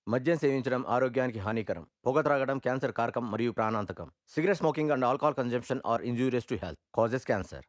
మద్యం సేవించడం ఆరోగ్యానికి హానికరం పొగ త్రాగడం క్యాన్సర్ కారకం మరియు ప్రాణాంతకం cigarette smoking and alcohol consumption are injurious to health causes cancer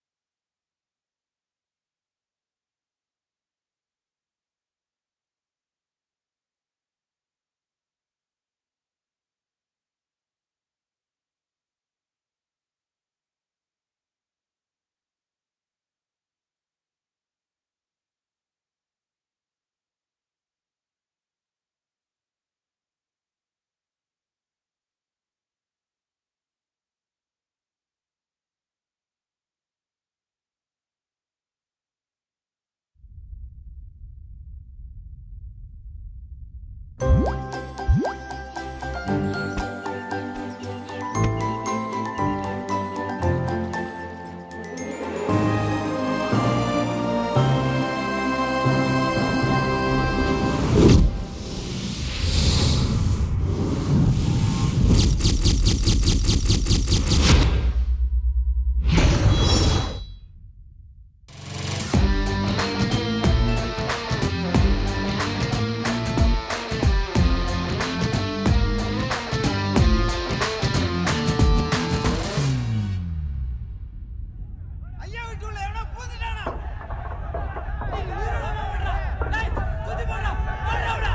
ஐயா வீட்டுள்ள எவனோ பூந்துட்டானா நீ உயிரோட விடுறா டேய் சுத்தி போடா போடா விடா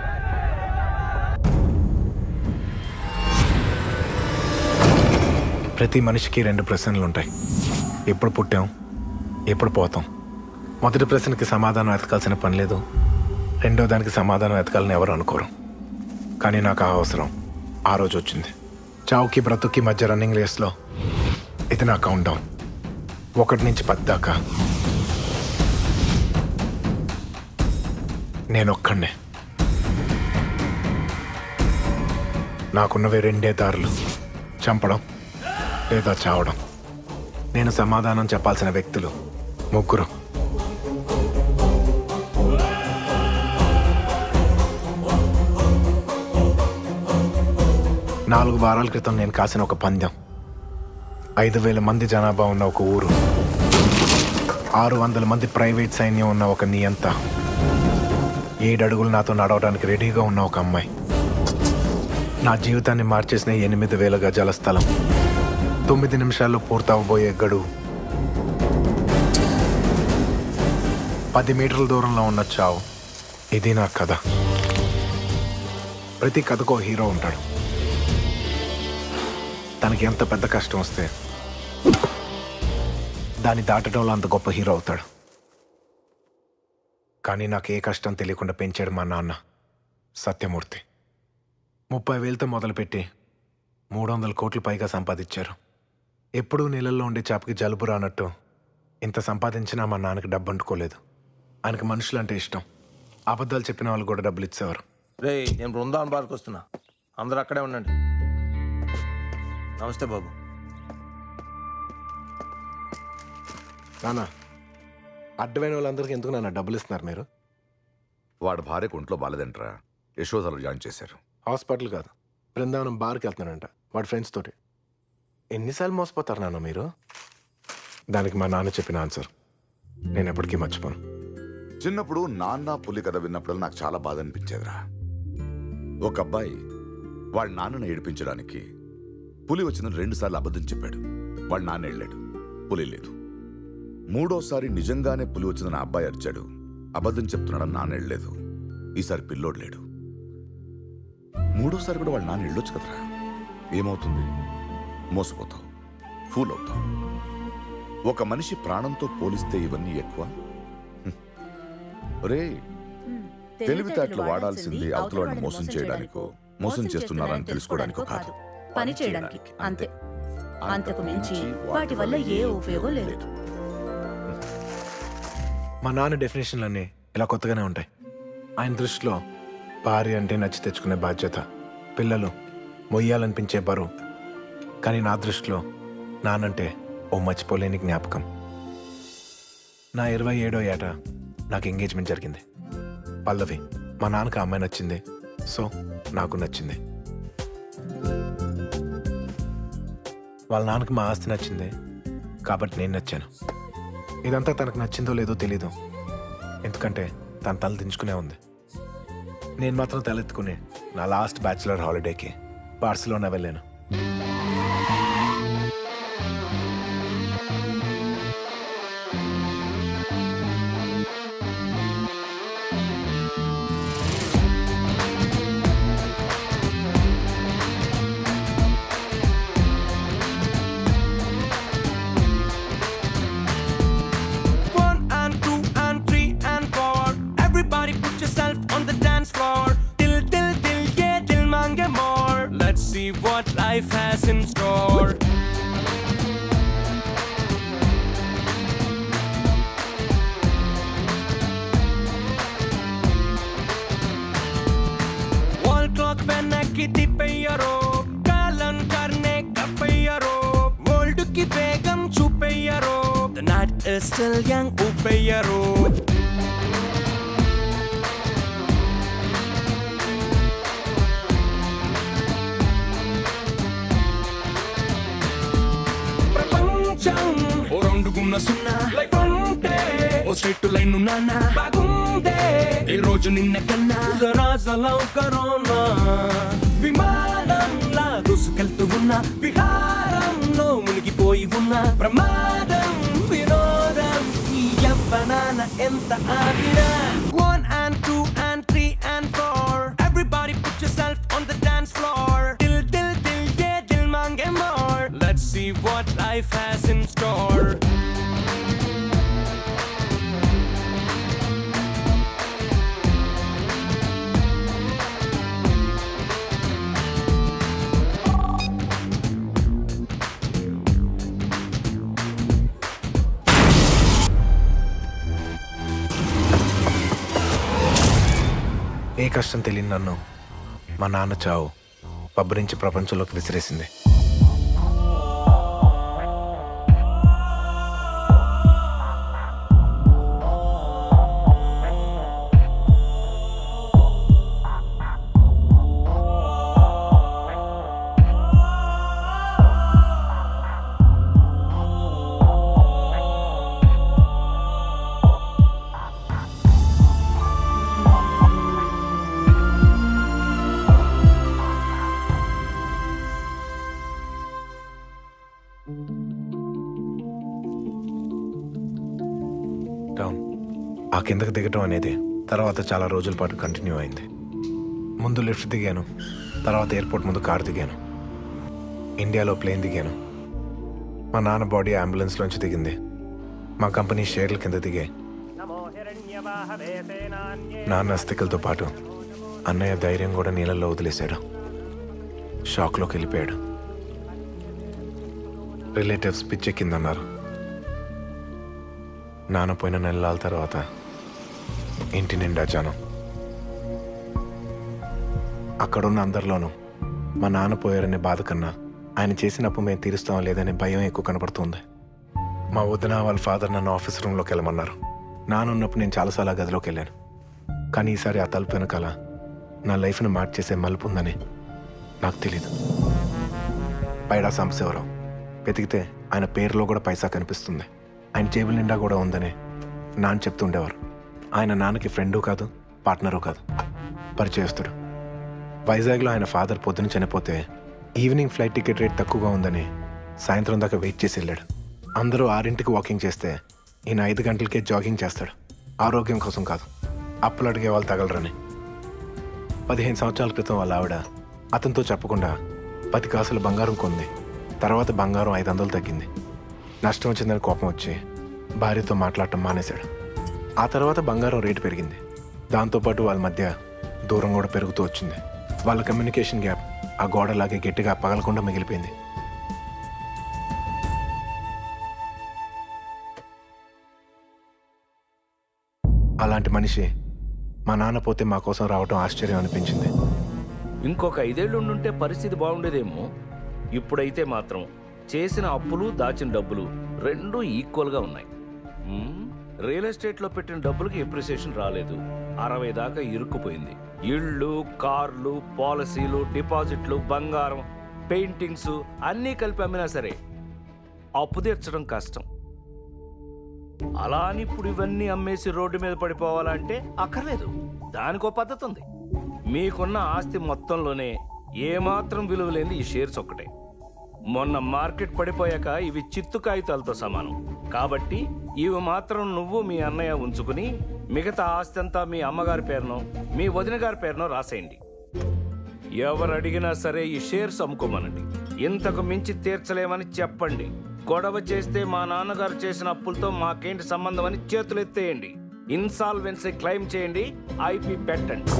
ప్రతి మనిషికి రెండు ప్రశ్నలు ఉంటాయి ఎప్పుడు పుట్టాం ఎప్పుడు పోతాం మొదటి ప్రశ్నకి సమాధానం వెతకాల్సిన పని లేదు రెండో దానికి సమాధానం వెతకాలని ఎవరు అనుకోరు కానీ నాకు ఆ అవసరం ఆ రోజు వచ్చింది చావుకి బ్రతుక్కి మధ్య రన్నింగ్ రేస్లో ఇది నా కౌంట్ డౌన్ ఒకటి నుంచి పది దాకా నేను ఒక్కడే నాకున్నవి రెండే దారులు చంపడం లేదా చావడం నేను సమాధానం చెప్పాల్సిన వ్యక్తులు ముగ్గురు నాలుగు వారాల క్రితం నేను కాసిన ఒక పందెం ఐదు వేల మంది జనాభా ఉన్న ఒక ఊరు ఆరు వందల మంది ప్రైవేట్ సైన్యం ఉన్న ఒక నియంత ఏడు అడుగులు నాతో నడవడానికి రెడీగా ఉన్న ఒక అమ్మాయి నా జీవితాన్ని మార్చేసిన ఎనిమిది వేల గజాల స్థలం తొమ్మిది నిమిషాల్లో పూర్తవబోయే గడువు పది మీటర్ల దూరంలో ఉన్న చావు ఇది నా కథ ప్రతి కథకు ఓ హీరో ఉంటాడు తనకి ఎంత పెద్ద కష్టం వస్తే దాన్ని దాటడంలో అంత గొప్ప హీరో అవుతాడు కానీ నాకు ఏ కష్టం తెలియకుండా పెంచాడు మా నాన్న సత్యమూర్తి ముప్పై వేలతో మొదలుపెట్టి మూడు వందల కోట్లు పైగా సంపాదించారు ఎప్పుడూ నీళ్ళల్లో ఉండే చేపకి జలుబు రానట్టు ఇంత సంపాదించినా మా నాన్నకి డబ్బు అంటుకోలేదు ఆయనకి మనుషులు అంటే ఇష్టం అబద్ధాలు చెప్పిన వాళ్ళు కూడా డబ్బులు ఇచ్చేవారు రే నేను బృందావన్ బార్కి వస్తున్నా అందరూ అక్కడే ఉండండి నమస్తే బాబు నాన్న అడ్డమైన వాళ్ళందరికీ ఎందుకు నాన్న డబ్బులు ఇస్తున్నారు మీరు వాడి భార్యకు ఒంట్లో బాలేదంట్రా యశోదలు జాయిన్ చేశారు హాస్పిటల్ కాదు బృందావనం బార్కి వెళ్తున్నానంట వాడి ఫ్రెండ్స్ తోటి ఎన్నిసార్లు మోసపోతారు నాన్న మీరు దానికి మా నాన్న చెప్పిన ఆన్సర్ నేను ఎప్పటికీ మర్చిపోను చిన్నప్పుడు నాన్న పులి కథ విన్నప్పుడు నాకు చాలా బాధ అనిపించేదిరా ఒక అబ్బాయి వాళ్ళ నాన్నను ఏడిపించడానికి పులి వచ్చిందని రెండుసార్లు అబద్ధం చెప్పాడు వాళ్ళ నాన్న వెళ్ళాడు పులి లేదు మూడోసారి నిజంగానే పులి వచ్చిందని ఆ అబ్బాయి అరిచాడు అబద్ధం చెప్తున్నాడని నాన్న వెళ్ళలేదు ఈసారి పిల్లోడు లేడు మూడోసారి కూడా వాళ్ళ నాన్న వెళ్ళొచ్చు కదరా ఏమవుతుంది మోసపోతావు ఫూల్ అవుతావు ఒక మనిషి ప్రాణంతో పోలిస్తే ఇవన్నీ ఎక్కువ హ్మ్. ఒరే తెలివితేటలు వాడాల్సింది అవతల మోసం చేయడానికో మోసం చేస్తున్నారని తెలుసుకోవడానికో కాదు పని చేయడానికి అంతే అంతకు మించి వాటి వల్ల ఏ ఉపయోగం లేదు మా నాన్న డెఫినేషన్లన్నీ ఇలా కొత్తగానే ఉంటాయి ఆయన దృష్టిలో భార్య అంటే నచ్చి తెచ్చుకునే బాధ్యత పిల్లలు మొయ్యాలనిపించే బరువు కానీ నా దృష్టిలో నానంటే ఓ మర్చిపోలేని జ్ఞాపకం నా ఇరవై ఏడో ఏట నాకు ఎంగేజ్మెంట్ జరిగింది పల్లవి మా నాన్నకు ఆ అమ్మాయి నచ్చింది సో నాకు నచ్చింది వాళ్ళ నాన్నకి మా ఆస్తి నచ్చింది కాబట్టి నేను నచ్చాను ఇదంతా తనకు నచ్చిందో లేదో తెలీదు ఎందుకంటే తన తల దించుకునే ఉంది నేను మాత్రం తలెత్తుకుని నా లాస్ట్ బ్యాచులర్ హాలిడేకి బార్సిలోనా వెళ్ళాను One and two and three and four. Everybody put yourself on the dance floor. Till, till, till, yeah, till mange more. Let's see what life has in store. Wall clock వెనక్కి తిప్పయ్యారో కాలం కర్నే కప్పయ్యారో world కి వేగం చూపయ్యారో The night is still young ఊపయ్యారో ప్రపంచం ఓ రౌండుగున్న సున్నా life అంటే ఓ straight line నాన్న బాగుందే ఈ రోజు నిన్న కన్నా రాజలం కరోనా విమానంలా దూసుకెళ్తూ ఉన్న విహారంలో మునిగిపోయి ఉన్న ప్రమాదం వినోదం ఈ యవ్వనాన ఎంత ఆవిరా one and two and three and four everybody put yourself on the dance floor till till till yeah till mange more let's see what life has in store ఏ కష్టం తెలియని నన్ను మా నాన్న చావు పబ్బు నుంచి ప్రపంచంలోకి విసిరేసింది డౌన్ ఆ కిందకి దిగటం అనేది తర్వాత చాలా రోజుల పాటు కంటిన్యూ అయింది ముందు లిఫ్ట్ దిగాను తర్వాత ఎయిర్పోర్ట్ ముందు కారు దిగాను ఇండియాలో ప్లేన్ దిగాను మా నాన్న బాడీ అంబులెన్స్లోంచి దిగింది మా కంపెనీ షేర్ల కింద దిగాయి నాన్న అస్థికలతో పాటు అన్నయ్య ధైర్యం కూడా నీళ్ళల్లో వదిలేశాడు షాక్లోకి వెళ్ళిపోయాడు రిలేటివ్స్ పిచ్చెక్కిందన్నారు నాన్న పోయిన నెలల తర్వాత ఇంటి నిండా జనం అక్కడున్న అందరిలోనూ మా నాన్న పోయారనే బాధ కన్నా ఆయన చేసిన అప్పు మేము తీరుస్తాం లేదనే భయం ఎక్కువ కనపడుతుంది మా వదిన వాళ్ళ ఫాదర్ నన్ను ఆఫీస్ రూమ్లోకి వెళ్ళమన్నారు నాన్న ఉన్నప్పుడు నేను చాలాసార్లు ఆ గదిలోకి వెళ్ళాను కానీ ఈసారి ఆ తలుపు వెనకాల నా లైఫ్ను మార్చేసే మలుపు ఉందని నాకు తెలీదు పైడా సాంబశివరావు వెతికితే ఆయన పేరులో కూడా పైసా కనిపిస్తుంది ఆయన జేబుల నిండా కూడా ఉందని నాన్న చెప్తుండేవారు ఆయన నాన్నకి ఫ్రెండు కాదు పార్ట్నరు కాదు పరిచయస్తుడు వైజాగ్లో ఆయన ఫాదర్ పొద్దున చనిపోతే ఈవినింగ్ ఫ్లైట్ టికెట్ రేట్ తక్కువగా ఉందని సాయంత్రం దాకా వెయిట్ చేసి వెళ్ళాడు అందరూ ఆరింటికి వాకింగ్ చేస్తే ఈయన ఐదు గంటలకే జాగింగ్ చేస్తాడు ఆరోగ్యం కోసం కాదు అప్పులు అడిగే వాళ్ళు తగలరని పదిహేను సంవత్సరాల క్రితం వాళ్ళ ఆవిడ అతనితో చెప్పకుండా పది కాసుల బంగారం కొంది తర్వాత బంగారం ఐదు వందలు తగ్గింది నష్టం వచ్చిందని కోపం వచ్చి భార్యతో మాట్లాడటం మానేశాడు ఆ తర్వాత బంగారం రేటు పెరిగింది దాంతోపాటు వాళ్ళ మధ్య దూరం కూడా పెరుగుతూ వచ్చింది వాళ్ళ కమ్యూనికేషన్ గ్యాప్ ఆ గోడలాగే గట్టిగా పగలకుండా మిగిలిపోయింది అలాంటి మనిషి మా నాన్న పోతే మా కోసం రావటం ఆశ్చర్యం అనిపించింది ఇంకొక ఐదేళ్ళు ఉండుంటే పరిస్థితి బాగుండేదేమో ఇప్పుడైతే మాత్రం చేసిన అప్పులు దాచిన డబ్బులు రెండూ ఈక్వల్గా ఉన్నాయి మ్మ్. రియల్ ఎస్టేట్లో పెట్టిన డబ్బులకి ఎప్రిసియేషన్ రాలేదు అరవై దాకా ఇరుక్కుపోయింది ఇళ్ళు కార్లు పాలసీలు డిపాజిట్లు బంగారం పెయింటింగ్స్ అన్నీ కలిపి అమ్మినా సరే అప్పు తీర్చడం కష్టం అలా అని ఇప్పుడు ఇవన్నీ అమ్మేసి రోడ్డు మీద పడిపోవాలంటే అక్కర్లేదు దానికో పద్ధతి ఉంది మీకున్న ఆస్తి మొత్తంలోనే ఏమాత్రం విలువ లేని ఈ షేర్స్ ఒక్కటే మొన్న మార్కెట్ పడిపోయాక ఇవి చిత్తు కాగితాలతో సమానం కాబట్టి ఇవి మాత్రం నువ్వు మీ అన్నయ్య ఉంచుకుని మిగతా ఆస్తి అంతా మీ అమ్మగారి పేరునో మీ వదిన గారి పేరునో రాసేయండి ఎవరు అడిగినా సరే ఈ షేర్స్ అమ్ముకోమనండి ఇంతకు మించి తీర్చలేమని చెప్పండి గొడవ చేస్తే మా నాన్నగారు చేసిన అప్పులతో మాకేంటి సంబంధం అని చేతులు ఎత్తేయండి ఇన్సాల్వెన్సీ క్లెయిమ్ చేయండి ఐపీ పెట్టండి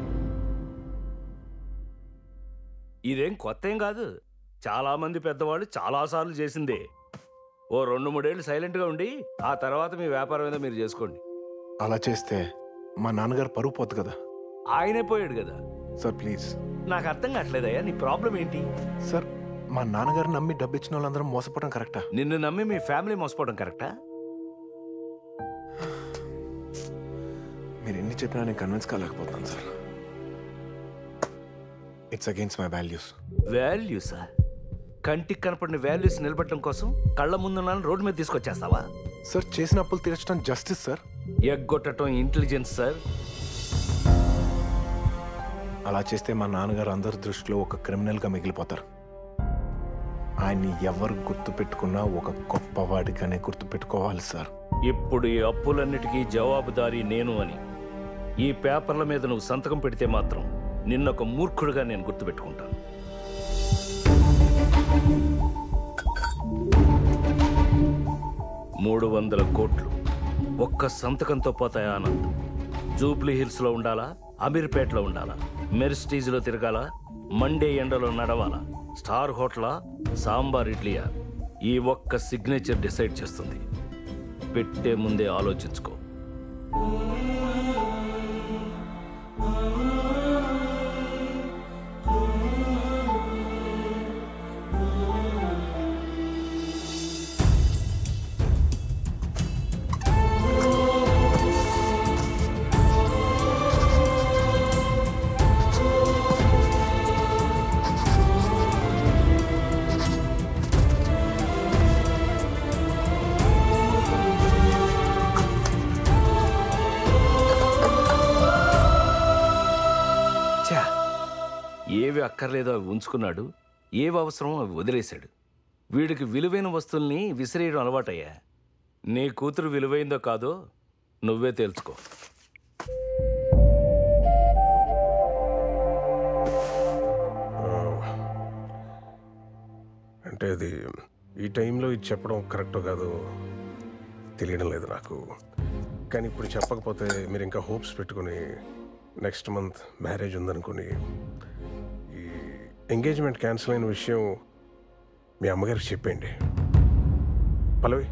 ఇదేం కొత్త ఏం కాదు చాలా మంది పెద్దవాళ్ళు చాలాసార్లు చేసిందే ఓ రెండు మూడేళ్ళు సైలెంట్గా ఉండి ఆ తర్వాత మీ వ్యాపారం ఏదో మీరు చేసుకోండి అలా చేస్తే మా నాన్నగారు పరువు పోతుంది కదా ఆయనే పోయాడు కదా సార్ ప్లీజ్ నాకు అర్థం కావట్లేదయ్యా నీ ప్రాబ్లం ఏంటి సార్ మా నాన్నగారు నమ్మి డబ్బు ఇచ్చిన వాళ్ళందరం మోసపోవడం కరెక్టా నిన్ను నమ్మి మీ ఫ్యామిలీ మోసపోవడం కరెక్టా మీరు ఎన్ని చెప్పినా నేను కన్విన్స్ కాలేకపోతున్నాను sir it's against my values వాల్యూసా కంటికి కనపడిన వాల్యూస్ నిలబెట్టడం కోసం కళ్ళ ముందున్న రోడ్డు మీద తీసుకొచ్చేస్తావా సార్ చేసిన అప్పులు తీర్చడం జస్టిస్ సార్ ఎగ్గొట్టడం ఇంటెలిజెన్స్ సార్ అలా చేస్తే మా నాన్నగారు అందరి దృష్టిలో ఒక క్రిమినల్గా మిగిలిపోతారు ఆయన్ని ఎవరు గుర్తు పెట్టుకున్నా ఒక గొప్పవాడిగానే గుర్తు పెట్టుకోవాలి సార్ ఇప్పుడు ఈ అప్పులన్నిటికీ జవాబుదారీ నేను అని ఈ పేపర్ల మీద నువ్వు సంతకం పెడితే మాత్రం నిన్నొక మూర్ఖుడిగా నేను గుర్తుపెట్టుకుంటాను మూడు వందల కోట్లు ఒక్క సంతకంతో పోతాయా ఆనంద్ జూబ్లీ హిల్స్లో ఉండాలా అమీర్పేటలో ఉండాలా మెరిస్టీజ్లో తిరగాల మండే ఎండలో నడవాలా స్టార్ హోటలా సాంబార్ ఇడ్లీయా ఈ ఒక్క సిగ్నేచర్ డిసైడ్ చేస్తుంది పెట్టే ముందే ఆలోచించుకో ఛా ఏవి అక్కర్లేదో అవి ఉంచుకున్నాడు ఏవి అవసరమో అవి వదిలేశాడు వీడికి విలువైన వస్తువుల్ని విసిరేయడం అలవాటయ్యా నీ కూతురు విలువైందో కాదో నువ్వే తేల్చుకో అంటే అది ఈ టైంలో ఇది చెప్పడం కరెక్టో కాదో తెలియడం లేదు నాకు కానీ ఇప్పుడు చెప్పకపోతే మీరు ఇంకా హోప్స్ పెట్టుకొని నెక్స్ట్ మంత్ మ్యారేజ్ ఉందనుకుని ఈ ఎంగేజ్మెంట్ క్యాన్సిల్ అయిన విషయం మీ అమ్మగారికి చెప్పండి పల్లవి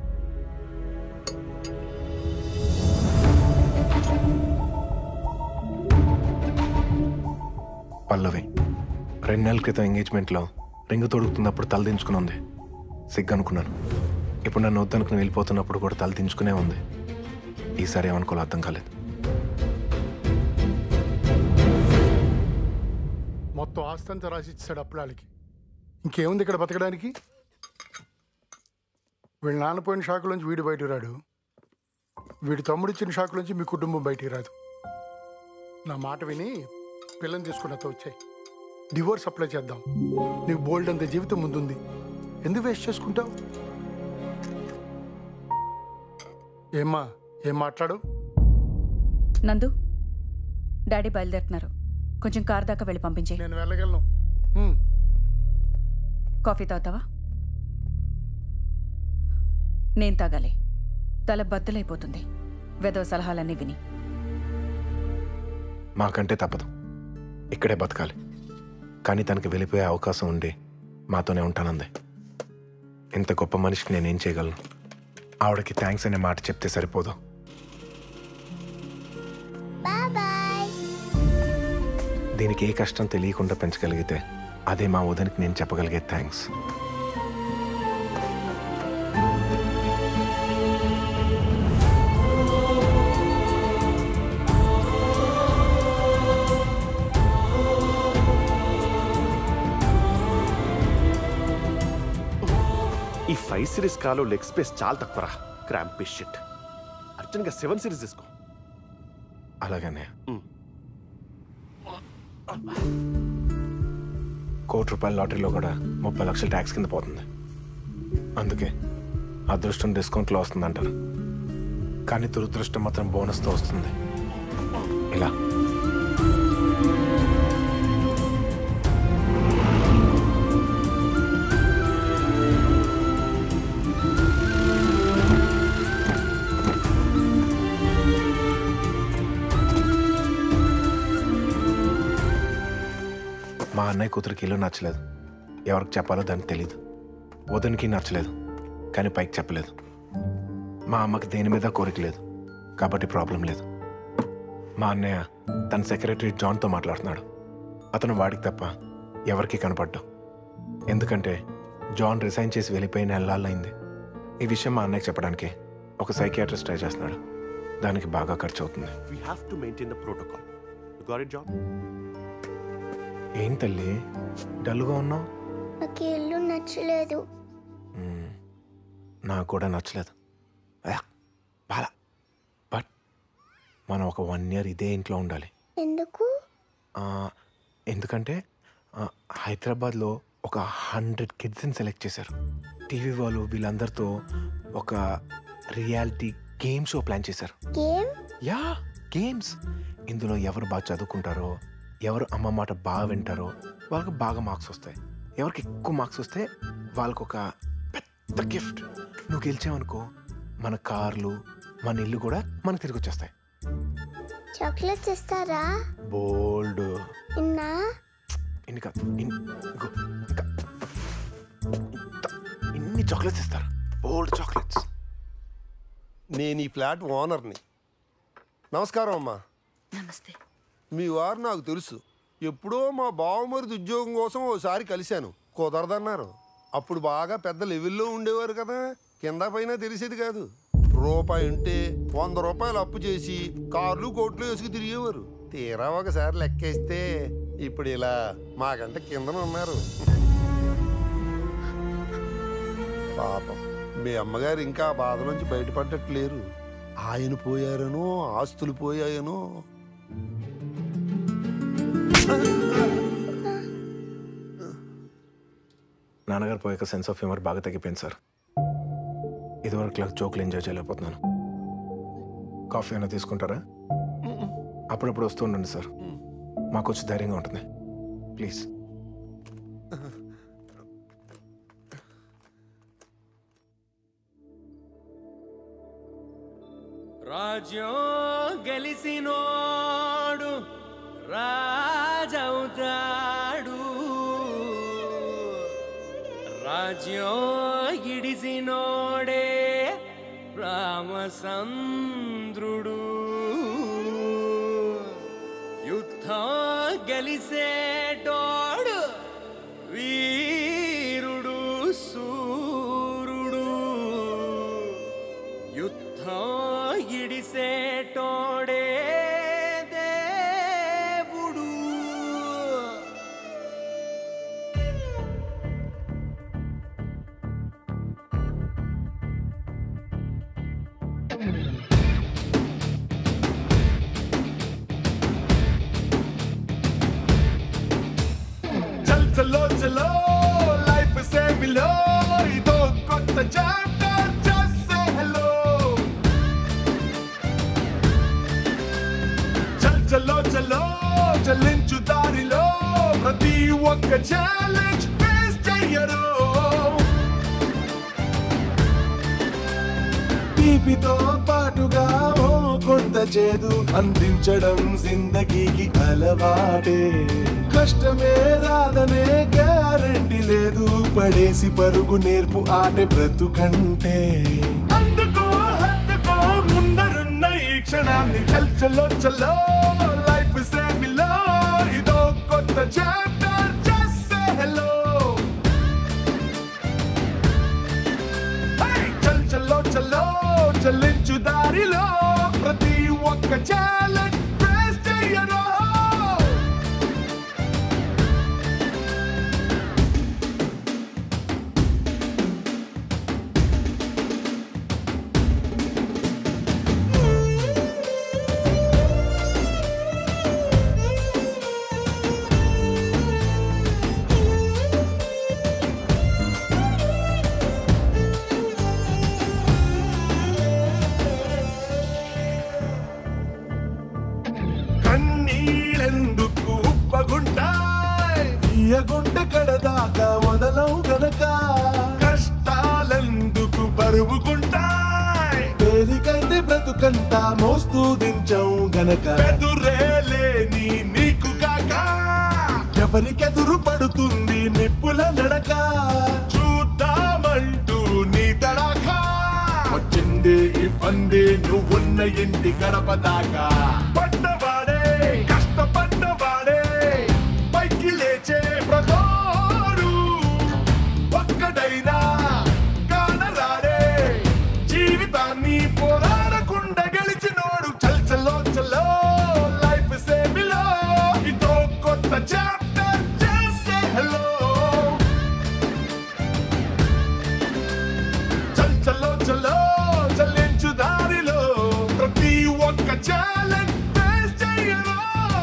పల్లవి రెండు నెలల క్రితం ఎంగేజ్మెంట్లో రింగు తొడుగుతున్నప్పుడు తల దించుకుని ఉంది సిగ్గు అనుకున్నాను ఇప్పుడు నన్ను వద్దనుకుని వెళ్ళిపోతున్నప్పుడు కూడా తల దించుకునే ఉంది ఈసారి ఏమనుకోవాలో అర్థం కాలేదు మొత్తం ఆస్తి అంతా రాసి ఇచ్చాడు అప్పుడాలకి ఇంకేముంది ఇక్కడ బతకడానికి వీళ్ళ నాన్న పోయిన షాకులోంచి వీడు బయటకు రాడు వీడి తమ్ముడు ఇచ్చిన షాకులోంచి మీ కుటుంబం బయటికి రాదు నా మాట విని పిల్లని తీసుకున్నతో వచ్చాయి డివోర్స్ అప్లై చేద్దాం నీకు బోల్డ్ అంత జీవితం ముందుంది ఎందుకు వేస్ట్ చేసుకుంటావు ఏమ్మా ఏం మాట్లాడు నందు డాడీ బయలుదేరుతున్నారు కొంచెం కార్ దాకా వెళ్ళి పంపించే నేను వెళ్ళగలను హ్మ్. కాఫీ తాగుతావా నేను తాగాలి తల బద్దలైపోతుంది వెదవ సలహాలన్నీ విని మాకంటే తప్పదు ఇక్కడే బతకాలి కానీ తనకి వెళ్ళిపోయే అవకాశం ఉండి మాతోనే ఉంటానంది ఇంత గొప్ప మనిషికి నేనేం చేయగలను ఆవిడకి థ్యాంక్స్ అనే మాట చెప్తే సరిపోదు దీనికి ఏ కష్టం తెలియకుండా పెంచగలిగితే అదే మా వదనికి నేను చెప్పగలిగే థ్యాంక్స్ ఈ ఫైవ్ సిరీస్ కాలో లెగ్ స్పేస్ చాలా తక్కువరా క్రాంపీ షిట్ అర్జున్గా సెవెన్ సిరీస్ తీసుకో అలాగనే కోటి రూపాయల లాటరీలో కూడా ముప్పై లక్షల ట్యాక్స్ కింద పోతుంది అందుకే అదృష్టం డిస్కౌంట్లో వస్తుంది అంటారు కానీ దురదృష్టం మాత్రం బోనస్తో వస్తుంది ఇలా మా అన్నయ్య కూతురికి ఇల్లు నచ్చలేదు ఎవరికి చెప్పాలో దానికి తెలియదు వదనికి నచ్చలేదు కానీ పైకి చెప్పలేదు మా అమ్మకి దేని మీద కోరిక లేదు కాబట్టి ప్రాబ్లం లేదు మా అన్నయ్య తన సెక్రటరీ జాన్తో మాట్లాడుతున్నాడు అతను వాడికి తప్ప ఎవరికి కనపడ్డావు ఎందుకంటే జాన్ రిజైన్ చేసి వెళ్ళిపోయిన నెలలైంది ఈ విషయం మా అన్నయ్యకి చెప్పడానికి ఒక సైకియాట్రిస్ట్ ట్రై చేస్తున్నాడు దానికి బాగా ఖర్చు అవుతుంది we have to maintain the protocol got it job ఏం తల్లి డల్గా ఉన్నావు నాకు ఈ ఇల్లు నచ్చలేదు మ్మ్. నాకు కూడా నచ్చలేదు అయ్యా, బాల బట్ మనం ఒక వన్ ఇయర్ ఇదే ఇంట్లో ఉండాలి ఎందుకు ఆ, ఎందుకంటే ఆ, హైదరాబాద్లో ఒక హండ్రెడ్ కిడ్స్ని సెలెక్ట్ చేశారు టీవీ వాళ్ళు వీళ్ళందరితో ఒక రియాలిటీ గేమ్ షో ప్లాన్ చేశారు గేమ్ యా గేమ్స్ ఇందులో ఎవరు బాగా చదువుకుంటారో ఎవరు అమ్మ మాట బాగా వింటారో వాళ్ళకి బాగా మార్క్స్ వస్తాయి ఎవరికి ఎక్కువ మార్క్స్ వస్తే వాళ్ళకి ఒక పెద్ద గిఫ్ట్ నువ్వు గెలిచావనుకో మన కార్లు మన ఇల్లు కూడా మనకు తిరిగి వచ్చేస్తాయి చాక్లెట్స్ ఇస్తారా బోల్డ్ నిన్నా ఇన్ని కాదు ఇన్ని ఇగో, ఇంకా ఇంత- ఇన్ని చాక్లెట్స్ ఇస్తారు బోల్డ్ చాక్లెట్స్ నేను ఈ ఫ్లాట్ ఓనర్ని నమస్కారం అమ్మా నమస్తే మీ వారు నాకు తెలుసు ఎప్పుడో మా బావమరిది ఉద్యోగం కోసం ఓసారి కలిశాను కుదరదన్నారు అప్పుడు బాగా పెద్ద లెవెల్లో ఉండేవారు కదా కింద పైన తెలిసేది కాదు రూపాయి ఉంటే వంద రూపాయలు అప్పు చేసి కార్లు కోట్లు వేసుకు తిరిగేవారు తీరా ఒకసారి లెక్కేస్తే ఇప్పుడు ఇలా మాకంటే కిందన ఉన్నారు పాపం మీ అమ్మగారు ఇంకా ఆ బాధ నుంచి బయటపడ్డట్టు లేరు ఆయన పోయారనో ఆస్తులు పోయాయనో నాన్నగారు పోయాక సెన్స్ ఆఫ్ హ్యూమర్ బాగా తగ్గిపోయింది సార్ ఇదివరకు ఇలా జోకులు ఎంజాయ్ చేయలేకపోతున్నాను కాఫీ అయినా తీసుకుంటారా అప్పుడప్పుడు వస్తూ ఉండండి సార్ మాకు వచ్చి ధైర్యంగా ఉంటుంది ప్లీజ్ రాజ్యం గెలిసినోడు రాజవుతాడు రాజ్యం ఇడిసినోడే రామచంద్రుడు యుద్ధం గెలిసేటోడు వీరుడు సూరుడు యుద్ధం ఇడిసేటోడే దేవుడు చల్ చలో చలో లైఫ్ సే మిలో ఇదో కొత్త చాప్టర్ జస్ట్ సే హలో చల్ చలో చలో చలించు దారిలో ప్రతి ఒక్క ఛాలెంజ్ ఫేస్ చెయ్యరు తీపితో పాటుగా ఓ కొంత చేదు అందించడం జిందగీకి అలవాటే కష్టమే రాదనే గ్యారంటీ లేదు పడేసి పరుగు నేర్పు ఆటే బ్రతుకంటే అందుకో హత్తుకో ముందరున్న ఈ క్షణాన్ని చల్ చలో చలో లైఫ్ సేమిలో ఇదో కొత్త చాప్టర్ జస్ట్ సే హలో చల్ చల్లో చల్లో చల్లించు దారిలో ప్రతి ఒక్క ఛాలెంజ్ ఫేస్ చెయ్యను కన్నీళ్ళెందుకు ఉప్పగుంటాయి తీయగుంట కడదాకా మొదలవు గనక కష్టాలెందుకు బరువుకుంటాయి తేలికైతే బ్రతుకంట మోస్తూ దించవు గనక ఎదురేలేని నీకు కాక ఎవరికెదురు పడుతుంది నిప్పుల నడక చూద్దామంటూ నీ తడాకా వచ్చింది ఈ పంది నువ్వున్న ఇంటి గడప దాకా పడ్డవాడే కష్టపడ్డవాడే పైకి లేచే ప్రతోడు ఒక్కడైనా కానరాడే జీవితాన్ని పోరాడకుండా గెలిచినోడు చల్ చల్లో చల్లో లైఫ్ సేమిలో ఇదో కొత్త చాప్టర్ చేసే హలో చల్ చల్లో చల్లో చల్లించు దారిలో ప్రతి ఒక్క ఛాలెంజ్ ఫేస్ చేయను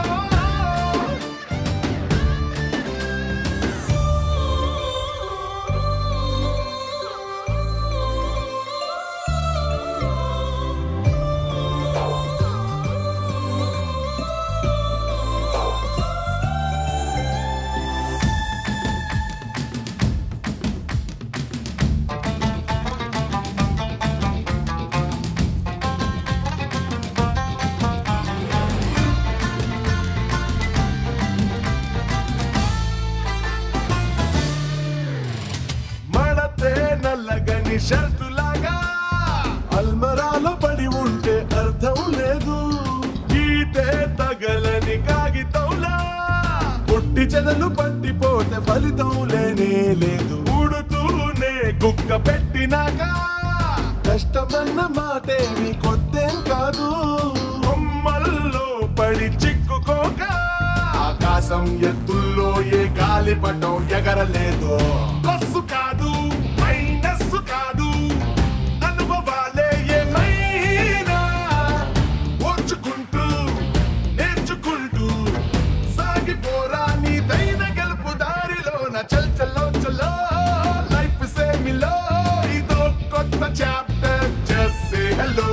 మడతే నల్లగని షర్టులాగా అల్మరాలో పడి ఉంటే అర్థం లేదు గీతే తగలని కాగితంలా పుట్టి చెదలు పట్టిపోతే ఫలితం లేనే లేదు ఉడుతూనే కుక్క పెట్టినాక కష్టమన్న మాటేమి కొత్తేం కాదు కొమ్మల్లో పడి చిక్కుకోక ఆకాశం ఎత్తుల్లో ఏ గాలి పటం ఎగరలేదు ప్లస్ కాదు మైనస్ కాదు అనుభవాలే ఏమైనా ఓర్చుకుంటూ నేర్చుకుంటూ సాగిపోరా నీ దైన గెలుపు దారిలో నా చల్ చల్లో చల్లో లైఫ్ సేమిలో ఇదో కొత్త చాప్టర్ చేసే హలో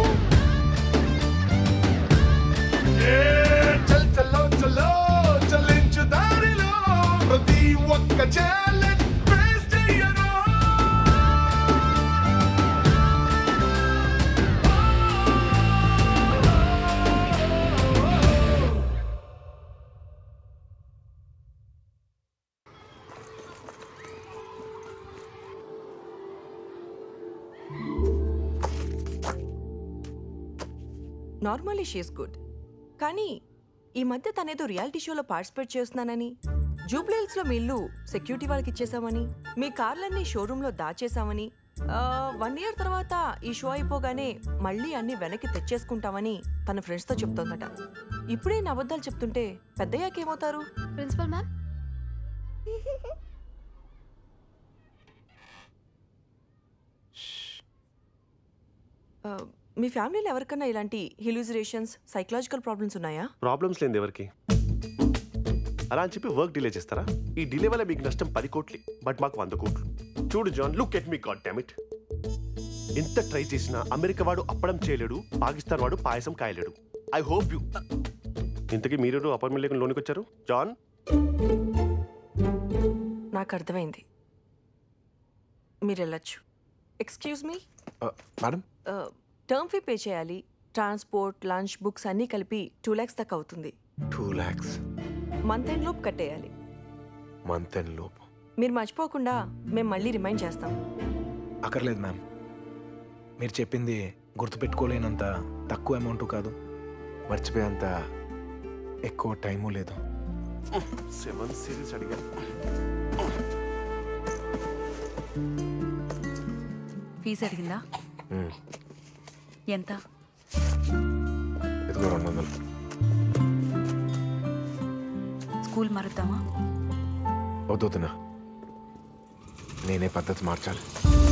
చల్ చల్లో చల్లో చల్లించు దారిలో ప్రతి ఒక్క ఛాలెంజ్ ఫేస్ చేయను నార్మల్లీ షీస్ గుడ్ కానీ ఈ మధ్య తనేదో రియాలిటీ షోలో పార్టిసిపేట్ చేస్తున్నానని జూబ్లీహిల్స్లో మీ ఇల్లు సెక్యూరిటీ వాళ్ళకి ఇచ్చేసామని మీ కార్లన్నీ షోరూంలో దాచేసామని వన్ ఇయర్ తర్వాత ఈ షో అయిపోగానే మళ్ళీ అన్ని వెనక్కి తెచ్చేసుకుంటామని తన ఫ్రెండ్స్తో చెప్తోందట ఇప్పుడే నా అబద్ధాలు చెప్తుంటే పెద్దయ్యాక ఏమవుతారు ప్రిన్సిపల్ మ్యామ్ ఆ, మీ ఫ్యామిలీలో ఎవరికన్నా ఇలాంటి హిలూజిరేషన్స్ సైకలాజికల్ ప్రాబ్లమ్స్ ఉన్నాయా ప్రాబ్లమ్స్ లేని ఎవరికి అలా అని చెప్పి వర్క్ డిలే చేస్తారా ఈ డిలే వల్ల మీకు నష్టం పది కోట్లు బట్ మాకు వంద కోట్లు చూడు John look at me god dammit ఎంత ట్రై చేసినా అమెరికా వాడు అప్పడం చేయలేడు పాకిస్తాన్ వాడు పాయసం కాయలేడు ఐ హోప్ యూ ఇంతకీ మీరు అపాయింట్మెంట్ లేకుండా లోనికి వచ్చారు జాన్ నాకు అర్థమైంది మీరు వెళ్ళొచ్చు excuse me madam term fee pay చేయాలి ట్రాన్స్పోర్ట్ లంచ్ బుక్స్ అన్నీ కలిపి టూ ల్యాక్స్ దాకా అవుతుంది టూ ల్యాక్స్ మంత్ ఎండ్ లోపు కట్టేయాలి మంత్ ఎండ్ లోపు మీరు మర్చిపోకుండా మేము మళ్ళీ రిమైండ్ చేస్తాం అక్కర్లేదు మ్యామ్ మీరు చెప్పింది గుర్తుపెట్టుకోలేనంత తక్కువ అమౌంట్ కాదు మర్చిపోయేంత ఎక్కువ టైము లేదు సెవెన్ సిరీస్ అడిగా ఫీజు అడిగిందా మ్మ్. ఎంత ఇదిగో రెండు వందలు స్కూల్ మారుద్దామా వద్దుతున్నా నేనే పద్ధతి మార్చాలి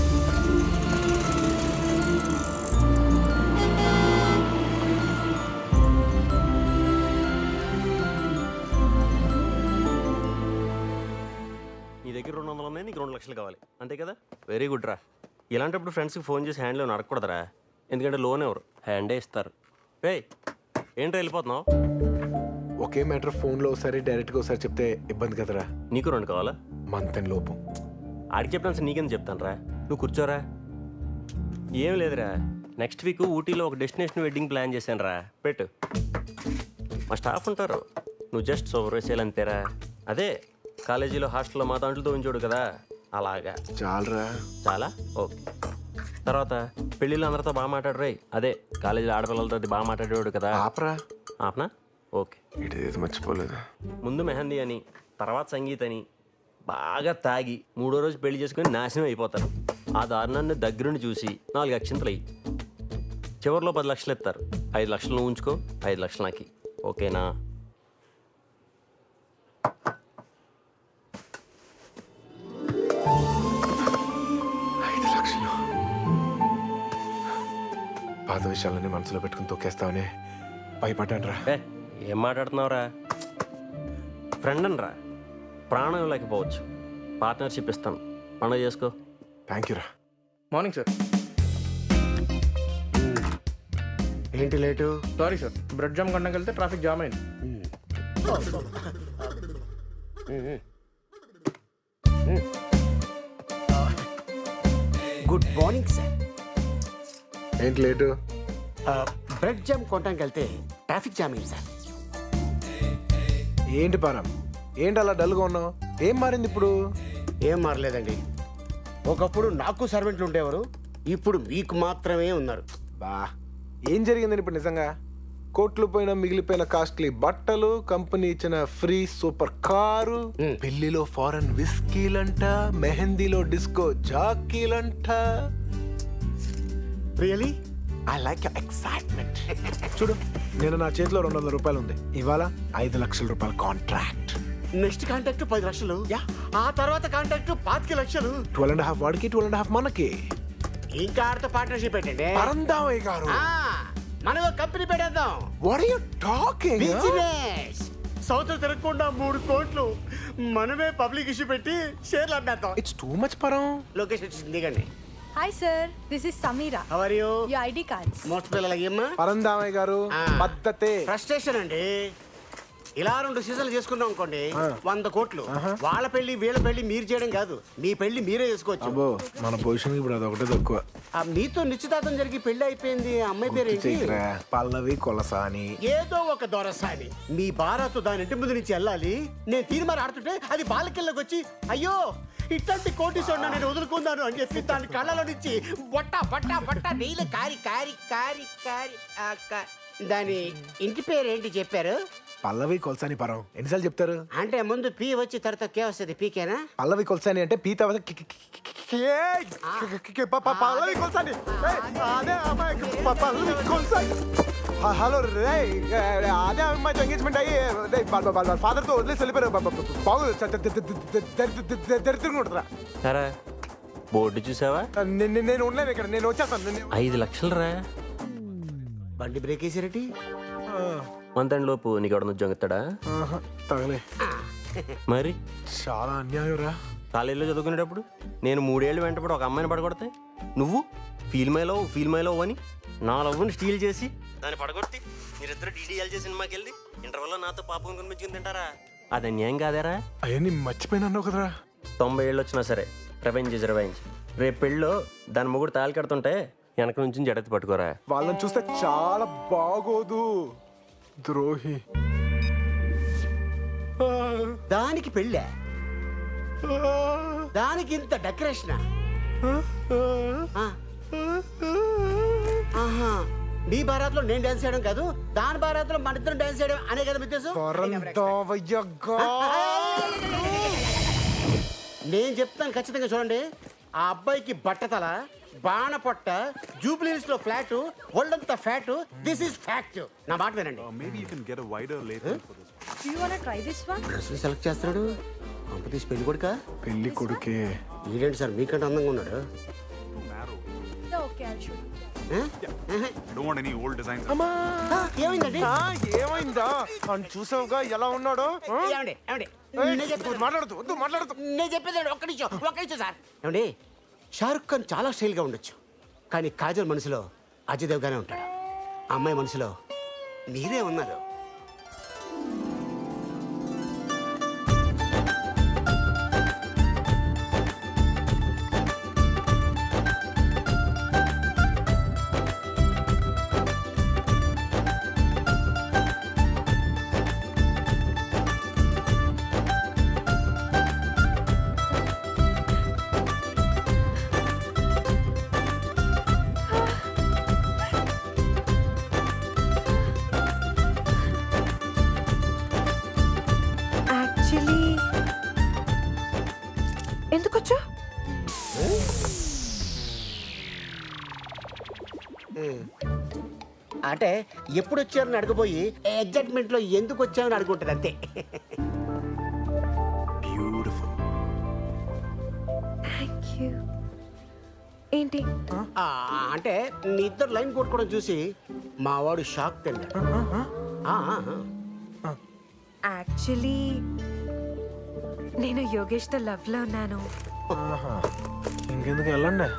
నీ దగ్గర రెండు వందలు ఉన్నాయి నీకు రెండు లక్షలు కావాలి అంతే కదా వెరీ గుడ్ రా ఇలాంటప్పుడు ఫ్రెండ్స్కి ఫోన్ చేసి హ్యాండ్ లోన్ అడగకూడదురా ఎందుకంటే లోన్ ఎవరు హ్యాండే ఇస్తారు ఏయ్ ఏంట్రా వెళ్ళిపోతున్నావు ఒకే మ్యాటర్ ఫోన్లో ఒకసారి డైరెక్ట్గా ఒకసారి చెప్తే ఇబ్బంది కదరా నీకు రెండు కావాలా మంత్ అండ్ లోపు ఆడికి చెప్పిన సార్ నీకెందుకు చెప్తాను రా నువ్వు కూర్చోరా ఏం లేదురా నెక్స్ట్ వీక్ ఊటీలో ఒక డెస్టినేషన్ వెడ్డింగ్ ప్లాన్ చేశాను రా పెట్టు మా స్టాఫ్ ఉంటారు నువ్వు జస్ట్ సూపర్వైజ్ అంతేరా అదే కాలేజీలో హాస్టల్లో మా దాంట్లో ఉంచోడు కదా అలాగా చాలరా చాలా ఓకే తర్వాత పెళ్ళిళ్ళు అందరితో బాగా మాట్లాడరు అదే కాలేజీలో ఆడపిల్లలతో బాగా మాట్లాడేవాడు కదా ఆపరా ఆపనా ఓకే ఇటు మర్చిపోలేదు ముందు మెహందీ అని తర్వాత సంగీత్ అని బాగా తాగి మూడో రోజు పెళ్లి చేసుకుని నాశనం అయిపోతారు ఆ దారుణాన్ని దగ్గరుండి చూసి నాలుగు అక్షంతలు అయ్యి చివరిలో పది లక్షలు ఇస్తారు ఐదు లక్షలు నువ్వు ఉంచుకో ఐదు లక్షలు నాకు ఇయ్యి. ఓకేనా ఐదు లక్షలు పాత విషయాలన్నీ మనసులో పెట్టుకుని తొక్కేస్తావని భయపడ్డాను రా ఏ ఏం మాట్లాడుతున్నావురా ఫ్రెండ్ అనరా ప్రాణం లేకపోవచ్చు పార్ట్నర్షిప్ ఇస్తాను పండుగ చేసుకో థ్యాంక్ యూ రా మార్నింగ్ సార్ ఏంటి late sorry sir bread jam కొనడానికి వెళ్తే ట్రాఫిక్ జామ్ అయింది గుడ్ మార్నింగ్ సార్ ఏంటి లేటు బ్రెడ్ జామ్ కొనడానికి వెళ్తే ట్రాఫిక్ జామ్ అయింది సార్ ఏంటి పారం ఏంటి అలా డల్గా ఉన్నావు ఏం మారింది ఇప్పుడు ఏం మారలేదండి ఒకప్పుడు నాకు సర్వెంట్లు ఉండేవారు ఇప్పుడు మీకు మాత్రమే ఉన్నారు బా ఏం జరిగిందని ఇప్పుడు నిజంగా కోట్లు పోయిన మిగిలిపోయిన కాస్ట్లీ బట్టలు కంపెనీ ఇచ్చిన ఫ్రీ సూపర్ కారు పెళ్లిలో ఫారెన్ విస్కీలంట మెహందీలో డిస్కో జాకీలంట రియలీ ఐ లైక్ ఎక్సైట్మెంట్ చూడు నేను నా చేతిలో రెండు వందల రూపాయలు ఉంది ఇవాళ ఐదు లక్షల రూపాయల కాంట్రాక్ట్ నెక్స్ట్ కాంటాక్ట్ పది లక్షలు ఆ తర్వాత కాంటాక్ట్ పాతిక లక్షలు ట్వెల్వ్ అండ్ హాఫ్ వాడికి ట్వెల్వ్ అండ్ హాఫ్ మనకి ఇంకా ఆడితో పార్ట్నర్షిప్ పెట్టండి పరందామయ్య గారు ఆ, మనం ఒక కంపెనీ పెట్టేద్దాం what are you talking business సౌత్ తిరగకుండా మూడు కోట్లు మనమే పబ్లిక్ ఇష్యూ పెట్టి షేర్లు అమ్మేద్దాం it's too much Param location దిగండి hi sir this is Sameera how are you your ID cards most పిల్లలకి ఏమ్మా పరందామయ్య గారు పద్ధతే ఫ్రస్ట్రేషన్ అండి ఇలా రెండు సీజన్లు చేసుకున్నాం అనుకోండి వంద కోట్లు వాళ్ళ పెళ్లి వీళ్ళ పెళ్లి మీరు చేయడం కాదు మీ పెళ్లి మీరే చేసుకోవచ్చు అబ్బో మన పొజిషన్ ఇప్పుడు అది ఒకటే తక్కువ ఆ, మీతో నిశ్చితార్థం జరిగి పెళ్లి అయిపోయింది ఆ అమ్మాయి పేరు ఏంటి చెయ్యరా. పల్లవి కొలసాని ఏదో ఒక దొరసాని మీ బారాతో దాని ఇంటి ముందు నుంచి వెళ్ళాలి నేను తీర్మానం ఆడుతుంటే అది బాలకిళ్ళకి వచ్చి అయ్యో ఇట్లాంటి కోటీశ్వరుడు నేను వదులుకుందాను అని చెప్పి దాని కళ్ళలో నుంచి బొట్ట బట్ట బట్ట నీళ్ళు కారి కారి కారి కారి ఆ, కా- దాని ఇంటి పేరు ఏంటి చెప్పారు పల్లవి కొలసాని పరం ఎన్నిసార్లు చెప్తారు అంటే ముందు పీ వచ్చి తర్వాత కే వస్తుంది పీకేనా పల్లవి కొలసాని అంటే పీత అవత కి- కి- కి- కి- కి- ఏయ్! కి- కి- కి- ప- ప- పల్లవి కొలసాని ఏయ్! అదే అమ్మాయి ప- పల్లవి కొలసాని హ- హలో రే అదే అమ్మాయితో ఎంగేజ్మెంట్ అయ్యి రే, వాళ్ళ వాళ్ళ- వాళ్ళ ఫాదర్తో వదిలేసి వెళ్ళిపోయారు బ- బ- బ- బాగు దరిద్రంగా ఉంటుందా సరే బోర్డు చూసావా నేను నేను ఉండలేను ఇక్కడ నేను వచ్చేస్తాను నేను- ఐదు లక్షలు రా బండి బ్రేక్ వేసారటి వంతండి లోపు నీకు ఎవడన్నా ఉద్యోగం ఇస్తాడా ఆహా, తగలే మరి చాలా అన్యాయం రా కాలేజీలో చదువుకునేటప్పుడు నేను మూడేళ్ళు వెంటబడి ఒక అమ్మాయిని పడగొడితే నువ్వు feel my love feel my love అని నా లవ్ని స్టీల్ చేసి దాన్ని పడగొట్టి మీరిద్దరు డీడీఎల్జే సినిమాకి వెళ్ళి ఇంటర్వెల్లో నాతో పాపం కనిపించుకుని తింటారా అది అన్యాయం కాదేరా అవన్నీ మర్చిపోయినాను కదరా తొంభై ఏళ్ళు వచ్చినా సరే రివెంజ్ ఇస్ రివెంజ్ రేపు పెళ్ళిలో దాని మొగుడు తాళి కడుతుంటే వెనక నుంచి జడతి పట్టుకోరా వాళ్ళని చూస్తే చాలా బాగోదు ద్రోహి దానికి పెళ్ళే దానికి ఇంత డెకరేషన్ ఆహా మీ బారాత్ లో నేను డాన్స్ చేయడం కాదు దాని బారాత్ లో మన ఇద్దరం డాన్స్ చేయడం అనే కదా మీ ఉద్దేశం నేను చెప్తాను ఖచ్చితంగా చూడండి ఆ అబ్బాయికి బట్టతల బాణ పొట్ట జూబ్లీస్ లో ఫ్లాట్ ఒళ్ళంతా ఫ్యాట్ దిస్ ఇస్ ఫ్యాక్ట్ నా మాట వినండి Maybe you can get a wider later for this. Do you wanna try this one? Dress select చేస్తున్నాడు కంపెనీస్ పెళ్లి కొడుక పెళ్లి కొడుకే ఈడేంటి సార్ మీకంటే అందంగా ఉన్నాడు Yeah, okay, I'll show you. I don't want any old designs. ఏమైందండి ఏమైందా అని చూసావుగా ఎలా ఉన్నాడో ఏమండి ఏమండి ఏయ్, నేను చెప్పేది మాట్లాడదు వద్దు మాట్లాడదు నేను చెప్పేది ఒక్క నిమిషం ఒక్క నిమిషం సార్ ఏమండి షారుఖ్ ఖాన్ చాలా స్టైల్గా ఉండొచ్చు కానీ కాజల్ మనసులో అజయ్ దేవ్గానే ఉంటాడు ఆ అమ్మాయి మనసులో మీరే ఉన్నారు యాక్చువల్లీ ఎందుకు వచ్చా అంటే ఎప్పుడు వచ్చారని అడగబోయి ఎగ్జైట్మెంట్ లో ఎందుకు వచ్చామని అడుగుంటది అంతే బ్యూటిఫుల్ థ్యాంక్ యూ ఏంటి ఆ, అంటే మీ ఇద్దరు లైన్ కొట్టుకోవడం చూసి మా వాడు షాక్ తిన్నాడు ఆ, ఆ, ఆ. యాక్చువల్లీ నేను యోగేష్తో లవ్లో ఉన్నాను ఇంకెందుకు వెళ్ళండి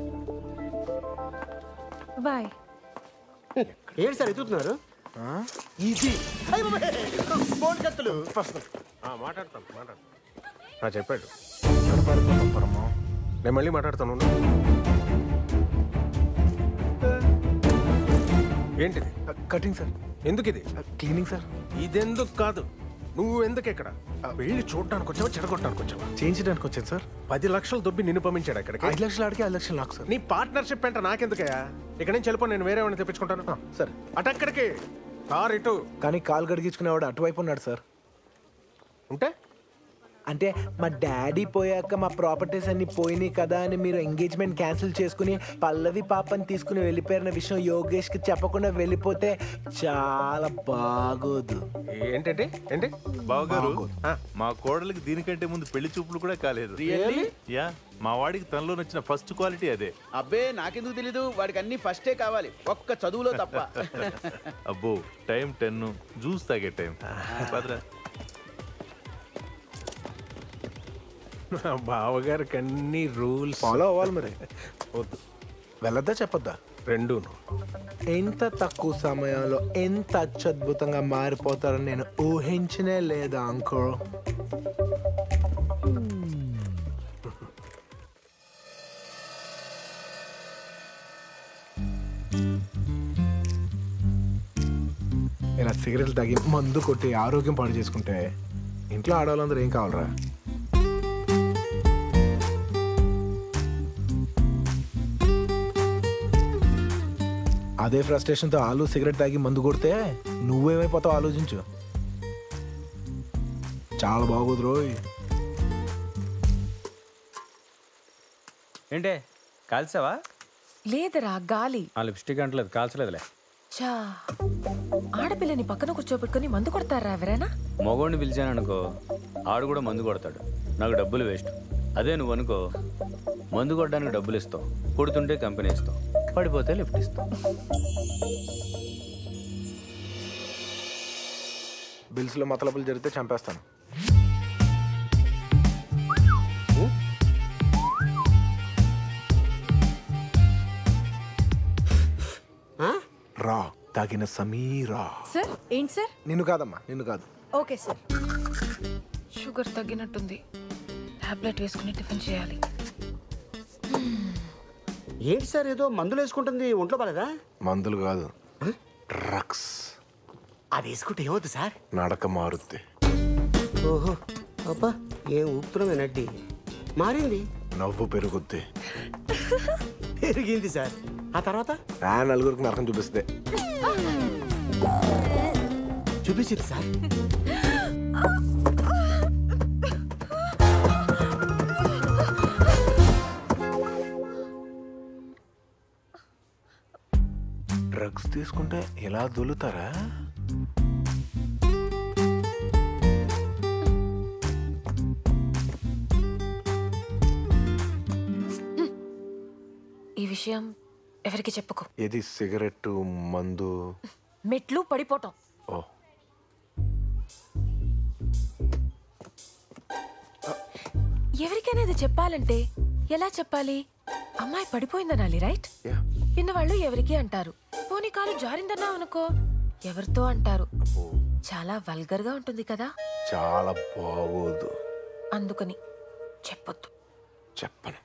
బాయ్ ఏంటి సార్ ఎత్తుతున్నారు ఇది అయ్ బాబాయ్, బోల్డ్ కత్తులు మాట్లాడతాను మాట్లాడతాను ఆ, చెప్పాడు పరమా నేను మళ్ళీ మాట్లాడతాను ఉండు. ఏంటిది కటింగ్ సార్ ఎందుకు ఇది క్లీనింగ్ సార్ ఇదెందుకు కాదు నువ్వు ఎందుకు ఇక్కడ వెళ్ళి చూడడానికి వచ్చావా చెడగొట్టడానికి వచ్చావా చేయించడానికి వచ్చాను సార్ పది లక్షలు దొబ్బి నిన్ను పంపించాడు అక్కడికి ఐదు లక్షలు ఆడికి ఐదు లక్షలు నాకు సార్ నీ పార్ట్నర్షిప్ అంటే నాకెందుకయ్యా ఇక్కడ నుంచి వెళ్ళిపో నేను వేరే వాడిని తెప్పించుకుంటాను సరే అటక్కడికి కార్ ఇటు కానీ కాలు గడిగించుకునేవాడు అటువైపు ఉన్నాడు సార్ ఉంటే అంటే మా డాడీ పోయాక మా ప్రాపర్టీస్ అన్ని పోయినాయి కదా అని మీరు ఎంగేజ్మెంట్ క్యాన్సిల్ చేసుకుని పల్లవి పాపని తీసుకుని వెళ్ళిపోయిన విషయం యోగేష్కి చెప్పకుండా వెళ్ళిపోతే చాలా బాగోదు ఏంటంటే ఏంటి బావగారు మా కోడలికి దీనికంటే ముందు పెళ్లి చూపులు కూడా కాలేదు Really? యా మా వాడికి తనలో నచ్చిన ఫస్ట్ క్వాలిటీ అదే అబ్బే నాకెందుకు తెలీదు వాడికి అన్ని ఫస్టే కావాలి ఒక్క చదువులో తప్ప అబ్బో టైం టెన్ జ్యూస్ తాగే టైం పదరా మా బావగారికి అన్ని రూల్స్ ఫాలో అవ్వాలి మరి వెళ్ళొద్దా చెప్పొద్దా రెండు ఎంత తక్కువ సమయంలో ఎంత అత్యద్భుతంగా మారిపోతారని నేను ఊహించనే లేదా అంకో ఇలా సిగరెట్లు తాగి మందు కొట్టి ఆరోగ్యం పాడు చేసుకుంటే ఇంట్లో ఆడవాళ్ళందరూ ఏం కావాలరా అదే ఫ్రస్ట్రేషన్తో ఆలు సిగరెట్ తాగి మందు కొడితే నువ్వేమైపోతావు ఆలోచించు చాలా బాగోదు రోయ్ ఏంటే కాల్సావా లేదరా గాలి ఆ లిప్స్టిక్ అంటలేదు కాల్చలేదులే చా ఆడపిల్లని పక్కన కూర్చోబెట్టుకుని మందు కొడతారా ఎవరైనా మగోడిని పిలిచాననుకో ఆడు కూడా మందు కొడతాడు నాకు డబ్బులు వేస్ట్ అదే నువ్వు అనుకో మందు కొట్టడానికి డబ్బులు ఇస్తావు కొడుతుంటే కంపెనీ ఇస్తావు పడిపోతే లిఫ్ట్ ఇస్తావు బిల్స్లో మతలబులు జరిగితే చంపేస్తాను రా తాగిన సమీరా సార్ ఏంటి సార్ నిన్ను కాదమ్మా నిన్ను కాదు ఓకే సార్ షుగర్ తగ్గినట్టుంది టాబ్లెట్ వేసుకుని టిఫిన్ చేయాలి ఏంటి సార్ ఏదో మందులు వేసుకుంటుంది ఒంట్లో బాలేదా మందులు కాదు డ్రగ్స్ అది వేసుకుంటే ఏమవుతుంది సార్ నడక మారుద్ది ఓహో అబ్బా ఏం ఊపుతున్నామే నడ్డి మారింది నవ్వు పెరుగుద్ది పెరిగింది సార్ ఆ తర్వాత ఆ నలుగురికి నరకం చూపిస్తే చూపించింది సార్ డ్రగ్స్ తీసుకుంటే ఇలా దొలుతారా ఈ విషయం ఎవరికి చెప్పుకో ఏది సిగరెట్ మందు మెట్లు పడిపోవటం ఓ ఎవరికైనా ఇది చెప్పాలంటే ఎలా చెప్పాలి అమ్మాయి పడిపోయిందనాలి రైట్ విన్నవాళ్ళు ఎవరికి అంటారు పోనీ కాలు జారిందన్నా అనుకో ఎవరితో అంటారు చాలా వల్గర్ గా ఉంటుంది కదా చాలా బాగోదు అందుకని చెప్పొద్దు చెప్పను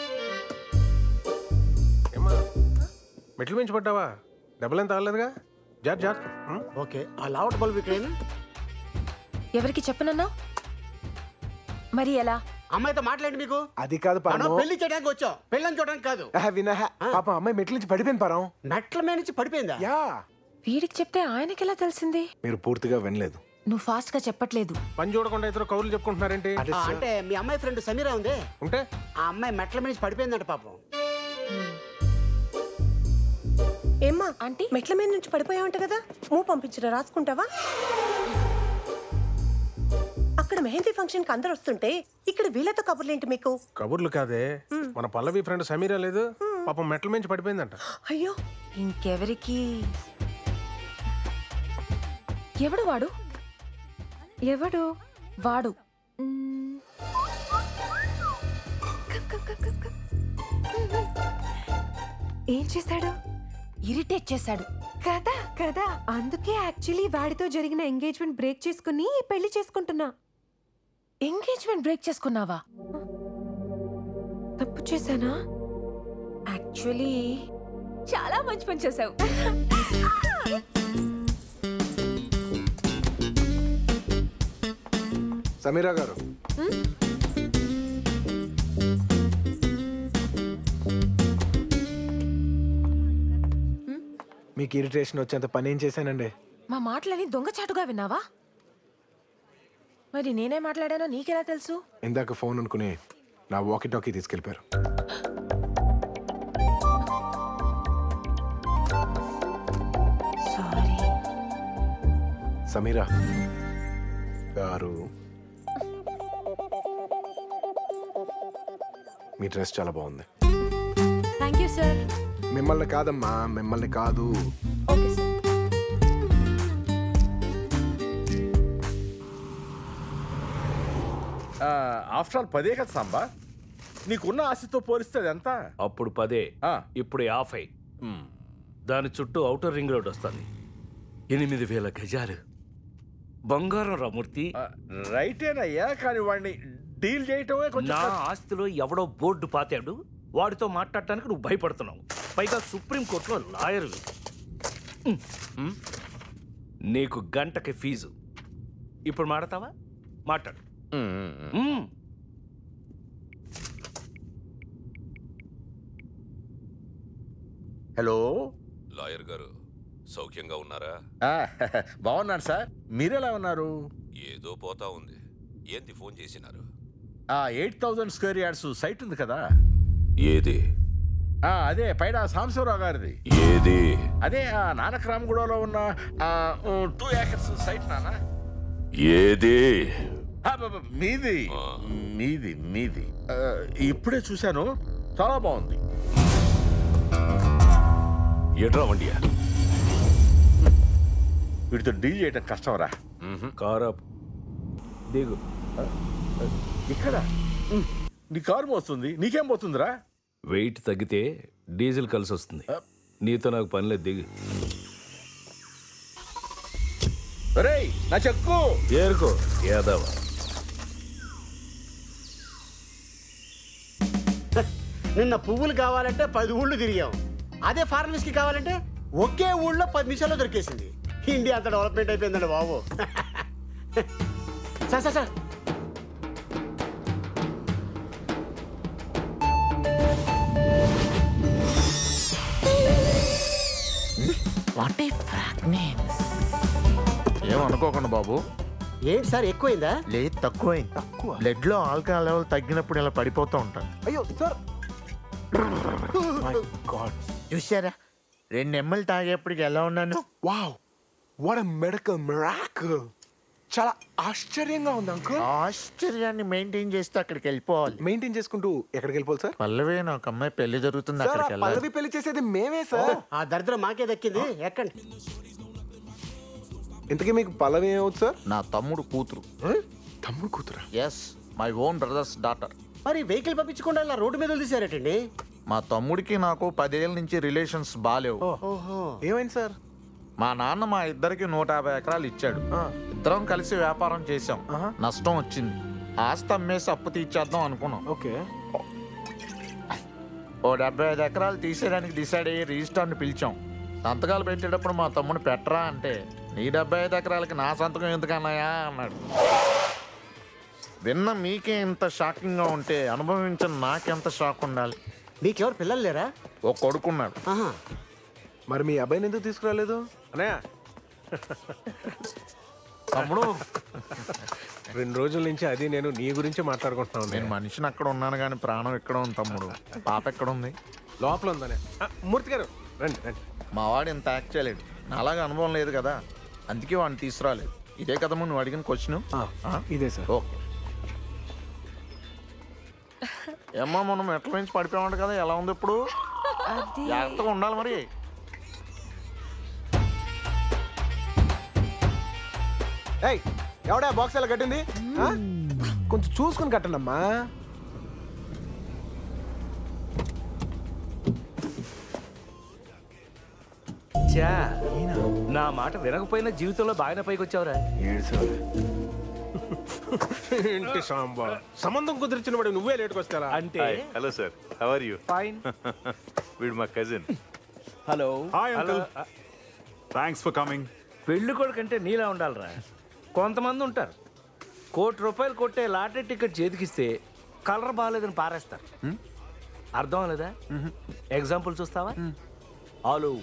ఏమ్మా మెట్లు మించి పడ్డావా డబ్బులేం తాగలేదుగా జార్ జార్ ఓకే ఆ లావట్ బల్బ్ ఇక్కడేనా ఎవరికి చెప్పనన్నా మరి ఎలా అమ్మాయితో మాట్లాడి మీకు అది కాదు మనం పాపం పెళ్లి చేయడానికి వచ్చాం పెళ్ళని చూడడానికి కాదు ఆహా, వినహ పాపం అమ్మాయి మెట్ల నుంచి పడిపోయింది పరం మెట్ల మీద నుంచి పడిపోయిందా యా వీడికి చెప్తే ఆయనకి ఎలా తెలిసింది మీరు పూర్తిగా వినలేదు నువ్వు ఫాస్ట్ గా చెప్పట్లేదు పని చూడకుండా ఇద్దరు కౌరులు చెప్పుకుంటున్నారేంటి ఆ, అంటే మీ అమ్మాయి ఫ్రెండ్ సమీరా ఉందే ఉంటే ఆ అమ్మాయి మెట్ల మీద నుంచి పడిపోయిందంట పాపం ఏమ్మా ఆంటీ మెట్ల మీద నుంచి పడిపోయావంట కదా మూవ్ పంపించరా రాసుకుంటావా అక్కడ మెహందీ ఫంక్షన్ కి అందరు వస్తుంటే ఇక్కడ వీళ్ళతో కబుర్లేంటి మీకు కబుర్లు కాదే మన పల్లవి ఫ్రెండ్ సమీరా లేదు పాపం మెట్ల మించి పడిపోయిందంట అయ్యో ఇంకెవరికి ఎవడు వాడు ఎవడు వాడు మ్మ్. ఏం చేశాడు ఇరిటేట్ చేశాడు కదా కదా అందుకే యాక్చువల్లీ వాడితో జరిగిన ఎంగేజ్మెంట్ బ్రేక్ చేసుకుని పెళ్లి చేసుకుంటున్నా ఎంగేజ్మెంట్ బ్రేక్ చేసుకున్నావా తప్పు చేశానా యాక్చువల్లీ చాలా మంచి పని చేసావు సమీరా గారు మీకు ఇరిటేషన్ వచ్చేంత పని ఏం చేశానండి మా మాటలని దొంగచాటుగా విన్నావా మరి నేనే మాట్లాడానో నీకెలా తెలుసు ఇందాక ఫోన్ అనుకుని నా వాకీ టాకీ తీసుకెళ్ళిపోయారు సారీ సమీరా గారు మీ డ్రెస్ చాలా బాగుంది థ్యాంక్ యూ సార్ మిమ్మల్ని కాదమ్మా మిమ్మల్ని కాదు ఓకే సార్ ఆఫ్టర్ ఆల్ పదే కదా సాంబా నీకున్న ఆశతో పోలిస్తే అది ఎంత అప్పుడు పదే ఇప్పుడు యాభై దాని చుట్టూ ఔటర్ రింగ్ రోడ్ వస్తుంది ఎనిమిది వేల గజాలు బంగారం రామూర్తి రైటేనయ్యా కానీ వాడిని డీల్ చేయటమే కొంచెం నా కష్టం. ఆస్తిలో ఎవడో బోర్డు పాతాడు వాడితో మాట్లాడటానికి నువ్వు భయపడుతున్నావు పైగా సుప్రీంకోర్టులో లాయర్ నీకు గంటకి ఫీజు ఇప్పుడు మాడతావా మాట్లాడు మ్మ్. హలో లాయర్ గారు సౌఖ్యంగా ఉన్నారా ఆ, బాగున్నాను సార్ మీరెలా ఉన్నారు ఏదో పోతా ఉంది ఏంది ఫోన్ చేసినారు ఆ eight thousand square yards site ఉంది కదా ఏది ఆ, అదే పైన సాంబశివరావు గారిది ఏది అదే ఆ నానక్రామగూడలో ఉన్న టూ ఏకర్స్ సైట్ నానా ఏది ఆ, బ- బ- మీది మీది మీది ఆ, ఇప్పుడే చూశాను చాలా బాగుంది ఎడ్రా వండియా వీటితో డీల్ చేయడం కష్టం రా కారప్ దిగు ఇక్కడ నీ కారు మోస్తుంది నీకేం పోతుందిరా వెయిట్ తగ్గితే డీజిల్ కలిసి వస్తుంది నీతో నాకు పనిలేదు దిగు రేయ్ నా చెక్కు ఏరుకో యాదవ నిన్న పువ్వులు కావాలంటే పది ఊళ్ళు తిరిగాం అదే ఫారెన్ విస్కీ కావాలంటే ఒకే ఊళ్ళో పది నిమిషాల్లో దొరికేసింది ఇండియా అంత డెవలప్మెంట్ అయిపోయిందండి బాబు సార్ సార్ సార్ వాట్ ఏమనుకోకండి బాబు ఏంటి సార్ ఎక్కువైందా లేదు తక్కువైంది తక్కువ బ్లడ్ లో ఆల్కహాల్ లెవెల్ తగ్గినప్పుడు ఇలా పడిపోతూ ఉంటాను అయ్యో సార్ చూసారా రెండు ఎమ్మలు తాగేప్పటికి ఎలా ఉన్నాను వావ్ వాట్ మెడికల్ మిరాకిల్ చాలా ఆశ్చర్యంగా ఉంది అంకుల్ ఆశ్చర్యాన్ని మెయింటైన్ చేస్తే అక్కడికి వెళ్ళిపోవాలి మెయింటైన్ చేసుకుంటూ ఎక్కడికి వెళ్ళిపోవాలి సార్ పల్లవి నాకు అమ్మాయి పెళ్లి జరుగుతుంది సార్ ఆ అక్కడికి వెళ్ళాలి పల్లవి పెళ్లి చేసేది మేమే సార్ ఆ దరిద్రం మాకే దక్కింది ఎక్కండి ఇంతకీ మీకు పల్లవి ఏమవుతుంది సార్ నా తమ్ముడు కూతురు తమ్ముడు కూతురు yes my own brothers daughter మరి వెహికల్ పంపించకుండా ఇలా రోడ్డు మీద వదిలేశారటండి మా తమ్ముడికి నాకు పదేళ్ళ నుంచి రిలేషన్స్ బాలేవు ఓహో ఏమైంది సార్ మా నాన్న మా ఇద్దరికి నూట యాభై ఎకరాలు ఇచ్చాడు ఇద్దరం కలిసి వ్యాపారం చేసాం నష్టం వచ్చింది ఆస్తి అమ్మేసి అప్పు తీర్చేద్దాం అనుకున్నాం ఓకే ఓ డెబ్బై ఐదు ఎకరాలు తీసేయడానికి డిసైడ్ అయ్యి రిజిస్టర్ని పిలిచాం సంతకాలు పెట్టేటప్పుడు మా తమ్ముడు పెట్టరా అంటే నీ డెబ్బై ఐదు ఎకరాలకి నా సంతకం ఎందుకన్నాయా అన్నాడు విన్న మీకే ఇంత షాకింగ్గా ఉంటే అనుభవించిన నాకెంత షాక్ ఉండాలి మీకెవరు పిల్లలు లేరా ఓ కొడుకున్నాడు మరి మీ అబ్బాయిని ఎందుకు తీసుకురాలేదు అన్నయ్య తమ్ముడు రెండు రోజుల నుంచి అది నేను నీ గురించి మాట్లాడుకుంటున్నాను నేను మనిషిని అక్కడ ఉన్నాను కానీ ప్రాణం ఎక్కడ ఉంది తమ్ముడు పాప ఎక్కడ ఉంది లోపల ఉందనే ఆ, మూర్తి గారు రండి రండి మా వాడు ఇంత యాక్ట్ చేయలేడు నాలాగా అనుభవం లేదు కదా అందుకే వాడిని తీసుకురాలేదు ఇదే కదా నువ్వు అడిగిన క్వశ్చన్ ఇదే సార్ ఓకే ఏమ్మా మనం ఎట్ల నుంచి పడిపోయామంట కదా ఎలా ఉంది ఇప్పుడు అది జాగ్రత్తగా ఉండాలి మరి ఏయ్ ఎవడా బాక్స్ ఎలా కట్టింది ఆ? కొంచెం చూసుకుని కట్టండి అమ్మా చా నా మాట వినకపోయినా జీవితంలో బాగానే పైకి వచ్చావురా ఏంటి సాంబా సంబంధం కుదిర్చిన వాడు నువ్వే లేట్కి వస్తారా అంటే hello sir how are you fine వీడు మా cousin hello hi uncle thanks for coming పెళ్లి కొడుకంటే నీలా ఉండాలిరా కొంతమంది ఉంటారు కోటి రూపాయలు కొట్టే లాటరీ టికెట్ చేతికిస్తే కలర్ బాగాలేదని పారేస్తారు అర్థం అవ్వలేదా ఎగ్జాంపుల్ చూస్తావా ఆలు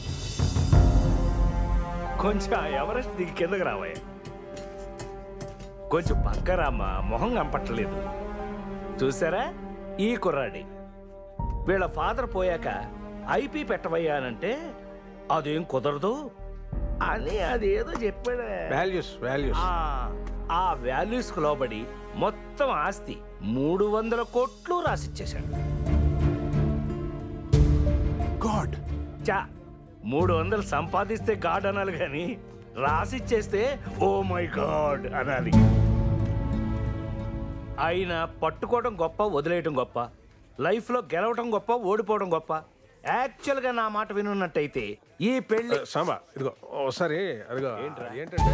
కొంచెం ఆ ఎవరెస్ట్ దిగి కిందకి రావాయ కొంచెం పక్క రామ్మా మొహం కనపట్టలేదు చూసారా ఈ కుర్రాడి వీళ్ళ ఫాదర్ పోయాక ఐపీ పెట్టవయ్యానంటే అదేం కుదరదు అని అదేదో చెప్పాడే వాల్యూస్ వాల్యూస్ ఆ, ఆ వాల్యూస్ కు లోబడి మొత్తం ఆస్తి మూడు వందల కోట్లు రాసిచ్చేశాడు గాడ్ చా మూడు వందలు సంపాదిస్తే గాడ్ అనాలి కానీ రాసిచ్చేస్తే ఓ మై గాడ్ అనాలి అయినా పట్టుకోవడం గొప్ప వదిలేయడం గొప్ప లైఫ్లో గెలవడం గొప్ప ఓడిపోవడం గొప్ప యాక్చువల్గా నా మాట వినున్నట్టయితే ఈ పెళ్లి సాంబా ఇదిగో ఒకసారి అదిగో ఏంటంటే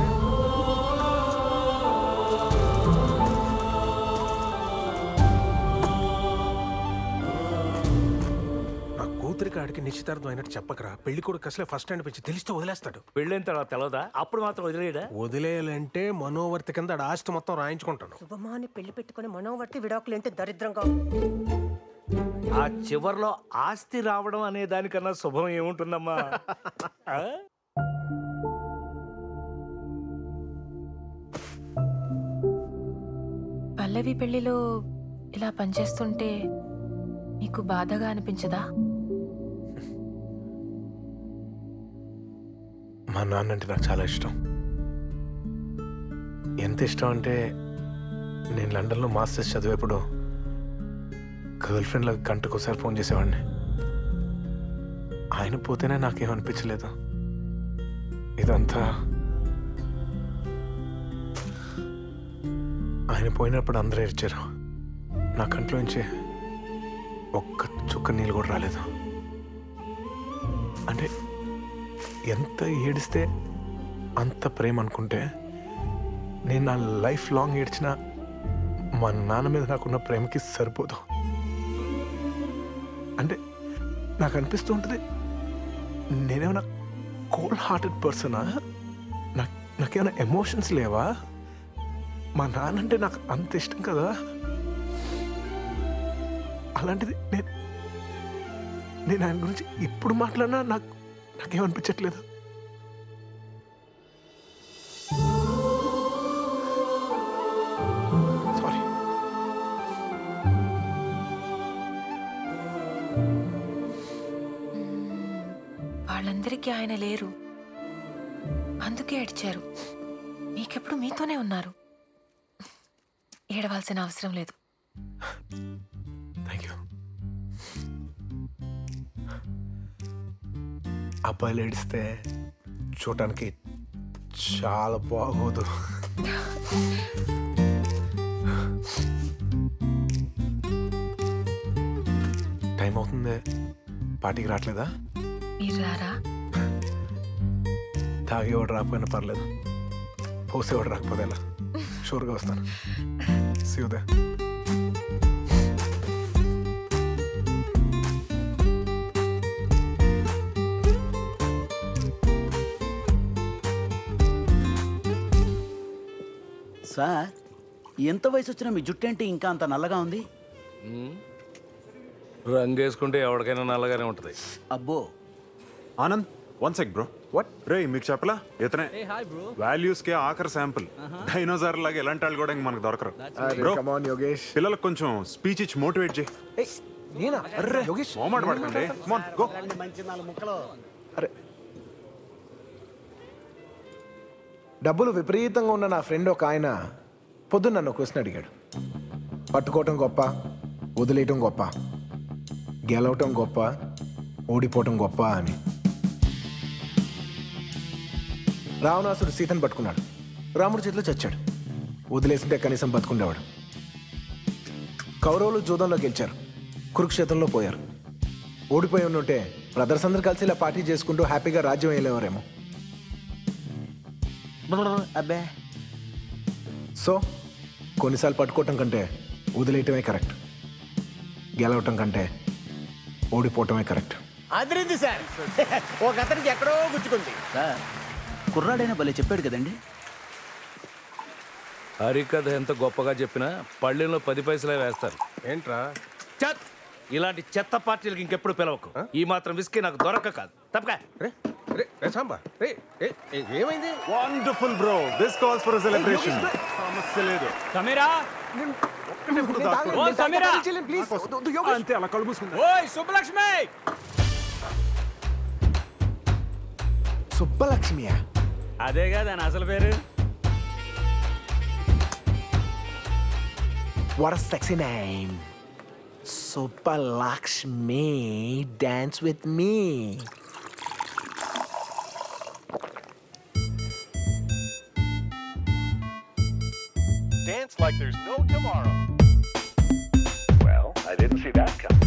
నా కూతురికి ఆడికి నిశ్చితార్థం అయినట్టు చెప్పకరా పెళ్లి కొడుకు అసలే ఫస్ట్ హ్యాండ్ పిచ్చి తెలిస్తే వదిలేస్తాడు పెళ్ళైన తర్వాత తెలవదా అప్పుడు మాత్రం వదిలేయడా వదిలేయాలంటే మనోవర్తి కింద ఆడ ఆస్తి మొత్తం రాయించుకుంటాను శుభమాని పెళ్లి పెట్టుకుని మనోవర్తి విడాకులేంటి దరిద్రంగా ఆ చివర్లో ఆస్తి రావడం అనే దానికన్నా శుభం ఏముంటుందమ్మా ఆ? పల్లవి పెళ్లిలో ఇలా పనిచేస్తుంటే నీకు బాధగా అనిపించదా మా నాన్న అంటే నాకు చాలా ఇష్టం ఎంత ఇష్టం అంటే నేను లండన్లో మాస్టర్స్ చదివేప్పుడు గర్ల్ ఫ్రెండ్ల గంటకోసారి ఫోన్ చేసేవాడిని ఆయన పోతేనే నాకేమనిపించలేదు ఇదంతా ఆయన పోయినప్పుడు అందరూ ఏడ్చారు నా కంట్లోంచి ఒక్క చుక్క నీళ్ళు కూడా రాలేదు అంటే ఎంత ఏడిస్తే అంత ప్రేమ అనుకుంటే నేను నా లైఫ్ లాంగ్ ఏడ్చిన మా నాన్న మీద నాకున్న ప్రేమకి సరిపోదు అంటే నాకు అనిపిస్తూ ఉంటుంది నేనేమైనా కోల్డ్ హార్టెడ్ పర్సనా నాకు నాకేమైనా ఎమోషన్స్ లేవా మా నాన్న అంటే నాకు అంత ఇష్టం కదా అలాంటిది నేను నేను ఆయన గురించి ఇప్పుడు మాట్లాడినా నాకు నాకేమనిపించట్లేదు సారీ వాళ్ళందరికీ ఆయన లేరు అందుకే ఏడ్చారు మీకెప్పుడు మీతోనే ఉన్నారు ఏడవాల్సిన అవసరం లేదు థ్యాంక్ యూ అబ్బాయిలు ఏడిస్తే చూడటానికి చాలా బాగోదు టైం అవుతుంది పార్టీకి రావట్లేదా మీరు రారా తాగేవాడు రాకపోయినా పర్లేదు పోసేవాడు రాకపోతే ఎలా షూర్గా వస్తాను సీదే సార్ ఎంత వయసు వచ్చినా మీ జుట్టు ఏంటి ఇంకా అంత నల్లగా ఉంది ఉమ్. రంగేసుకుంటే ఎవరికైనా నల్లగానే ఉంటుంది అబ్బో Anand one sec bro what రే మీకు చెప్పలా ఇతనే వాల్యూస్ కే ఆఖరి శాంపుల్ డైనోసార్ లాగా ఎలాంటి వాళ్ళు కూడా ఇంక మనకు దొరకరు అరే, బ్రో come on, యోగేష్ పిల్లలకు కొంచెం స్పీచ్ ఇచ్చి మోటివేట్ చేయి నేనా అర్రే యోగేష్ మోమాట పడకండి Come on, go. మంచి నాలుగు ముక్కలు అరే డబ్బులు విపరీతంగా ఉన్న నా ఫ్రెండ్ ఒక ఆయన పొద్దున్న నన్ను క్వశ్చన్ అడిగాడు పట్టుకోవటం గొప్ప వదిలేయటం గొప్ప గెలవటం గొప్ప ఓడిపోవటం గొప్ప అని రావణాసుడు సీతను పట్టుకున్నాడు రాముడి చేతిలో చచ్చాడు వదిలేసింటే కనీసం బతుకుండేవాడు కౌరవులు జూదంలో గెలిచారు కురుక్షేత్రంలో పోయారు ఓడిపోయి ఉంటే బ్రదర్స్ అందరు కలిసి ఇలా పార్టీ చేసుకుంటూ హ్యాపీగా రాజ్యం వెళ్ళేవారేమో అబ్బే సో కొన్నిసార్లు పట్టుకోవటం కంటే వదిలేయటమే కరెక్ట్ గెలవటం కంటే ఓడిపోవటమే కరెక్ట్ అదిరింది సార్ ఒక అతనికి ఎక్కడో గుచ్చుకుంది సార్ కుర్రాడైనా భలే చెప్పాడు కదండి హరికథ ఎంత గొప్పగా చెప్పినా పళ్ళెంలో పది పైసలే వేస్తారు ఏంట్రా చత్ ఇలాంటి చెత్త పార్టీలకు ఇంకెప్పుడు పిలవకు ఈ మాత్రం విస్కీ నాకు దొరక్క కాదు తప్పక రే రే సాంబా రే ఏ, ఏ, ఏమైంది wonderful bro this calls for celebration సమస్య లేదు సమీరా ఇప్పుడు దాక్కోండి. ఓ సమీరా అంతే అలా కళ్ళు మూసుకుంటా ఓయ్ సుబ్బలక్ష్మి సుబ్బలక్ష్మియా అదేగా దాని అసలు పేరు What a sexy name. Subbalakshmi, dance with me. Dance like there's no tomorrow. Well, I didn't see that coming.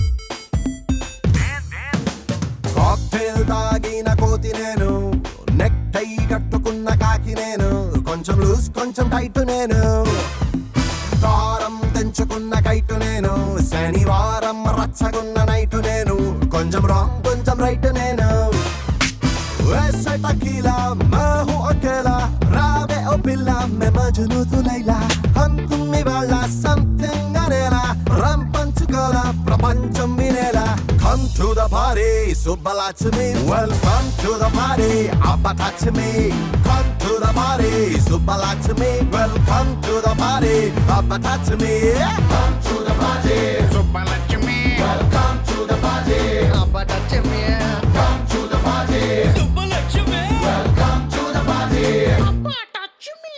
Cocktail తాగిన కోతి నేను నెక్ టై కట్టుకున్న కాకి నేను కొంచెం లూజ్ కొంచెం టైట్ నేను దారం తెంచుకున్న కైటు నేను శనివారం రచ్చగున్న నైటు నేను కొంచెం రాంగ్ కొంచెం రైట్ నేను वैसे टकीला मैं हूँ अकेला रावे ओ पिल्ला मैं मजनू तू लैला हम तुम ఇవాళ సంథింగ్ అనేలా రం పంచుకోల ప్రపంచం వినేలా Come to the party, Subbalaxmi. Welcome to the party, Abba touch me. Come to the party, Subbalaxmi. Welcome to the party, Abba touch me. Come to the party, Subbalaxmi. Welcome to the party, Abba touch me. Come to the party, Subbalaxmi. Welcome to the party, Abba touch me.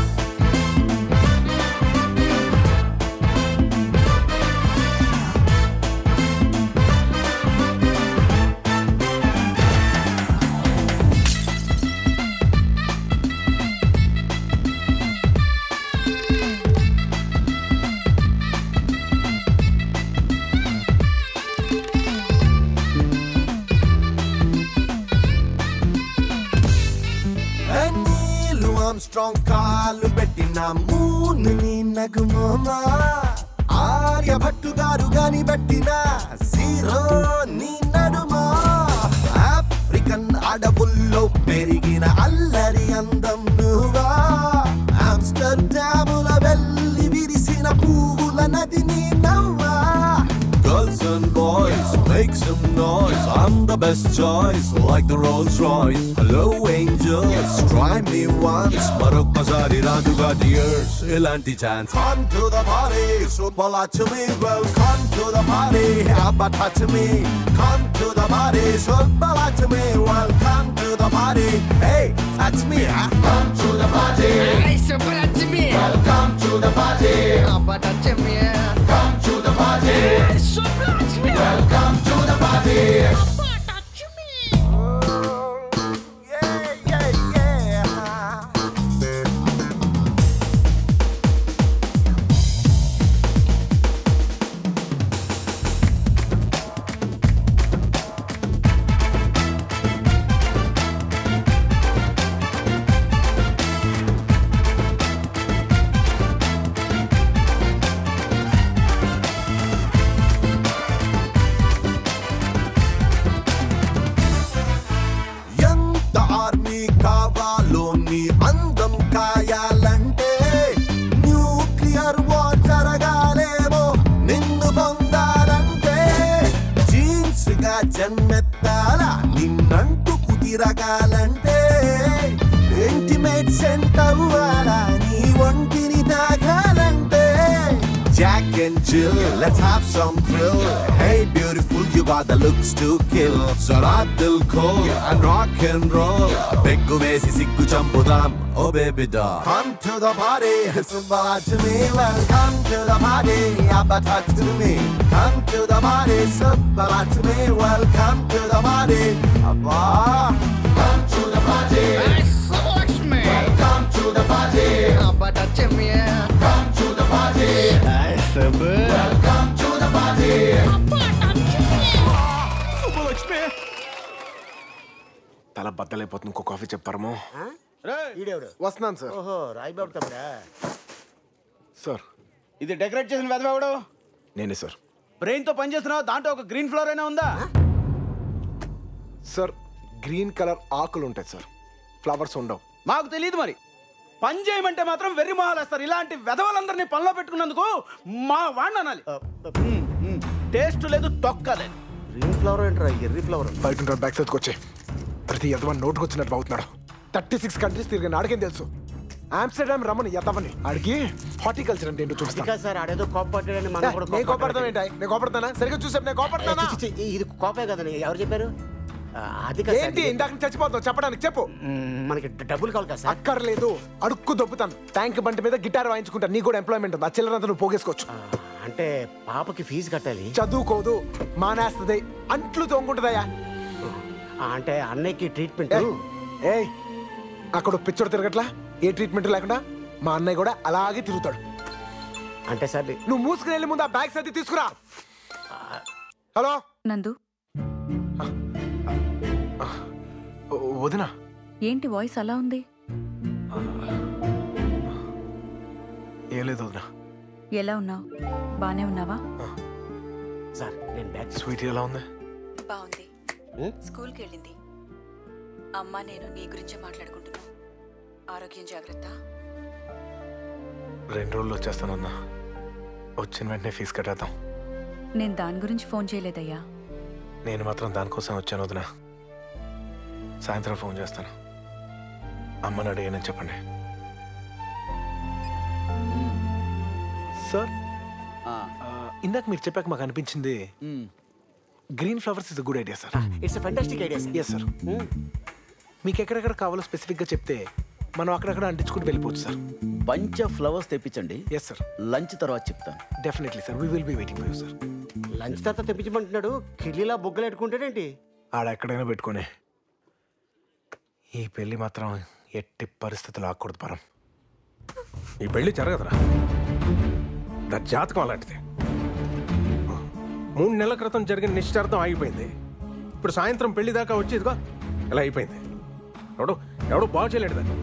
నీళ్ళు Armstrong కాళ్ళు పెట్టిన మూనుని నగుమోమా ఆర్యభట్టు గారు గాని పెట్టిన zero నీ నడుమా African అడవుల్లో పెరిగిన అల్లరి అందం నువ్వా ఆమ్స్టర్డాముల వెళ్ళి విరిసిన పువ్వుల నది నీ నవ్వా Girls and boys, make some noise. I'm the best choice, like the Rolls Royce. Hello, angels, try me once. మరొక్కసారి రాదుగా dears, ఇలాంటి chance Come to the party, super to me. Welcome to the party, Abba touch me. Come to the party, super to me. Welcome to the party, hey, touch me. Huh? Come to the party, hey, super to me. Welcome to the party, Abba touch me. Come to the party, super to me. Welcome to the party. Abba touch me. Yeah, yeah, yeah. తాగాలంటే intimate scent అవ్వాలా నీ ఒంటిని తాగాలంటే Jack and Jill, let's have some thrill. Hey, beautiful, you got the looks to kill. So rock till cold and rock and roll. Beggu vesi siggu champudam, oh baby doll. Come to the party, sumbala to me. Welcome to the party, abba touch to me. Come to the party, sumbala to me. Welcome to the party, abba. Come to the party. Welcome to the party. Abba touch me. Come to the party. Welcome to the party. తల బద్దలైపోతుంది ఇంకో coffee చెప్పారమో ఈడెవడు వస్తున్నాను sir ఓహో రాయిబాబు తమ్ముడా sir ఇది decorate చేసిన వెదవాడు నేనే sir brain తో పనిచేస్తున్నావు దాంట్లో ఒక గ్రీన్ ఫ్లవర్ అయినా ఉందా సార్ గ్రీన్ కలర్ ఆకులు ఉంటాయి సార్ ఫ్లవర్స్ ఉండవు మాకు తెలియదు మరి పని చేయమంటే మాత్రం వెర్రి మొహాలేస్తారు ఇలాంటి వెధవలందరినీ పనిలో పెట్టుకున్నందుకు మా వాడిని అనాలి టేస్ట్ లేదు తొక్క లేదు గ్రీన్ ఫ్లవర్ ఏంట్రా ఎర్రీ ఫ్లవర్ బయట ఉంటారు బ్యాక్ సైడ్కి వచ్చే ప్రతి యదవన్ నోటుకు వచ్చినట్టు అవుతున్నాడు థర్టీ సిక్స్ కంట్రీస్ తిరిగి నాడికేం తెలుసు ఆమ్స్టర్డామ్ రమ్మని యదవని అడిగి హార్టికల్చర్ అంటే ఏంటో చూస్తా ఇంకా సార్ ఆడేదో కోపడ్డాడని మనం కూడా నేను కోపడతాను ఏంటి నేను కోపడతానా సరిగ్గా చూసాను నేను కోపడతానా చి, చి, చి, ఇది కోపే కదండి ఎవరు చెప్పారు ఆ, అది కాదు సార్, ఏంటి ఇది- ఇందాక నుంచి చచ్చిపోతావు చెప్పడానికి చెప్పు మ్మ్, మనకి డ- డబ్బులు కావాలి కదా సార్ అక్కర్లేదు అడుక్కు దొబ్బుతాను ట్యాంక్ బండి మీద గిటార్ వాయించుకుంటా నీ కూడా ఎంప్లాయ్మెంట్ ఉంది ఆ చిల్లరంతా నువ్వు పోగేసుకోవచ్చు అంటే పాపకి ఫీజు కట్టాలి చదువుకోదు మానేస్తుంది అంట్లు తోముకుంటుందయ్యా ఆ, అంటే అన్నయ్యకి ట్రీట్మెంట్ ఏయ్ అక్కడ పిచ్చోడు తిరగట్లా ఏ ట్రీట్మెంట్ లేకుండా మా అన్నయ్య కూడా అలాగే తిరుగుతాడు అంటే సార్ నువ్వు మూసుకుని వెళ్ళి ముందు ఆ బ్యాగ్స్ అది తీసుకురా హలో నందు వదినా ఏంటి వాయిస్ అలా ఉంది ఏం లేదు వదినా ఎలా ఉన్నావు బానే ఉన్నావా సార్ నేను బ్యాగ్ స్వీట్ ఎలా ఉంది బాగుంది స్కూల్కి వెళ్ళింది అమ్మ నేను నీ గురించే మాట్లాడుకుంటున్నాం ఆరోగ్యం జాగ్రత్త రెండు రోజులు వచ్చేస్తానన్నా వచ్చిన వెంటనే ఫీజు కట్టేద్దాం నేను దాని గురించి ఫోన్ చేయలేదయ్యా నేను మాత్రం దానికోసం వచ్చాను వదినా సాయంత్రం ఫోన్ చేస్తాను అమ్మని అడిగానని చెప్పండి సార్ ఆ, ఇందాక మీరు చెప్పాక మాకు అనిపించింది green flowers is good idea sir it's fantastic idea sir yes sir మీకు ఎక్కడెక్కడ కావాలో స్పెసిఫిక్గా చెప్తే మనం అక్కడక్కడ అంటించుకుంటూ వెళ్ళిపోవచ్చు సార్ బంచ్ ఆఫ్ ఫ్లవర్స్ తెప్పించండి ఎస్ సార్ లంచ్ తర్వాత చెప్తాను definitely sir we will be waiting for you sir lunch తర్వాత తెప్పించమంటున్నాడు కిల్లీలా బొగ్గలు పెట్టుకుంటాడేంటి ఆడ ఎక్కడైనా పెట్టుకొని ఈ పెళ్లి మాత్రం ఎట్టి పరిస్థితులు ఆకూడదు పరం ఈ పెళ్లి జరగదురా నా జాతకం అలాంటిది మూడు నెలల క్రితం జరిగిన నిశ్చార్థం ఆగిపోయింది ఇప్పుడు సాయంత్రం పెళ్లి దాకా వచ్చేదిగా ఇలా అయిపోయింది ఎవడు ఎవడు బాగు చేయలేడు దాన్ని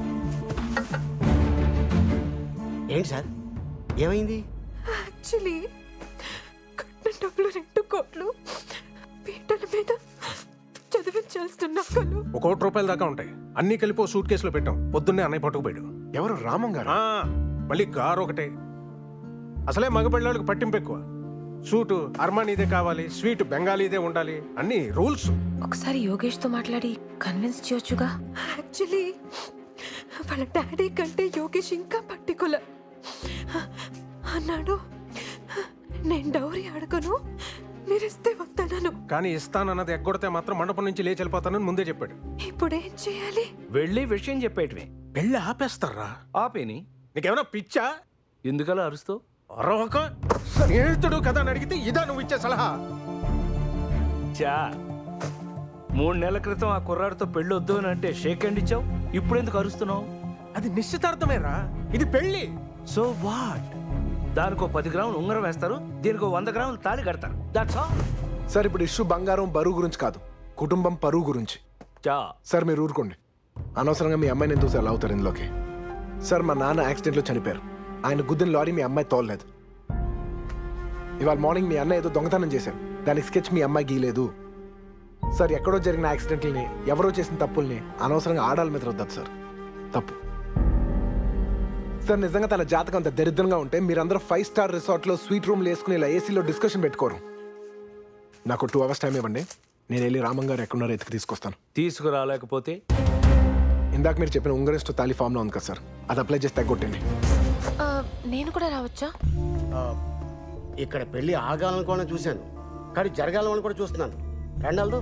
ఏంటి సార్ ఏమైంది యాక్చువల్లీ కట్టిన డబ్బులు రెండు కోట్లు పీటల మీద చదివించాల్సిన కలు ఒక కోటి రూపాయల దాకా ఉంటాయి అన్ని కలిపి ఓ సూట్ కేసులో పెట్టాం పొద్దున్నే అన్నయ్య పట్టుకుపోయాడు ఎవరు రామం గారు మళ్ళీ కారు ఒకటే అసలే మగపిల్లలకు పట్టింపు ఎక్కువ సూటు అర్మానీదే కావాలి స్వీట్ బెంగాలీదే ఉండాలి అన్ని రూల్స్ ఒకసారి యోగేష్తో మాట్లాడి కన్విన్స్ చేయొచ్చుగా యాక్చువల్లీ వాళ్ళ డాడీ కంటే యోగేష్ ఇంకా పర్టికులర్ అన్నాడు నేను డౌరీ అడగను మీరు ఇస్తే వద్దనను కానీ ఇస్తానన్నది ఎగ్గొడితే మాత్రం మండపం నుంచి లేచి వెళ్ళిపోతానని ముందే చెప్పాడు ఇప్పుడు ఏం చేయాలి వెళ్ళి విషయం చెప్పేటివి పెళ్ళి ఆపేస్తారా ఆపేని నీకేమైనా పిచ్చా ఎందుకలా అరుస్తూ అరవక స్నేహితుడు కదా అని అడిగితే ఇదా నువ్వు ఇచ్చే సలహా చా మూడు నెలల క్రితం ఆ కుర్రాడితో పెళ్ళి వద్దు అని అంటే షేక్ హ్యాండ్ ఇచ్చావు ఇప్పుడు ఎందుకు అరుస్తున్నావు అది నిశ్చితార్థమేరా ఇది పెళ్ళి సో వాట్ దానికో పది గ్రాములు ఉంగరం వేస్తారు దీనికో వంద గ్రాములు తాళి కడతారు దట్స్ ఆల్ సార్ ఇప్పుడు ఇష్యూ బంగారం బరువు గురించి కాదు కుటుంబం పరువు గురించి చా సార్ మీరు ఊరుకోండి అనవసరంగా మీ అమ్మాయిని ఎందుకు సెల్ అవుతారు ఇందులోకి సార్ మా నాన్న యాక్సిడెంట్లో చనిపోయారు ఆయన గుద్దిన లారీ మీ అమ్మాయి తోలలేదు ఇవాళ మార్నింగ్ మీ అన్న ఏదో దొంగతనం చేశారు దానికి స్కెచ్ మీ అమ్మాయి గీయలేదు సార్ ఎక్కడో జరిగిన యాక్సిడెంట్లని ఎవరో చేసిన తప్పుల్ని అనవసరంగా ఆడాల మీద రుద్దదు సార్ తప్పు సార్ నిజంగా తన జాతకం అంత దరిద్రంగా ఉంటే మీరందరూ ఫైవ్ స్టార్ రిసార్ట్లో స్వీట్ రూమ్లు వేసుకుని ఇలా ఏసీలో డిస్కషన్ పెట్టుకోరు నాకు టూ అవర్స్ టైం ఇవ్వండి నేను వెళ్ళి రామం గారు ఎక్కడున్నారో ఎతికి తీసుకొస్తాను తీసుకురాలేకపోతే ఇందాక మీరు చెప్పిన ఉంగరెస్ట్ తాలి ఫామ్లో ఉంది కదా సార్ అది అప్లై చేసి తగ్గొట్టండి ఆ, నేను కూడా రావచ్చా ఆ, ఇక్కడ పెళ్లి ఆగాలనుకోవడం చూశాను కానీ జరగాలని కూడా చూస్తున్నాను రెండాలతో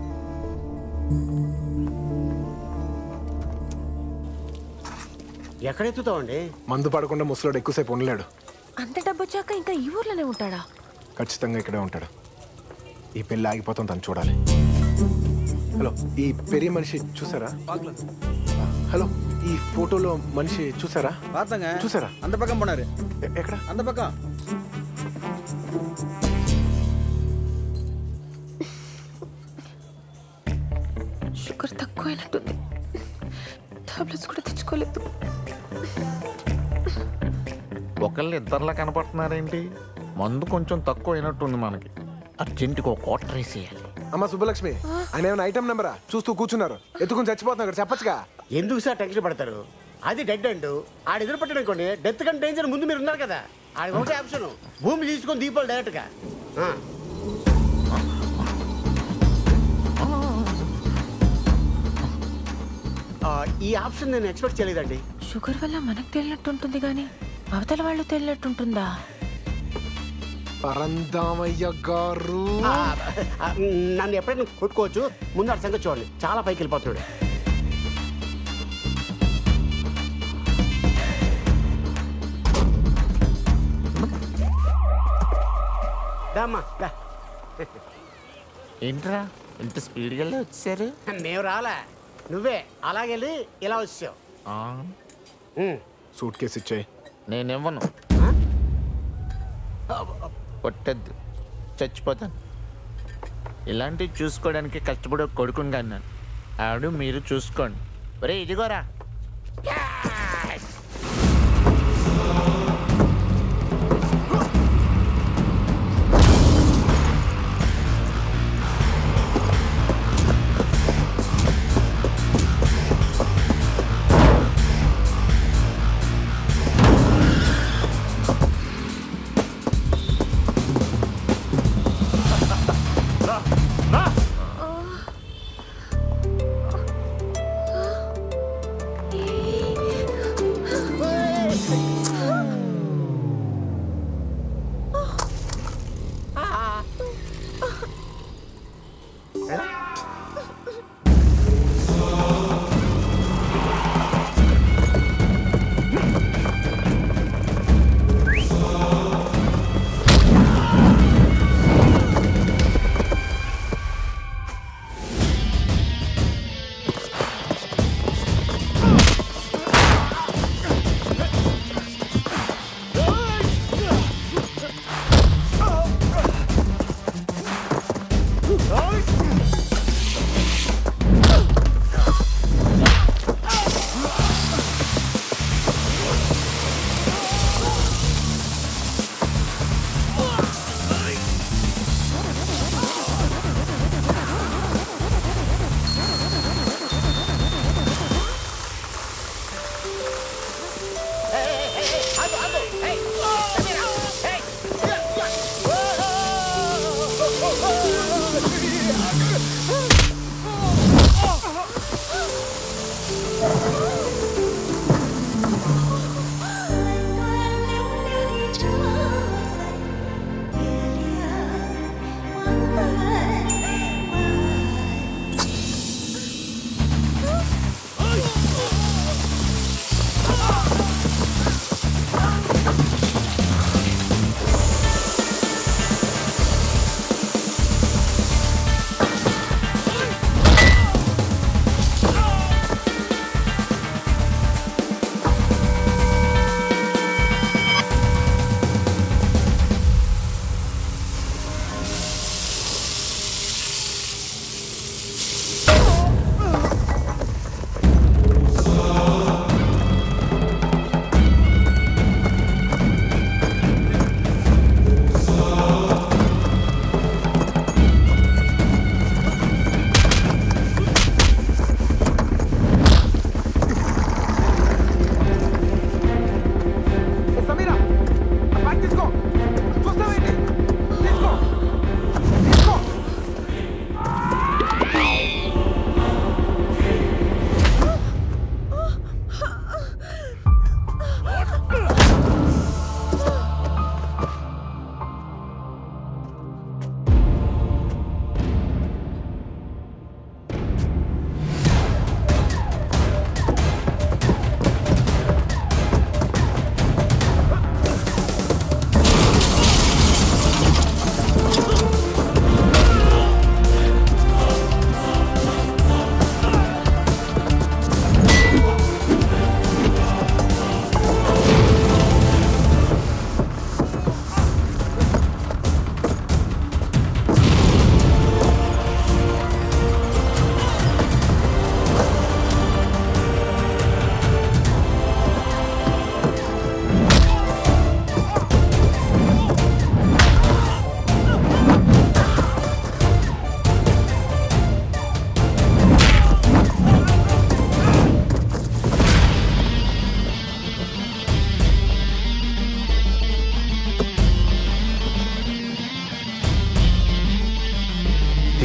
ఎక్కడ ఎత్తుతావండి మందు పడకుండా ముసలోడు ఎక్కువసేపు ఉండలేడు అంత డబ్బు వచ్చాక ఇంకా ఈ ఊర్లోనే ఉంటాడా ఖచ్చితంగా ఇక్కడే ఉంటాడు ఈ పెళ్ళి ఆగిపోతాం తను చూడాలి హలో ఈ పెరియ మనిషి చూసారా హలో ఈ ఫోటోలో మనిషి చూసారా பார்த்தாங்க చూసారా அந்த பக்கம் போனாரு ఎ- ఎక్కడ அந்த பக்கம் షుగర్ తక్కువైనట్టుంది టాబ్లెట్స్ కూడా తెచ్చుకోలేదు ఒకళ్ళు ఇద్దరులా కనపడుతున్నారేంటి మందు కొంచెం తక్కువ అయినట్టుంది మనకి అర్జెంటుగా ఒక కోటర్ వేసేయాలి అమ్మ సుబ్బలక్ష్మి ఆయన ఏమైనా ఐటమ్ నెంబరా చూస్తూ కూర్చున్నారు ఎత్తుకుని చచ్చిపోతున్నారు ఇక్కడ చెప్పచ్చుగా ఎందుకు సార్ టెన్షన్ పడతారు అది డెడ్ అండ్ ఆడ ఎదురు పట్టడం డెత్ కంటే డేంజర్ ముందు మీరు ఉన్నారు కదా ఆడ ఒకటే ఆప్షన్ భూమి తీసుకొని దీపాలు డైరెక్ట్గా ఆ. ఆ, ఈ ఆప్షన్ నేను ఎక్స్పెక్ట్ చేయలేదండి షుగర్ వల్ల మనకు తేలినట్టుంటుంది కానీ అవతల వాళ్ళు తేలినట్టుంటుందా పరందామయ్య గారు ఆ, ఆ, నన్ను ఎప్పుడైనా కొట్టుకోవచ్చు ముందు ఆ సంగతి చూడండి చాలా పైకి వెళ్ళిపోతున్నాడు దామ్మా దా. ఏంట్రా ఇంత స్పీడ్గా వచ్చారు మేము రాలే నువ్వే అలాగెళ్ళి ఇలా వచ్చావు సూట్ కేసు ఇచ్చాయి నేనివ్వను కొట్టద్దు చచ్చిపోతాను ఇలాంటివి చూసుకోవడానికి కష్టపడే కొడుకుని కానీ నేను ఆవిడ మీరు చూసుకోండి ఒరే ఇదిగోరా ఆ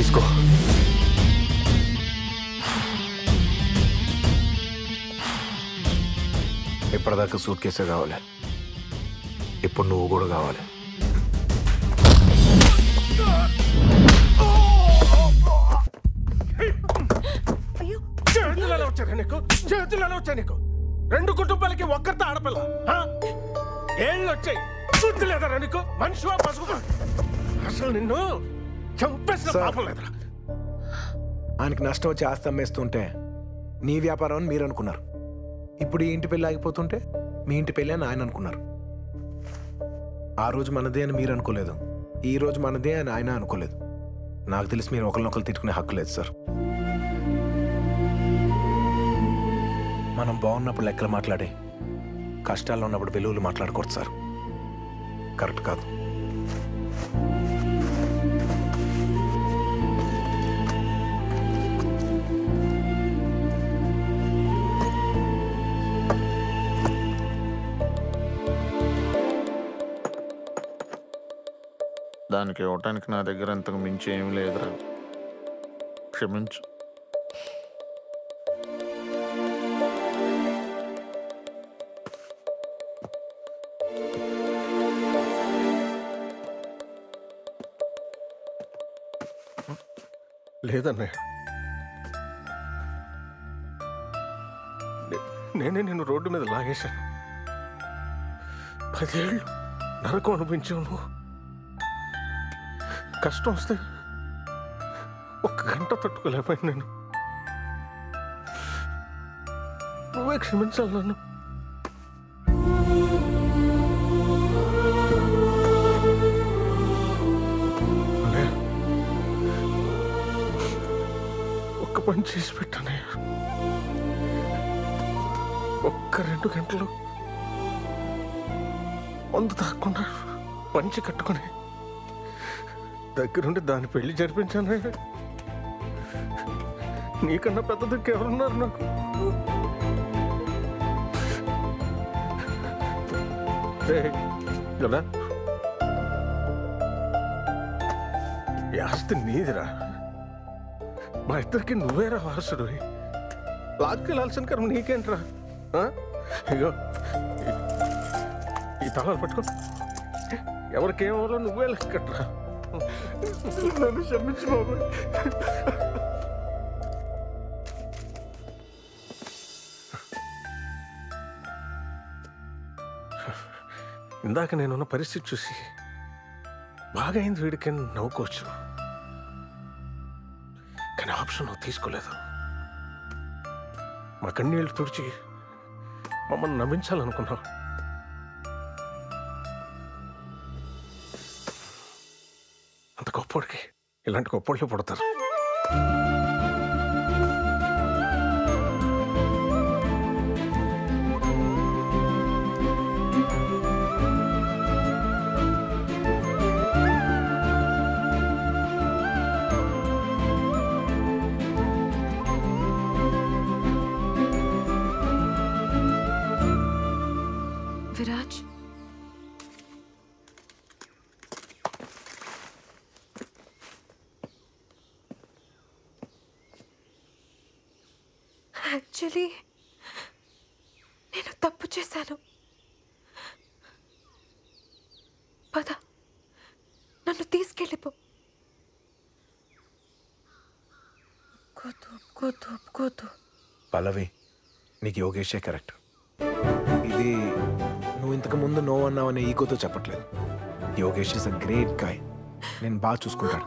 తీసుకో ఇప్పటిదాకా సూట్ కేసే కావాలి ఇప్పుడు నువ్వు కూడా కావాలి చేతులలో వచ్చారా నీకు చేతులలో వచ్చా నీకు రెండు కుటుంబాలకి ఒక్కరితో ఆడపిల్ల ఆ? ఏళ్ళు వచ్చాయి బుద్ధి లేదరా నీకు మనిషివా పసుపు అసలు నిన్ను చంపేసిన సార్. పాపం లేదురా ఆయనకి నష్టం వచ్చి ఆస్తి అమ్మేస్తుంటే నీ వ్యాపారం అని మీరు అనుకున్నారు ఇప్పుడు ఈ ఇంటి పెళ్ళి ఆగిపోతుంటే మీ ఇంటి పెళ్ళి అని ఆయన అనుకున్నారు ఆ రోజు మనదే అని మీరు అనుకోలేదు ఈ రోజు మనదే అని ఆయన అనుకోలేదు నాకు తెలిసి మీరు ఒకరినొకరు తిట్టుకునే హక్కు లేదు సార్ మనం బాగున్నప్పుడు లెక్కలు మాట్లాడి కష్టాల్లో ఉన్నప్పుడు విలువలు మాట్లాడకూడదు సార్ కరెక్ట్ కాదు దానికి ఇవ్వటానికి నా దగ్గర ఇంతకు మించి ఏమీ లేదురా క్షమించు లేదన్నయ్య నే- నేనే నిన్ను రోడ్డు మీద లాగేశాను పదేళ్ళు నరకం అనిపించావు నువ్వు కష్టం వస్తే ఒక్క గంట తట్టుకోలేకపోయాను నేను నువ్వే క్షమించాలి నన్ను అన్నయ్య, ఒక్క పని చేసి పెట్టానయ్య ఒక్క రెండు గంటలు మందు తాకుండా పంచి కట్టుకుని దగ్గరుండి దాని పెళ్లి జరిపించాను నీకన్నా పెద్ద దిక్కు ఎవరున్నారు నాకు ఏయ్, ఇలా ఈ ఆస్తి నీదిరా మా ఇద్దరికి నువ్వేరా వారసుడు లాక్కెళ్ళాల్సిన కర్మ నీకేంట్రా ఆ? ఇగో ఈ- ఈ తాళాలు పట్టుకో ఎవరికేమో నువ్వే లెక్కట్రా నన్ను క్షమించు బాబు ఇందాక నేనున్న పరిస్థితి చూసి బాగా అయింది వీడికి అని నవ్వుకోవచ్చు కానీ ఆప్షన్ నువ్వు తీసుకోలేదు మా కన్నీళ్ళు తుడిచి మమ్మల్ని నవ్వించాలనుకున్నావు అంత గొప్పోడికి ఇలాంటి గొప్పోళ్ళే పుడతారు విరాజ్ యాక్చువల్లీ నేను తప్పు చేశాను పద నన్ను తీసుకెళ్ళిపో ఒప్పుకోదు ఒప్పుకోదు ఒప్పుకోదు పల్లవి నీకు యోగేషే కరెక్ట్ ఇది నువ్వు ఇంతకు ముందు నో అన్నావనే ఈగోతో చెప్పట్లేదు Yogesh is a great guy నేను బాగా చూసుకుంటాడు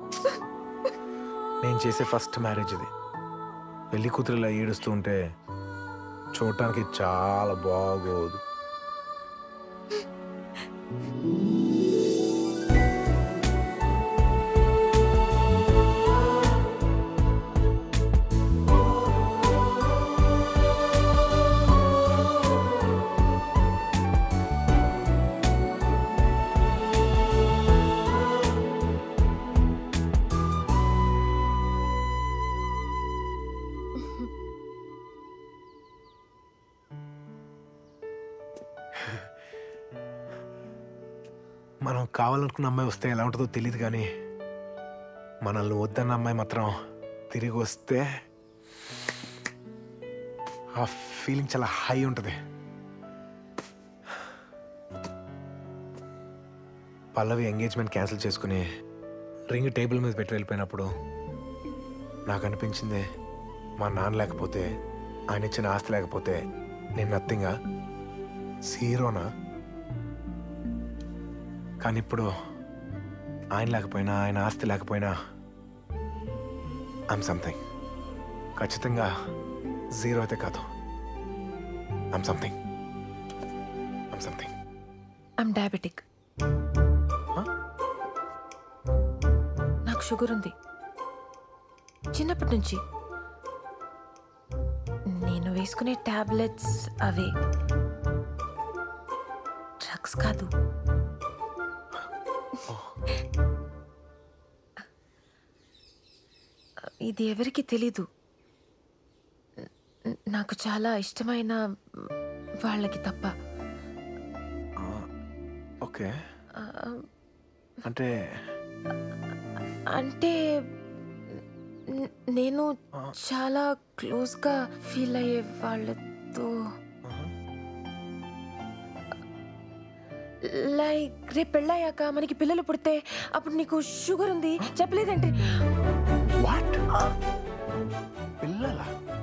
నేను చేసే ఫస్ట్ మ్యారేజ్ ఇది పెళ్లి కూతురు ఇలా ఏడుస్తూ ఉంటే చూడటానికి చాలా బాగోదు మనం కావాలనుకున్న అమ్మాయి వస్తే ఎలా ఉంటుందో తెలియదు కానీ మనల్ని వద్దన్న అమ్మాయి మాత్రం తిరిగి వస్తే ఆ ఫీలింగ్ చాలా హై ఉంటుంది పల్లవి ఎంగేజ్మెంట్ క్యాన్సిల్ చేసుకుని రింగ్ టేబుల్ మీద పెట్టి వెళ్ళిపోయినప్పుడు నాకు అనిపించింది మా నాన్న లేకపోతే ఆయన ఇచ్చిన ఆస్తి లేకపోతే నేను నథింగా జీరోనా కానీ ఇప్పుడు ఆయన లేకపోయినా ఆయన ఆస్తి లేకపోయినా ఐమ్ సంథింగ్ ఖచ్చితంగా జీరో అయితే కాదు I'm something I'm something I'm diabetic నాకు షుగర్ ఉంది చిన్నప్పటి నుంచి నేను వేసుకునే టాబ్లెట్స్ అవే డ్రగ్స్ కాదు ఇది ఎవరికి తెలీదు న- నాకు చాలా ఇష్టమైన వాళ్ళకి తప్ప ఓకే ఆ, అంటే అంటే న- నేను చాలా క్లోజ్గా ఫీల్ అయ్యే వాళ్ళతో లైక్ రేపు పెళ్ళయ్యాక మనకి పిల్లలు పుడితే అప్పుడు నీకు షుగర్ ఉంది చెప్పలేదంటే వాట్ పిల్లల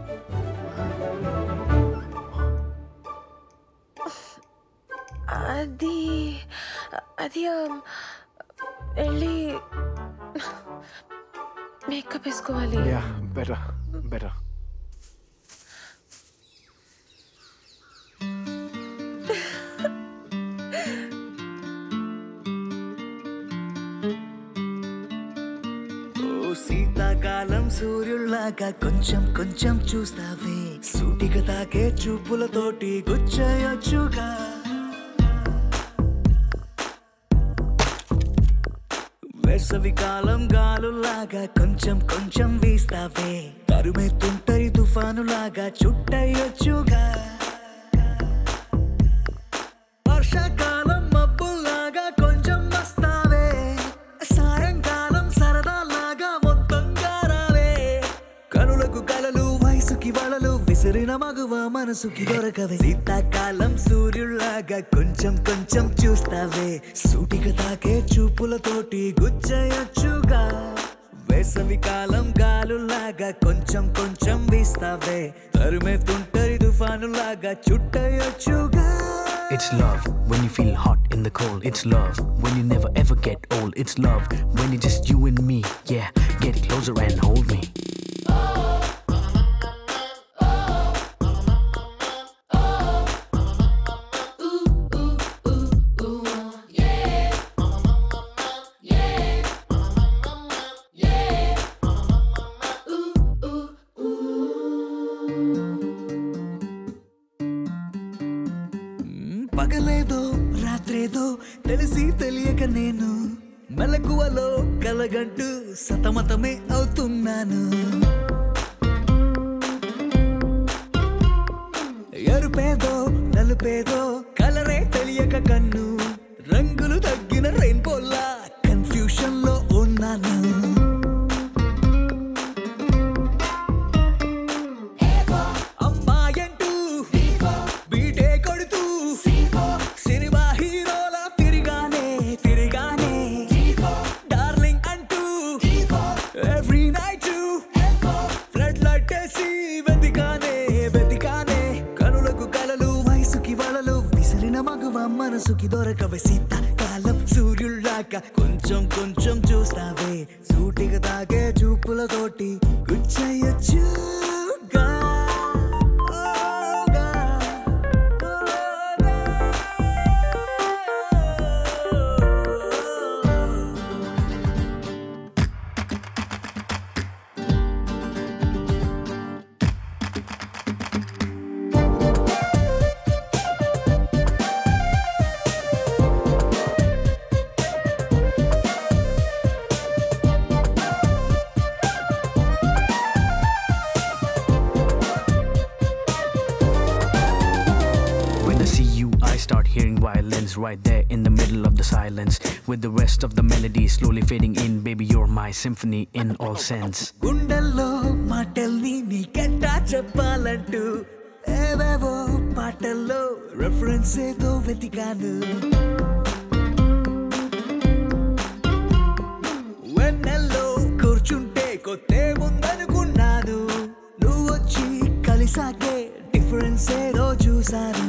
అది అది ఆ, వెళ్ళి మేకప్ వేసుకోవాలి యా బెటర్ బెటర్ ఓ శీతాకాలం సూర్యుల్లాగా కొంచెం కొంచెం చూస్తావే సూటిగా తాకే చూపులతోటి గుచ్చయొచ్చుగా వేసవి కాలం గాలులాగా కొంచెం కొంచెం వీస్తావే తరుమెత్తుంటరి తుఫానులాగా చుట్టయొచ్చుగా వర్షాకాలం మబ్బుల్లాగా కొంచెం వస్తావే సాయంకాలం సరదాలాగా మొత్తంగా రావే కనులకు కలలు వయసుకి వలలు విసిరిన మగువ మనసుకి దొరకవే శీతాకాలం సూర్యుల్లాగా కొంచెం కొంచెం చూస్తావే సూటిగా తాకే చూపులతోటి గుచ్చయొచ్చుగా వేసవి కాలం గాలులాగా కొంచెం కొంచెం వీస్తావే తరుమెత్తుంటరి తుఫానులాగా చుట్టయొచ్చుగా It's love when you feel hot in the cold. It's love when you never ever get old. It's love when it's just you and me. Yeah, get closer and hold me. పగలేదో రాత్రేదో తెలిసి తెలియక నేను మెలకువలో కలగంటూ సతమతమే అవుతున్నాను ఎరుపేదో నలుపేదో కలరే తెలియక కన్ను రంగులు తగ్గిన రెయిన్బోలా confusion లో ఉన్నాను అమ్మాయంటూ బీటే కొడుతూ సినిమా హీరోలా తిరిగానే తిరిగానే డార్లింగ్ అంటూ ఎవ్రీ నైట్ ఫ్లడ్ లైట్ వేసి వెతికానే వెతికానే కనులకు కలలు వయసుకి వలలు విసిరిన మగువ మనసుకి దొరకవే శీతాకాలం సూర్యుళ్ళాక కొంచెం కొంచెం చూస్తావే సూటిగా తాగే చూపులతోటి గుచ్చయొచ్చుగా right there in the middle of the silence. With the rest of the melody slowly fading in, baby, you're my symphony in all sense. గుండెల్లో మాటల్ని నీకెట్టా చెప్పాలంటూ ఏవేవో పాటల్లో రెఫరెన్స్ ఏదో వెతికాను వెన్నెల్లో కూర్చుంటే కొత్తే ముందనుకున్నాను నువ్వు వచ్చి కలిసాకే డిఫరెన్స్ ఏదో చూశాను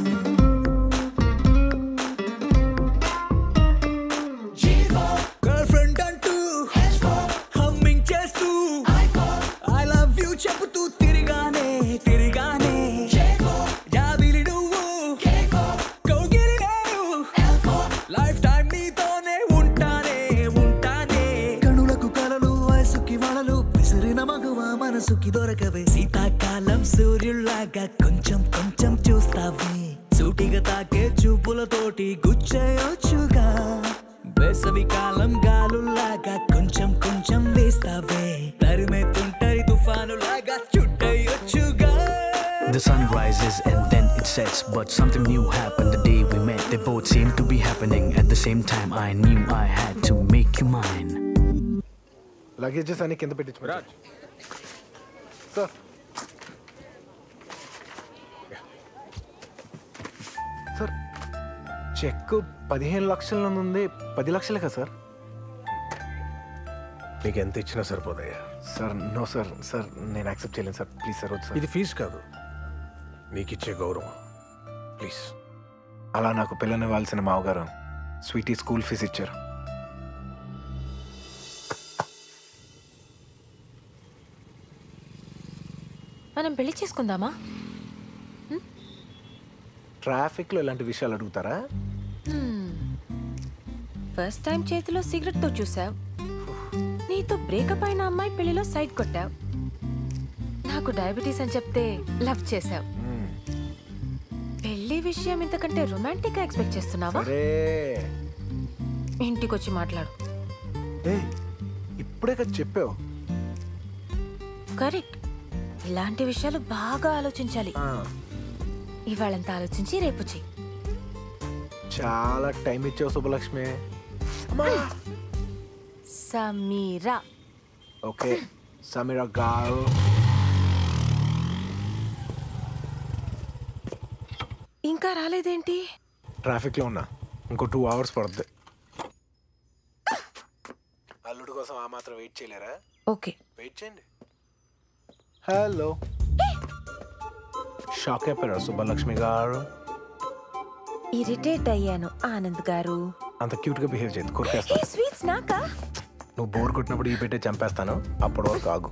గర్ల్ ఫ్రెండ్ అంటూ హమ్మింగ్ చేస్తూ ఐ లవ్ యూ చెబుతూ తిరిగానే తిరిగానే జాబిలి నువ్వు కౌగిలి నేను లైఫ్ టైం నీతోనే ఉంటానే ఉంటానే కనులకు కలలు వయసుకి వలలు విసిరిన మగువ మనసుకి దొరకవే శీతాకాలం సూర్యుల్లాగా కొంచెం కొంచెం చూస్తావే సూటిగా తాకే చూపులతోటి గుచ్చేయొచ్చుగా వేసవి కాలం గాలుల్లాగా కొంచెం కొంచెం వేస్తావే తరిమెత్తుంటరి తుఫానులాగా చుట్టయొచ్చుగా The sun rises and then it sets, but something new happened the day we met. They both seemed to be happening at the same time. I knew I had to make you mine. Luggages అన్ని కింద పెట్టించు sir sir check పదిహేను లక్షల ఉంది పది లక్షలే కదా sir నీకు ఎంత ఇచ్చినా సరిపోదయ్యా సార్ నో సార్ సార్ నేను యాక్సెప్ట్ చేయలేను సార్ ప్లీజ్ సార్ వద్దు సార్ ఇది ఫీజు కాదు నీకు ఇచ్చే గౌరవం ప్లీజ్ అలా నాకు పిల్లనివ్వాల్సిన మావగారు స్వీటీ స్కూల్ ఫీజు ఇచ్చారు మనం పెళ్లి చేసుకుందామా ట్రాఫిక్లో ఇలాంటి విషయాలు అడుగుతారా ఫస్ట్ టైం చేతిలో సిగరెట్ తో చూసావు నీతో బ్రేకప్ అయిన అమ్మాయి పెళ్లిలో సైడ్ కొట్టావు నాకు డయాబెటీస్ అని చెప్తే లవ్ చేసావు పెళ్లి విషయం ఇంతకంటే రొమాంటిక్ గా ఎక్స్పెక్ట్ చేస్తున్నావా అరే ఇంటికి వచ్చి మాట్లాడు ఇప్పుడే కదా చెప్పావు కరెక్ట్ ఇలాంటి విషయాలు బాగా ఆలోచించాలి ఇవాళంతా ఆలోచించి రేపు చెయ్యి చాలా టైం ఇచ్చావు శుభలక్ష్మి సమీరా ఓకే సమీరా గారు ఇంకా రాలేదేంటి ట్రాఫిక్లో ఉన్నా ఇంకో టూ అవర్స్ పడుద్ది అల్లుడు కోసం ఆ మాత్రం వెయిట్ చేయలేరా ఓకే వెయిట్ చేయండి హలో షాక్ అయిపోయారా సుబ్బలక్ష్మి గారు ఇరిటేట్ అయ్యాను ఆనంద్ గారు అంత క్యూట్గా బిహేవ్ చేయదు కొరికేస్తా ఈ స్వీట్స్ నాకా నువ్వు బోర్ కొట్టినప్పుడు ఈ పెట్టే చంపేస్తాను అప్పటి వరకు ఆగు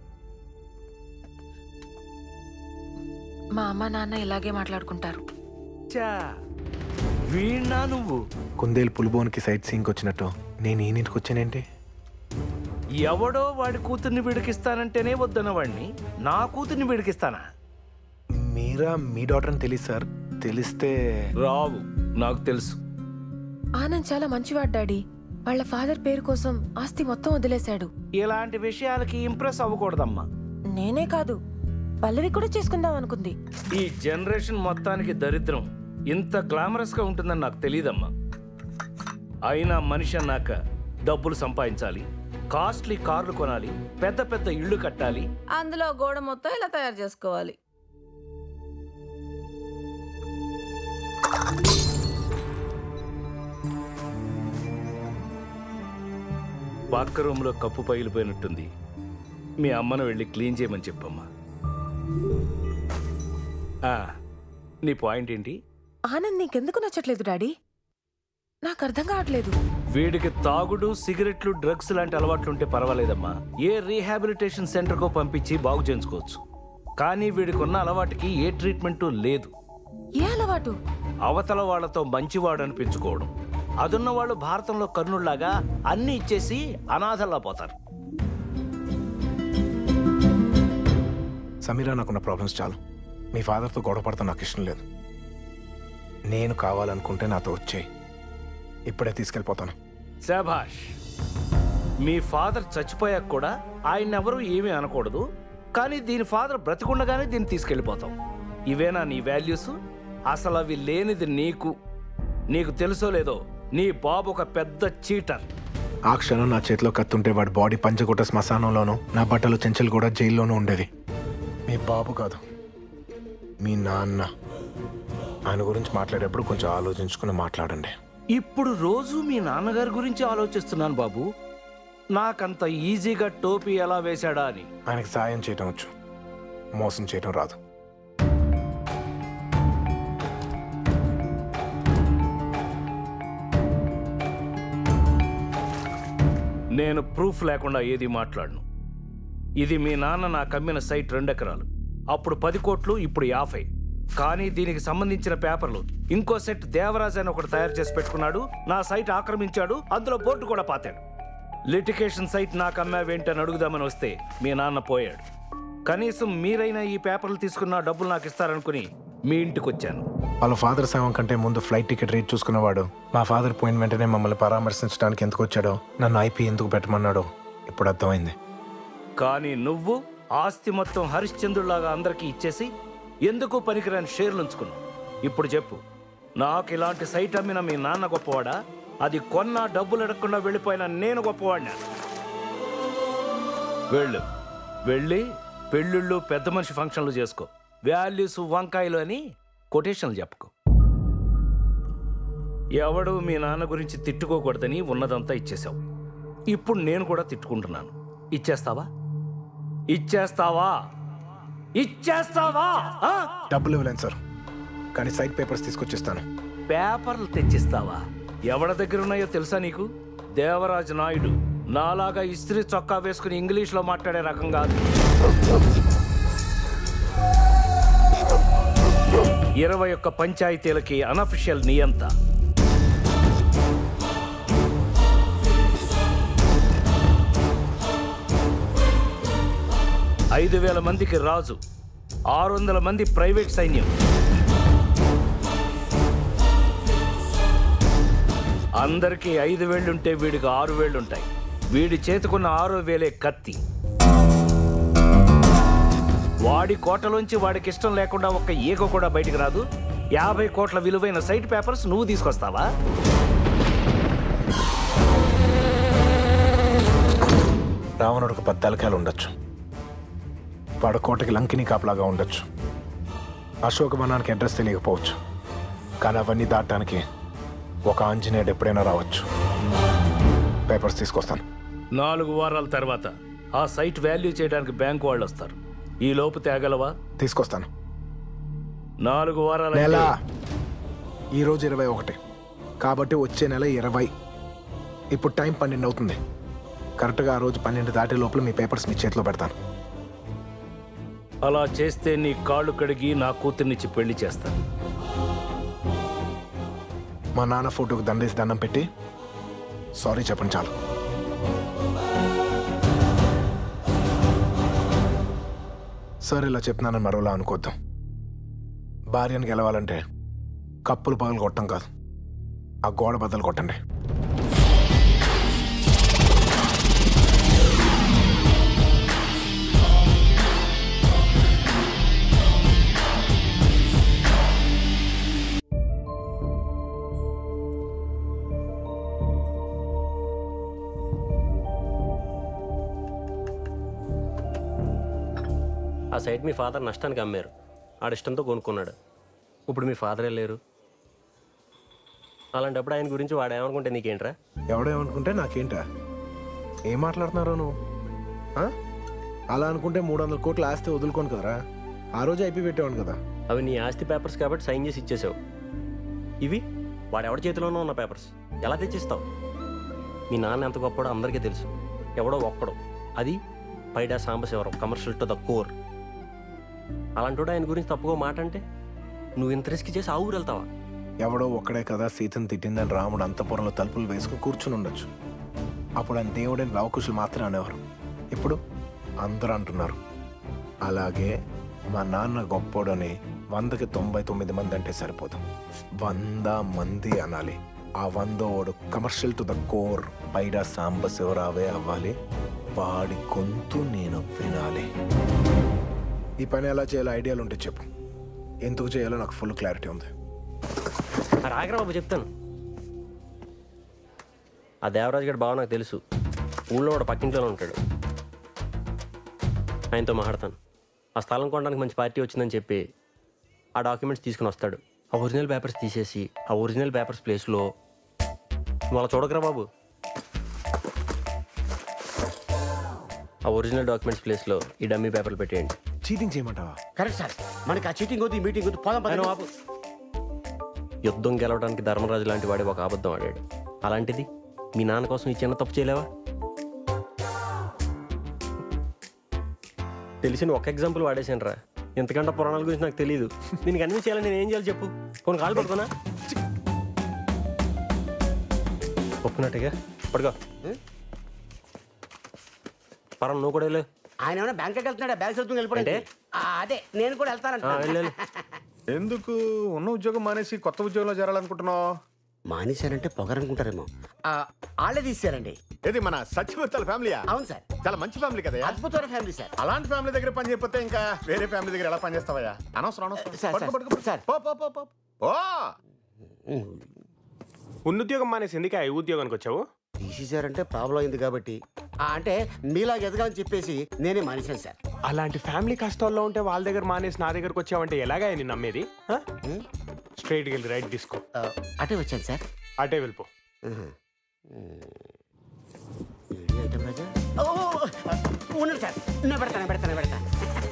మా అమ్మ నాన్న ఇలాగే మాట్లాడుకుంటారు వీణా నువ్వు కుందేలు పులిబోన్కి సైట్ సీయింగ్ వచ్చినట్టు నేను ఈ ఇంటికి వచ్చానేంటి ఎవడో వాడి కూతుర్ని విడికిస్తానంటేనే వద్దన్న వాడిని నా కూతుర్ని విడికిస్తానా మీరా మీ డాటర్ అని తెలియదు సార్ తెలిస్తే రావు నాకు తెలుసు ఆనంద్ చాలా మంచివాడు డాడీ వాళ్ళ ఫాదర్ పేరు కోసం ఆస్తి మొత్తం వదిలేశాడు ఇలాంటి విషయాలకి ఇంప్రెస్ అవ్వకూడదమ్మా నేనే కాదు పల్లవి కూడా చేసుకుందాం అనుకుంది ఈ జనరేషన్ మొత్తానికి దరిద్రం ఇంత గ్లామరస్ గా ఉంటుందని నాకు తెలియదమ్మా అయినా మనిషి అన్నాక డబ్బులు సంపాదించాలి కాస్ట్లీ కార్లు కొనాలి పెద్ద పెద్ద ఇళ్ళు కట్టాలి అందులో గోడ మొత్తం ఇలా తయారు చేసుకోవాలి పక్క రూమ్లో కప్పు పగిలిపోయినట్టుంది మీ అమ్మను వెళ్ళి క్లీన్ చేయమని చెప్పమ్మా ఆ, నీ పాయింట్ ఏంటి ఆనంద్ నీకెందుకు నచ్చట్లేదు డాడీ నాకు అర్థం కావట్లేదు వీడికి తాగుడు సిగరెట్లు డ్రగ్స్ లాంటి అలవాట్లుంటే పర్వాలేదమ్మా ఏ రీహాబిలిటేషన్ సెంటర్కో పంపించి బాగు చేయించుకోవచ్చు కానీ వీడికి ఉన్న అలవాటుకి ఏ ట్రీట్మెంటు లేదు ఏ అలవాటు అవతల వాళ్ళతో మంచివాడు అనిపించుకోవడం అదున్న వాళ్ళు భారతంలో కర్ణుల్లాగా అన్ని ఇచ్చేసి అనాథల్లా పోతారు సమీరా నాకున్న ప్రాబ్లమ్స్ చాలు మీ ఫాదర్తో గొడవ పడతాం నాకు ఇష్టం లేదు నేను కావాలనుకుంటే నాతో వచ్చేయి ఇప్పుడే తీసుకెళ్ళిపోతాను శాభాష్ మీ ఫాదర్ చచ్చిపోయాక కూడా ఆయన ఎవరూ ఏమీ అనకూడదు కానీ దీని ఫాదర్ బ్రతికుండగానే దీన్ని తీసుకెళ్ళిపోతాం ఇవేనా నీ వాల్యూస్ అసలు అవి లేనిది నీకు నీకు తెలుసో లేదో నీ బాబు ఒక పెద్ద చీటర్ ఆ క్షణం నా చేతిలో కత్తుంటే వాడి బాడీ పంచగుట్ట శ్మశానంలోనూ నా బట్టలు చెంచలు కూడా జైల్లోనూ ఉండేది మీ బాబు కాదు మీ నాన్న ఆయన గురించి మాట్లాడేప్పుడు కొంచెం ఆలోచించుకుని మాట్లాడండి ఇప్పుడు రోజు మీ నాన్నగారి గురించి ఆలోచిస్తున్నాను బాబు నాకంత ఈజీగా టోపీ ఎలా వేశాడా అని ఆయనకి సాయం చేయటం వచ్చు మోసం చేయటం రాదు నేను ప్రూఫ్ లేకుండా ఏది మాట్లాడను ఇది మీ నాన్న నా కమ్మిన సైట్ రెండెకరాలు అప్పుడు పది కోట్లు ఇప్పుడు యాభై కానీ దీనికి సంబంధించిన పేపర్లు ఇంకో సెట్ దేవరాజ్ అని ఒకటి తయారు చేసి పెట్టుకున్నాడు నా సైట్ ఆక్రమించాడు అందులో బోర్డు కూడా పాతాడు లిటికేషన్ సైట్ నాకు అమ్మావేంటని అడుగుదామని వస్తే మీ నాన్న పోయాడు కనీసం మీరైనా ఈ పేపర్లు తీసుకున్న డబ్బులు నాకు ఇస్తారనుకుని మీ ఇంటికి వచ్చాను వాళ్ళ ఫాదర్ శవం కంటే ముందు ఫ్లైట్ టికెట్ రేట్ చూసుకున్నవాడు మా ఫాదర్ పోయిన వెంటనే మమ్మల్ని పరామర్శించడానికి ఎందుకు వచ్చాడో నన్ను ఐపీ ఎందుకు పెట్టమన్నాడో ఇప్పుడు అర్థమైంది కానీ నువ్వు ఆస్తి మొత్తం హరిశ్చంద్రులాగా అందరికీ ఇచ్చేసి ఎందుకు పనికిరాని షేర్లు ఉంచుకున్నావు ఇప్పుడు చెప్పు నాకు ఇలాంటి సైట్ అమ్మిన మీ నాన్న గొప్పవాడా అది కొన్న డబ్బులు అడగకుండా వెళ్ళిపోయిన నేను గొప్పవాడినా వెళ్ళు వెళ్ళి పెళ్ళిళ్ళు పెద్ద మనిషి ఫంక్షన్లు చేసుకో వాల్యూస్ వంకాయలు అని కొటేషన్లు చెప్పుకో ఎవడు మీ నాన్న గురించి తిట్టుకోకూడదని ఉన్నదంతా ఇచ్చేసావు ఇప్పుడు నేను కూడా తిట్టుకుంటున్నాను ఇచ్చేస్తావా ఇచ్చేస్తావా ఇచ్చేస్తావా ఆ? డబ్బులు ఇవ్వలేను సార్ కానీ సైట్ పేపర్స్ తీసుకొచ్చిస్తాను పేపర్లు తెచ్చిస్తావా ఎవడ దగ్గర ఉన్నాయో తెలుసా నీకు దేవరాజు నాయుడు నాలాగా ఇస్త్రీ చొక్కా వేసుకుని ఇంగ్లీష్లో మాట్లాడే రకం కాదు ఇరవై ఒక్క పంచాయతీలకి అనఫిషియల్ నియంత ఐదు వేల మందికి రాజు ఆరు వందల మంది ప్రైవేట్ సైన్యం అందరికీ ఐదు వేళ్ళుంటే వీడికి ఆరు వేళ్ళుంటాయి వీడి చేతుకున్న ఆరో వేలే కత్తి వాడి కోటలోంచి వాడికి ఇష్టం లేకుండా ఒక్క ఈగ కూడా బయటికి రాదు యాభై కోట్ల విలువైన సైట్ పేపర్స్ నువ్వు తీసుకొస్తావా రావణుడికి పద్దాలకాయలు ఉండొచ్చు వాడు కోటకి లంకిని కాపలాగా ఉండొచ్చు అశోకవనానికి అడ్రస్ తెలియకపోవచ్చు కానీ అవన్నీ దాటడానికి ఒక ఆంజనేయుడు ఎప్పుడైనా రావచ్చు పేపర్స్ తీసుకొస్తాను నాలుగు వారాల తర్వాత ఆ సైట్ వాల్యూ చేయడానికి బ్యాంక్ వాళ్ళు వస్తారు ఈ లోపు తేగలవా తీసుకొస్తాను నాలుగు వారాల నెల ఈరోజు ఇరవై ఒకటి కాబట్టి వచ్చే నెల ఇరవై ఇప్పుడు టైం పన్నెండు అవుతుంది కరెక్ట్గా ఆ రోజు పన్నెండు దాటే లోపల మీ పేపర్స్ మీ చేతిలో పెడతాను అలా చేస్తే నీ కాళ్ళు కడిగి నా కూతుర్నిచ్చి పెళ్లి చేస్తాను మా నాన్న ఫోటోకి దండేసి దండం పెట్టి సారీ చెప్పండి చాలు సార్ ఇలా చెప్తున్నానని మరోలా అనుకోద్దాం భార్యను గెలవాలంటే కప్పులు పగలు కొట్టం కాదు ఆ గోడ బద్దలు కొట్టండి ఆ సైట్ మీ ఫాదర్ నష్టానికి అమ్మారు ఆడిష్టంతో కొనుక్కున్నాడు ఇప్పుడు మీ ఫాదరే లేరు అలాంటప్పుడు ఆయన గురించి వాడు ఏమనుకుంటే నీకేంట్రా ఎవడేమనుకుంటే నాకేంటా ఏం మాట్లాడుతున్నారో నువ్వు ఆ? అలా అనుకుంటే మూడు వందల కోట్ల ఆస్తి వదులుకోను కదరా ఆ రోజు అయిపోయి పెట్టేవాను కదా అవి నీ ఆస్తి పేపర్స్ కాబట్టి సైన్ చేసి ఇచ్చేసావు ఇవి వాడెవడి చేతిలోనూ ఉన్న పేపర్స్ ఎలా తెచ్చిస్తావు మీ నాన్న ఎంత గొప్పడో అందరికీ తెలుసు ఎవడో ఒక్కడో అది Paida Sambasivaram commercial to the core అలాంటి ఆయన గురించి తప్పుగా మాట అంటే నువ్వు ఇంత రిస్క్ చేసి ఆ ఊరు వెళ్తావా ఎవడో ఒక్కడే కదా సీతను తిట్టిందని రాముడు అంతపురంలో తలుపులు వేసుకుని కూర్చుని ఉండొచ్చు అప్పుడు ఆయన దేవుడని లవకుశులు మాత్రమే అనేవారు ఇప్పుడు అందరూ అంటున్నారు అలాగే మా నాన్న గొప్పోడని వందకి తొంభై తొమ్మిది మంది అంటే సరిపోదు వంద మంది అనాలి ఆ వంద ఓడు commercial to the core Paida Samba శివరావే అవ్వాలి వాడి గొంతు నేను వినాలి ఈ పని ఎలా చేయాలో ఐడియాలు ఉంటే చెప్పు ఎందుకు చేయాలో నాకు ఫుల్ క్లారిటీ ఉంది రాగరా బాబు చెప్తాను ఆ దేవరాజు గారి బావ నాకు తెలుసు ఊళ్ళో వాడు పక్కింట్లోనే ఉంటాడు ఆయనతో మాట్లాడతాను ఆ స్థలం కొనడానికి మంచి పార్టీ వచ్చిందని చెప్పి ఆ డాక్యుమెంట్స్ తీసుకుని వస్తాడు ఆ ఒరిజినల్ పేపర్స్ తీసేసి ఆ ఒరిజినల్ పేపర్స్ ప్లేస్లో వాళ్ళ చూడకరా బాబు ఆ ఒరిజినల్ డాక్యుమెంట్స్ ప్లేస్లో ఈ డమ్మీ పేపర్లు పెట్టేయండి చీటింగ్ చేయమంటావా కరెక్ట్ సార్ మనకి ఆ చీటింగ్ వద్దు ఈ మీటింగ్ వద్దు పోదాం ఆయన పదండి. ఆపు. యుద్ధం గెలవడానికి ధర్మరాజు లాంటి వాడే ఒక అబద్ధం ఆడాడు అలాంటిది మీ నాన్న కోసం ఈ చిన్న తప్పు చేయలేవా తెలిసిన ఒక ఎగ్జాంపుల్ వాడేసాను రా ఎంతకంటే పురాణాల గురించి నాకు తెలియదు దీనికి అన్ని చేయాలని నేను ఏం చేయాలి చెప్పు కొన్ని కాలు పడుకోనా ఒప్పునట్టుగా పడుకో పరం నువ్వు కూడా వెళ్ళు ఆయన ఏమైనా బ్యాంక్కి వెళ్తున్నాడా బ్యాంక్ చదువుకుని వెళ్ళిపోయింటే అదే నేను కూడా ఆ, వెళ్ళు, వెళ్తానంట వెళ్ళు. ఎందుకు ఉన్న ఉద్యోగం మానేసి కొత్త ఉద్యోగంలో చేరాలనుకుంటున్నావు మానేశారంటే పొగరనుకుంటారేమో ఆ, వాళ్ళే తీసారండి ఏది మన సత్యవర్తల ఫ్యామిలీ అవును సార్ చాలా మంచి ఫ్యామిలీ కదా అద్భుతమైన ఫ్యామిలీ సార్ అలాంటి ఫ్యామిలీ దగ్గర పని చేయకపోతే ఇంకా వేరే ఫ్యామిలీ దగ్గర ఎలా పని చేస్తావయ్యా అనవసరం అనవసరం సార్, పడుకో, సార్, పడుకో, పడుకో. పో, పో, పో, పో. పో. ఉన్న ఉద్యోగం మానేసి ఎందుకు ఈ ఉద్యోగానికి వచ్చావు తీసేశారంటే ప్రాబ్లం అయింది కాబట్టి ఆ, అంటే మీలాగా ఎదగాలని చెప్పేసి నేనే మానేశాను సార్ అలాంటి ఫ్యామిలీ కష్టాల్లో ఉంటే వాళ్ళ దగ్గర మానేసి నా దగ్గరకు వచ్చావంటే ఎలాగా నేను నమ్మేది స్ట్రైట్కి వెళ్ళి రైట్ తీసుకో అటే వచ్చాను సార్ అటే వెళ్ళిపో ఐటమ్ రాజా ఓ, ఓ, ఓ, ఉండండి సార్ నేను పెడతాను నేను పెడతాను నేను పెడతాను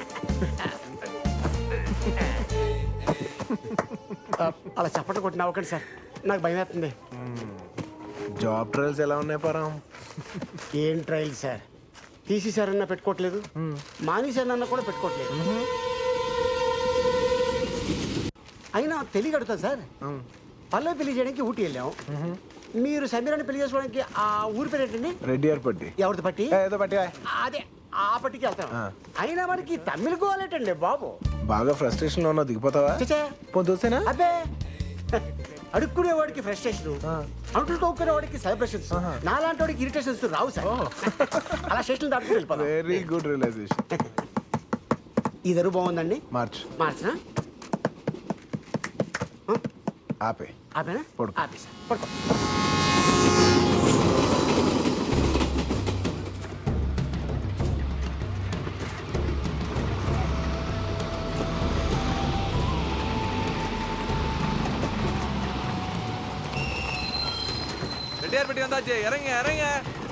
ఆ, అలా చప్పట్లు కొట్టి నవ్వకండి సార్ నాకు భయం వేస్తుంది జాబ్ ట్రయల్స్ ఎలా ఉన్నాయి పరం ఏం ట్రయల్ సార్ తీసేశారన్నా పెట్టుకోవట్లేదు మానేశారన్నా కూడా పెట్టుకోవట్లేదు అయినా తెలియ కడుతుంది సార్ పల్లవి పెళ్లి చేయడానికి ఊటీ వెళ్ళాం మీరు సమీరాన్ని పెళ్లి చేసుకోవడానికి ఆ ఊరి పేరు ఏంటండి రెడ్డి ఏర్పడి ఎవరిది పట్టి ఏదో పట్టి అదే ఆ పట్టికి వెళ్తాం అయినా మనకి తమిళ గోలేటండి బాబు బాగా ఫ్రస్ట్రేషన్ లో ఉన్నావు దిగిపోతావా చచ్చా పొద్దుసేనా అబ్బే అడుక్కునే వాడికి ఫ్రస్ట్రేషన్ అంటులు తోక్కునే వాడికి సెలబ్రేషన్స్ నాలాంటి వాడికి ఇరిటేషన్స్ రావు సార్ అలా స్టేషన్ దాటుకుని వెళ్ళిపోతాం వెరీ గుడ్ రియలైజేషన్ ఈ దరువు బాగుందండి మార్చ్ మార్చినా ఆపే ఆపేనా పడుకో. ఆపేసా పడుకో ரெடியார் பெட்டி வந்தாச்சு இறங்க இறங்க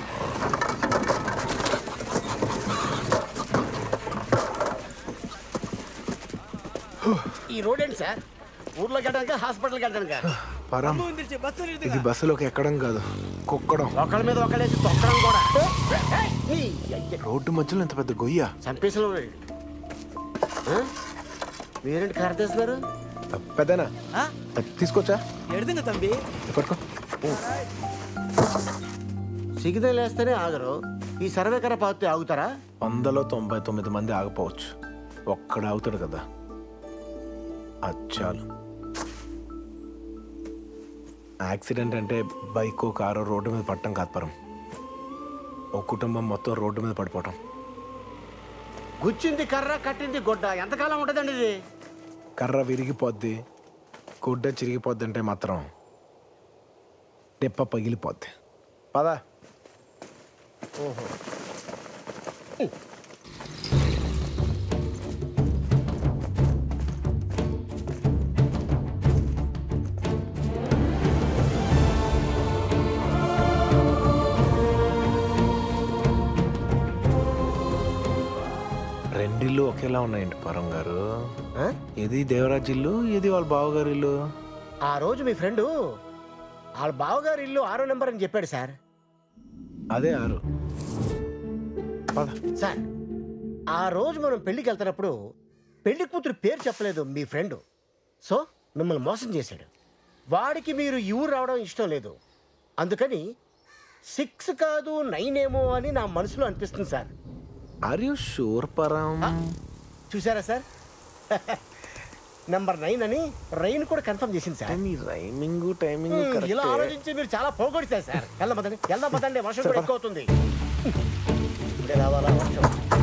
ఈ రోడ్ ఏంటి సార్ ఊర్లోకి వెళ్ళడానికి హాస్పిటల్కి వెళ్ళడానికి పరం ఇది బస్సులోకి ఎక్కడం కాదు కుక్కడం ఒకళ్ళ మీద ఒకళ్ళేసి తొక్కడం కూడా ఏయ్, నీ అయ్య. రోడ్డు మధ్యలో ఇంత పెద్ద గొయ్య చంపేసిన ఉన్నాడు. ఆ? మీరేంటి కర్ర తీస్తున్నారు పెద్దనా తీసుకొచ్చా ఎడుతుంది తంబి పట్టుకో సిగ్నల్ వేస్తేనే ఆగరు ఈ సర్వే కర్ర పాతే ఆగుతారా వందలో తొంభై తొమ్మిది మంది ఆగిపోవచ్చు ఒక్కడ ఆగుతాడు కదా అచ్చాలు యాక్సిడెంట్ అంటే బైక్ కారు రోడ్డు మీద పడటం కాదు పరం ఓ కుటుంబం మొత్తం రోడ్డు మీద పడిపోవటం గుచ్చింది కర్ర కట్టింది గొడ్డ ఎంతకాలం ఉంటుందండి ఇది కర్ర విరిగిపోద్ది గుడ్డ చిరిగిపోద్ది అంటే మాత్రం టెప్ప పగిలిపోద్ది పదా ఓహో రెండిల్లు ఒకేలా ఉన్నాయండి పరం గారు ఇది దేవరాజ్ ఇల్లు ఇది వాళ్ళ బావగారి ఇల్లు ఆ రోజు మీ ఫ్రెండు వాళ్ళ బావగారి ఇల్లు ఆరో నెంబర్ అని చెప్పాడు సార్ అదే ఆరు సార్ ఆ రోజు మనం పెళ్లికి వెళ్తున్నప్పుడు పెళ్లి కూతురు పేరు చెప్పలేదు మీ ఫ్రెండ్ సో మిమ్మల్ని మోసం చేశాడు వాడికి మీరు ఈ ఊరు రావడం ఇష్టం లేదు అందుకని సిక్స్ కాదు నైన్ ఏమో అని నా మనసులో అనిపిస్తుంది సార్ ఆర్ యూ షూర్ పరం చూసారా సార్ నెంబర్ నైన్ అని రైన్ కూడా కన్ఫర్మ్ చేసింది సార్ రైమింగ్ టైమింగ్ హ్మ్, ఇలా ఆలోచించి మీరు చాలా పోగొడతారు సార్ వెళ్దాం పదండి వెళ్దాం పదండి వర్షం కూడా ఎక్కువ అవుతుంది ఇప్పుడే రావాలా వర్షం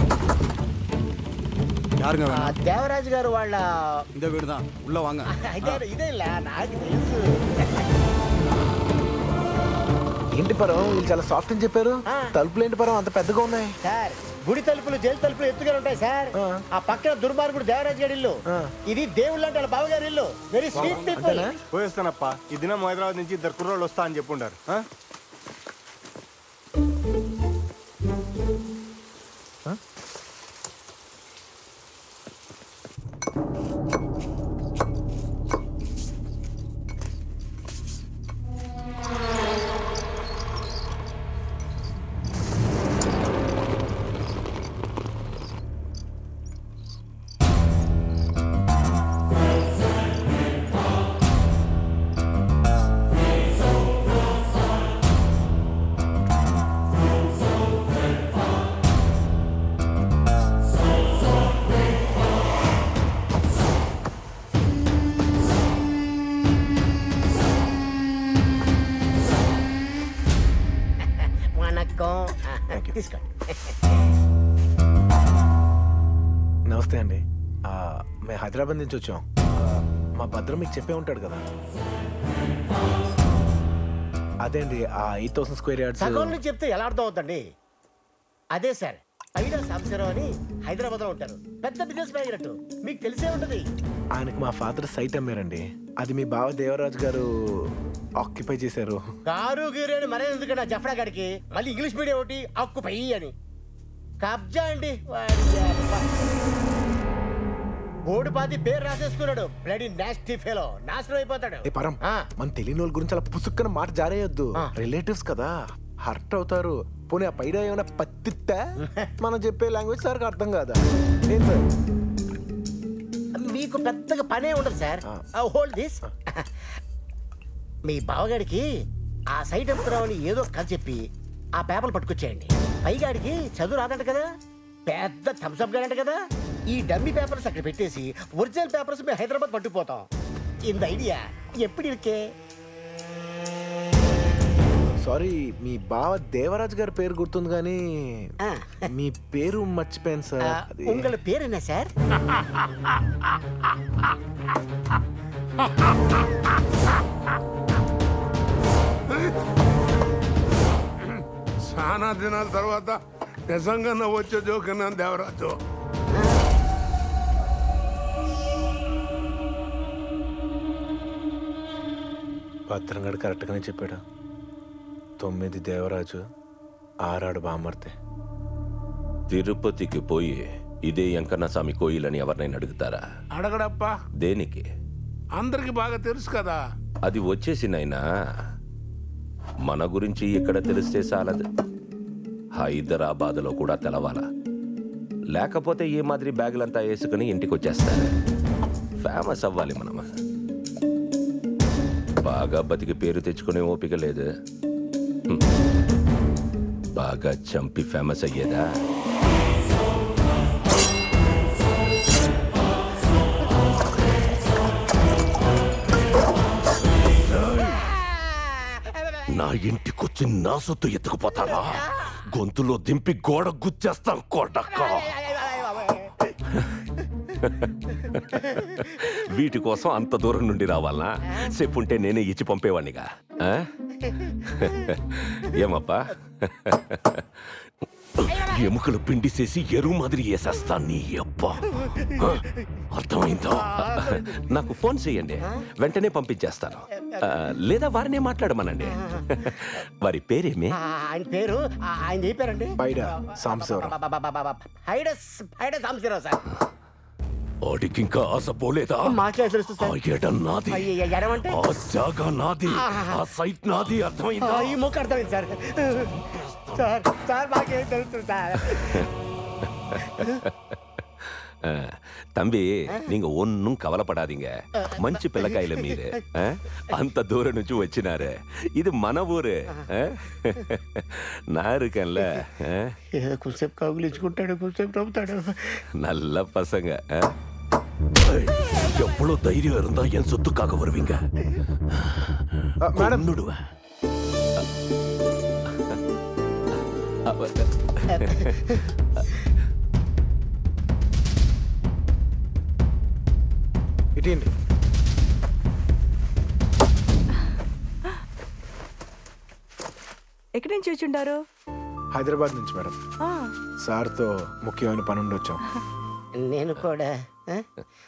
யாருங்க ఆ, దేవరాజు గారు వాళ్ళ இந்த வீடு தான் உள்ள வாங்க ఇదే ఇదే నాకు తెలుసు ఏంటి పరం వీళ్ళు చాలా సాఫ్ట్ అని చెప్పారు తలుపులు ఏంటి పరం అంత పెద్దగా ఉన్నాయి సార్ గుడి తలుపులు జైలు తలుపులు ఎత్తుగా ఉంటాయి సార్ ఆ పక్కన దుర్మార్గుడు దేవరాజ్ గారి ఇల్లు ఇది దేవుళ్ళు అంటే వాళ్ళ బావగారి ఇల్లు వెరీ స్వీట్ పీపుల్ పోయిస్తానప్ప ఈ దినం హైదరాబాద్ నుంచి ఇద్దరు కుర్రోళ్ళు వస్తా అని చెప్పుండారు ఆ? వణక్కం తీసుకోండి నమస్తే అండి ఆ, మేము హైదరాబాద్ నుంచి వచ్చాం ఆ, మా భద్రం మీకు చెప్పే ఉంటాడు కదా అదే అండి ఆ ఎయిట్ థౌసండ్ స్క్వేర్ యార్డ్స్ సగం నుంచి చెప్తే ఎలా అర్థం అవుతండి అదే సార్ పైన సాంబశివరావు అని హైదరాబాద్ లో ఉంటారు పెద్ద బిజినెస్ మ్యాగ్నెట్ మీకు తెలిసే ఉంటది ఆయనకు మా ఫాదర్ సైట్ అమ్మారండి అది మీ బావ దేవరాజు గారు ఆక్యుపై చేశారు కారు గీరు అని మరే ఎందుకంటే ఆ జఫ్రా గారికి మళ్ళీ ఇంగ్లీష్ మీడియం ఒకటి అక్కు పై అని కబ్జా అండి వాడి అబ్బ. ఓడిపాతి పేరు రాసేసుకున్నాడు బ్లడీ నాస్టీ ఫెలో నాశనం అయిపోతాడు ఏ పరం మన తెలియని వాళ్ళ గురించి అలా పుసుక్కన మాట జారేయొద్దు రిలేటివ్స్ కదా హర్ట్ అవుతారు పోనీ ఆ పైన ఏమైనా పత్తిత్తా మనం చెప్పే లాంగ్వేజ్ సార్కి అర్థం కాదా ఏం సార్ మీకు పెద్దగా పనే ఉండదు సార్ హోల్డ్ దిస్ మీ బావగాడికి ఆ సైట్ అమ్ముతున్నామని ఏదో కథ చెప్పి ఆ పేపర్లు పట్టుకొచ్చేయండి పైగాడికి చదువు రాదంట కదా పెద్ద థమ్స్అప్ గాడంట కదా ఈ డమ్మీ పేపర్స్ అక్కడ పెట్టేసి ఒరిజినల్ పేపర్స్ మేము హైదరాబాద్ పట్టుకుపోతాం ఇంత ఐడియా ఎప్పుడు ఇరికే సారీ మీ బావ దేవరాజ్ గారి పేరు గుర్తుంది కానీ మీ పేరు మర్చిపోయాను సార్ అది- ఉంగళ పేరు என்ன సార్ చాలా దినాల తర్వాత నిజంగా నవ్వొచ్చే జోకన్నా దేవరాజు భద్రంగాడు కరెక్ట్గానే చెప్పాడు తొమ్మిది దేవరాజు ఆరాడు బామర్తే తిరుపతికి పోయి ఇదే వెంకన్నస్వామి కోయిలని ఎవరినైనా అడుగుతారా అడగడప్పా దేనికి అందరికి బాగా తెలుసు కదా అది వచ్చేసి నైనా మన గురించి ఇక్కడ తెలిస్తే చాలదు హైదరాబాద్లో కూడా తెలవాలా లేకపోతే ఈ మాదిరి బ్యాగులంతా వేసుకుని ఇంటికి వచ్చేస్తారు ఫేమస్ అవ్వాలి మనం బాగా బతికి పేరు తెచ్చుకునే ఓపిక లేదు హ్మ్. బాగా చంపి ఫేమస్ అయ్యేదా నా ఇంటికొచ్చి నా సొత్తు ఎత్తుకుపోతావా గొంతులో దింపి గోడ గుచ్చేస్తాం కొడక వీటి కోసం అంత దూరం నుండి రావాలనా చెప్పుంటే నేనే ఇచ్చి పంపేవాడినిగా ఆ? ఏమప్పా ఎముకలు పిండి చేసి ఎరువు మాదిరి వేసేస్తా నీ అబ్బా ఆ? అర్థమైందా నాకు ఫోన్ చేయండి వెంటనే పంపించేస్తాను ఆ, లేదా వారినే మాట్లాడమనండి వారి పేరేమి ఆ, ఆయన పేరు ఆ, ఆయన ఏ పేరండి బైడ సాంబశివరావు హైడస్ హైడస్ సాంబశివరావు సార్ వాడికి ఇంకా ఆశ పోలేదా మాకే తెలుసు ఆ ఎడ నాది అయ్య, ఎడమంటే? ఆ జాగా నాది ఆ సైట్ నాది అర్థమైందా ఆ, ఈ ముక్క అర్థమైంది సార్ సార్ సార్ మాకేం తెలుసు సార్ ஆ, தம்பி நீங்க ஒன்னும் கவலைப்படாதீங்க మంచి పిల్లకాయలు మీరే ఆ? అంత దూరం నుంచి వచ్చినారు ఇది మన ఊరు ఆ? నా இருக்கேன்ல ఆ? కొంచెంసేపు కౌగులించుకుంటాడు కొంచెంసేపు నవ్వుతాడు நல்ல பசங்க ஆ? ஏய், எவ்வளவு தைரியம் இருந்தா என் சொத்துக்காக வருவீங்க கொன்னுடுவேன். அவ- ఇటేంటి ఎక్కడి నుంచి వచ్చుంటారు హైదరాబాద్ నుంచి మేడం ఆ, సార్తో ముఖ్యమైన పని ఉండి వచ్చాం నేను కూడా ఆ?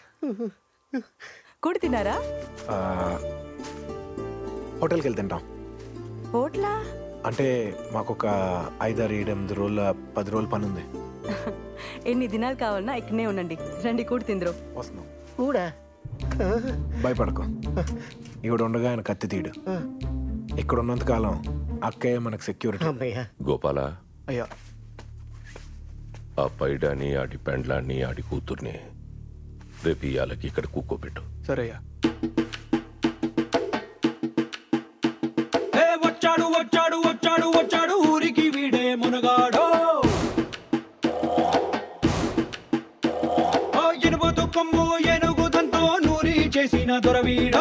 కూడి తిన్నారా ఆ, హోటల్కి వెళ్ళి తింటాం హోటలా అంటే మాకు ఒక ఐదారు ఏడు ఎనిమిది రోజుల పది రోజుల పని ఉంది ఎన్ని దినాలు కావాలన్నా ఇక్కడనే ఉండండి రండి కూడి తిందరు వస్తున్నాం కూడా భయపడకు ఇక్కడ ఉండగా ఆయన కత్తి తీయడు ఇక్కడ ఉన్నంత కాలం అక్కయ్య మనకు సెక్యూరిటీ గోపాల అయ్యా ఆ పైడాని ఆడి పెండ్లాన్ని ఆడి కూతుర్ని రేపు ఇయ్యాలకి ఇక్కడ కూకోబెట్టు సరే అయ్యా ఏ వచ్చాడు వచ్చాడు వచ్చాడు వచ్చాడు ఊరికి వీడే మునగాడో ఓ ఎనుగుతూ కొమ్ము ఏనుగుతంతో నూరి చేసిన దొరవీడో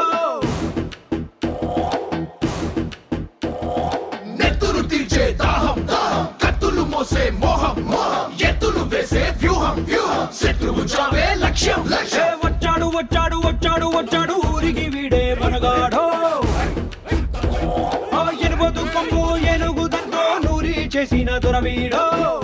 నెత్తురు తీర్చే దాహం దాహం కత్తులు మోసే మోహం మోహం ఎత్తులు వేసే వ్యూహం వ్యూహం శత్రువు చావే లక్ష్యం ఏ లక్ష్యం వచ్చాడు వచ్చాడు వచ్చాడు వచ్చాడు ఊరికి వీడే మునగాడో ఓ ఎనుగుతూ కొమ్ము ఏనుగుతంతో నూరి చేసిన దొరవీడో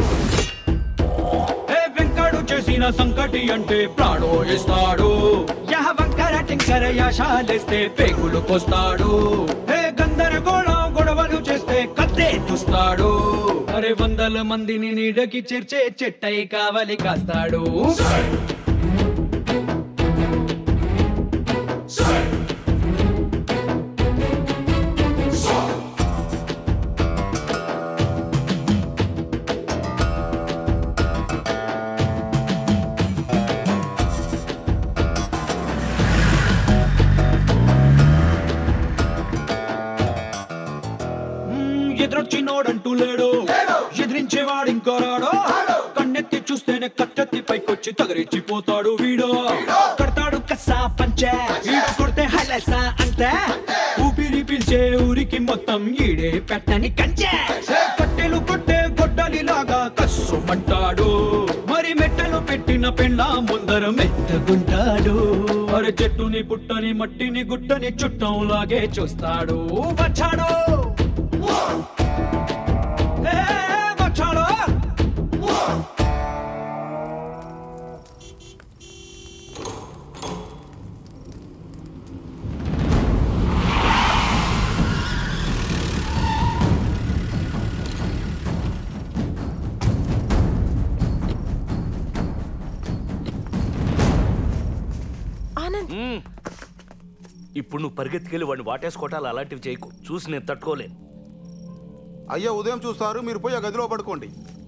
ఏ వెంకడు చేసిన సంకటి అంటే ప్రాణో ఇస్తాడు యహ వంకర టింకర యాశాలేస్తే పేగులు కోస్తాడు ఏ గందరగోళం గొడవలు చేస్తే కత్తే తుస్తాడు అరే వందల మందిని నీడకి చేర్చే చెట్టై కావలి కాస్తాడు మ్మ్, ఎదురొచ్చినోడంటూ లేడు ఎదిరించేవాడు ఇంకో రాడు కన్నెత్తి చూస్తేనే కత్తెత్తి పైకొచ్చి తగరిచ్చిపోతాడు వీడు కడతాడు కస్సా పంచే వీడు కొడితే హైలెసా అంతే ఊపిరి పీల్చే ఊరికి మొత్తం ఈడే పెట్టని కంచే కట్టెలు కొట్టే గొడ్డలిలాగా కస్సుమంటాడు మరి మెట్టలు పెట్టిన పెండ్ల ముందర మెత్తగుంటాడు మరి చెట్టుని పుట్టని మట్టిని గుట్టని చుట్టంలాగే చూస్తాడు వచ్చాడు ఏ, వచ్చాడు ఆనంద్ మ్మ్. ఇప్పుడు నువ్వు పరిగెత్తుకెళ్ళి వాడిని వాటేసుకోవటాలు అలాంటివి చేయకు చూసి నేను తట్టుకోలేను అయ్యా ఉదయం చూస్తారు మీరు పోయి ఆ గదిలో పడుకోండి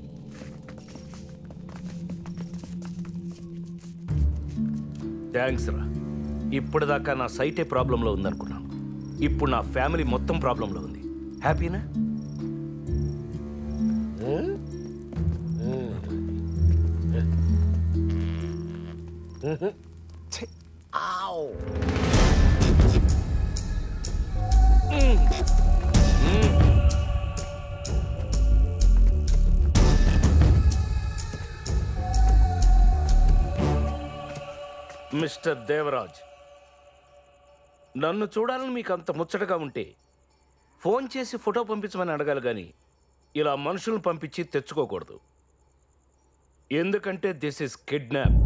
థ్యాంక్స్ రా ఇప్పటిదాకా నా సైటే ప్రాబ్లంలో ఉందనుకున్నాను ఇప్పుడు నా ఫ్యామిలీ మొత్తం ప్రాబ్లంలో ఉంది హ్యాపీనా మిస్టర్ దేవరాజ్ నన్ను చూడాలని మీకు అంత ముచ్చటగా ఉంటే ఫోన్ చేసి ఫోటో పంపించమని అడగాలి కానీ ఇలా మనుషులను పంపించి తెచ్చుకోకూడదు ఎందుకంటే దిస్ ఇస్ కిడ్నాప్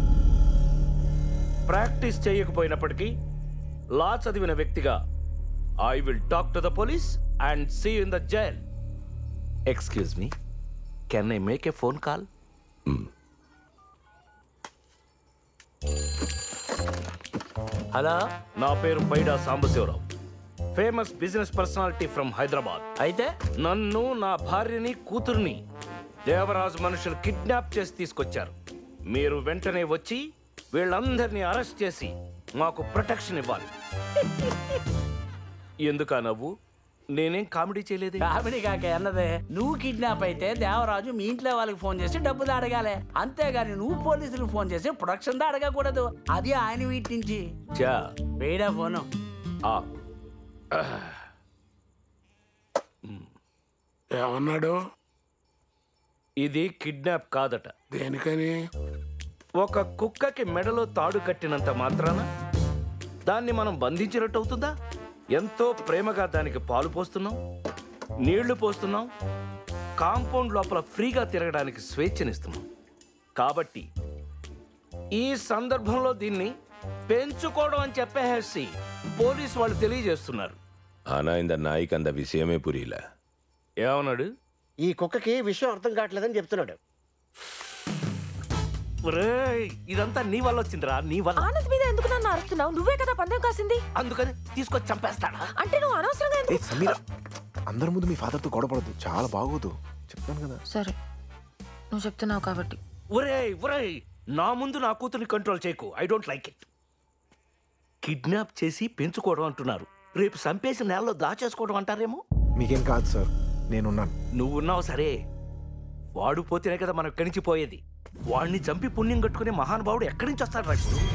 ప్రాక్టీస్ చేయకపోయినప్పటికీ లా చదివిన వ్యక్తిగా I will talk to the police and see in the jail excuse me can I make a phone call hello నా పేరు Paida Sambasivarao famous business personality from Hyderabad అయితే నన్ను నా భార్యని కూతుర్ని దేవరాజు మనుషులు కిడ్నాప్ చేసి తీసుకొచ్చారు మీరు వెంటనే వచ్చి వీళ్ళందరినీ అరెస్ట్ చేసి మాకు ప్రొటెక్షన్ ఇవ్వాలి ఎందుకా నవ్వు నేనేం కామెడీ చేయలేదు కామెడీ కాక అన్నదే నువ్వు కిడ్నాప్ అయితే దేవరాజు మీ ఇంట్లో వాళ్ళకి ఫోన్ చేసి డబ్బులు అడగాలి అంతేగాని నువ్వు పోలీసులకు ఫోన్ చేసి ప్రొడక్షన్ దా అడగకూడదు అది ఆయన వీటి నుంచి చా వేడా ఫోను ఆ ఏమన్నాడు ఇది కిడ్నాప్ కాదట దేనికని ఒక కుక్కకి మెడలో తాడు కట్టినంత మాత్రాన దాన్ని మనం బంధించినట్టు అవుతుందా ఎంతో ప్రేమగా దానికి పాలు పోస్తున్నాం నీళ్లు పోస్తున్నాం కాంపౌండ్ లోపల ఫ్రీగా తిరగడానికి స్వేచ్ఛనిస్తున్నాం కాబట్టి ఈ సందర్భంలో దీన్ని పెంచుకోవడం అని చెప్పేసి పోలీస్ వాళ్ళు తెలియజేస్తున్నారు ஆனா இந்த நாய்க்கு அந்த விஷயமே புரியல ఏమన్నాడు ఈ కుక్కకి విషయం అర్థం కావట్లేదని చెప్తున్నాడు ఒరేయ్, ఇదంతా నీ వల్ల వచ్చిందిరా నీ వల్ల ఆనంద్ మీద ఎందుకు నన్ను అరుస్తున్నావు నువ్వే కదా పందెం కాసింది అందుకని తీసుకొచ్చి చంపేస్తాడా అంటే నువ్వు అనవసరంగా ఏ ఎందుకు సమీర అందరి ముందు మీ ఫాదర్తో గొడవపడద్దు చాలా బాగోదు చెప్తాను కదా సరే నువ్వు చెప్తున్నావు కాబట్టి ఒరేయ్ ఒరేయ్ నా ముందు నా కూతుర్ని కంట్రోల్ చేయకు I don't like it kidnap చేసి పెంచుకోవడం అంటున్నారు రేపు చంపేసి నేలలో దాచేసుకోవడం అంటారేమో మీకేం కాదు సార్ నేనున్నాను నువ్వున్నావు సరే వాడు పోతేనే కదా మనం ఇక్కడి నుంచి పోయేది వాడిని చంపి పుణ్యం కట్టుకునే మహానుభావుడు ఎక్కడి నుంచి వస్తాడు రా ఇప్పుడు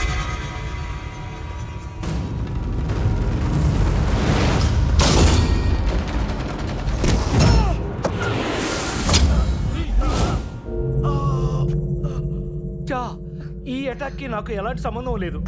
చా ఈ అటాక్కి నాకు ఎలాంటి సంబంధం లేదు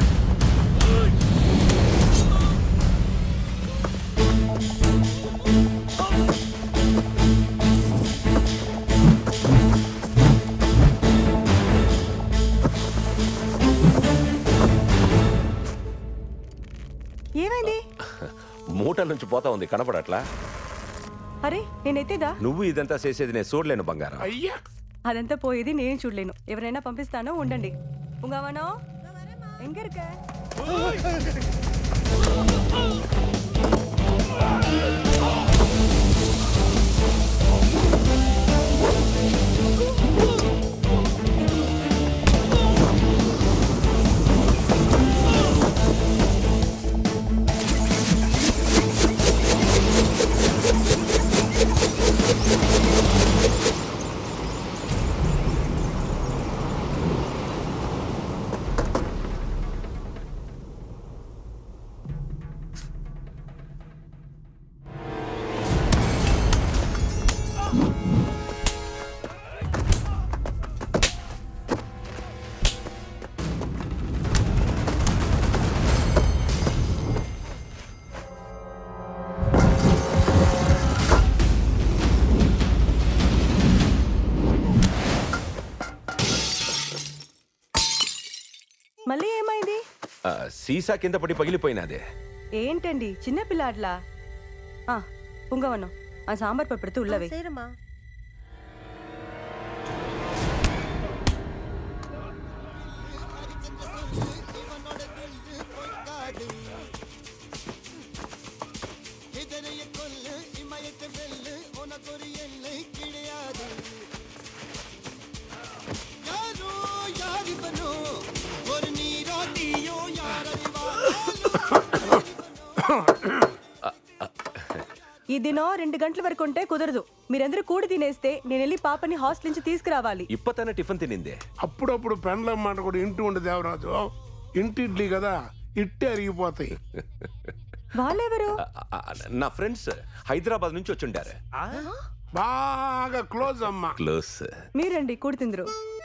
ఏమైంది మూటల నుంచి పోతా ఉంది కనపడట్లా అరే నేనైతేదా నువ్వు ఇదంతా చేసేది నేను చూడలేను బంగారం అయ్యా అదంతా పోయేది నేను చూడలేను ఎవరైనా పంపిస్తానో ఉండండి ఉంగవనో ఎங்க இருக்க మళ్ళీ ఏమైంది ఆ, సీసా కింద పడి పగిలిపోయినదే ఏంటండి చిన్న పిల్లాడ్లా ఆ పుంగవనం ఆ సాంబార్ పప్పు எடுத்து உள்ளவே சரிம்மா ఈ దినం రెండు గంటల వరకు ఉంటే కుదరదు మీరందరూ కూడి తినేస్తే నేను వెళ్ళి పాపని హాస్టల్ నుంచి తీసుకురావాలి ఇప్పతనే టిఫిన్ తినిందే అప్పుడప్పుడు పెండ్లం మాట కూడా ఇంటి ఉండే దేవరాజు ఇంటి ఇడ్లీ కదా ఇట్టే అరిగిపోతాయి వాళ్ళెవరు ఆ, ఆ, నా ఫ్రెండ్స్ హైదరాబాద్ నుంచి వచ్చుండారు బాగా క్లోజ్ అమ్మా క్లోజ్ మీరండి కూడి తిందరు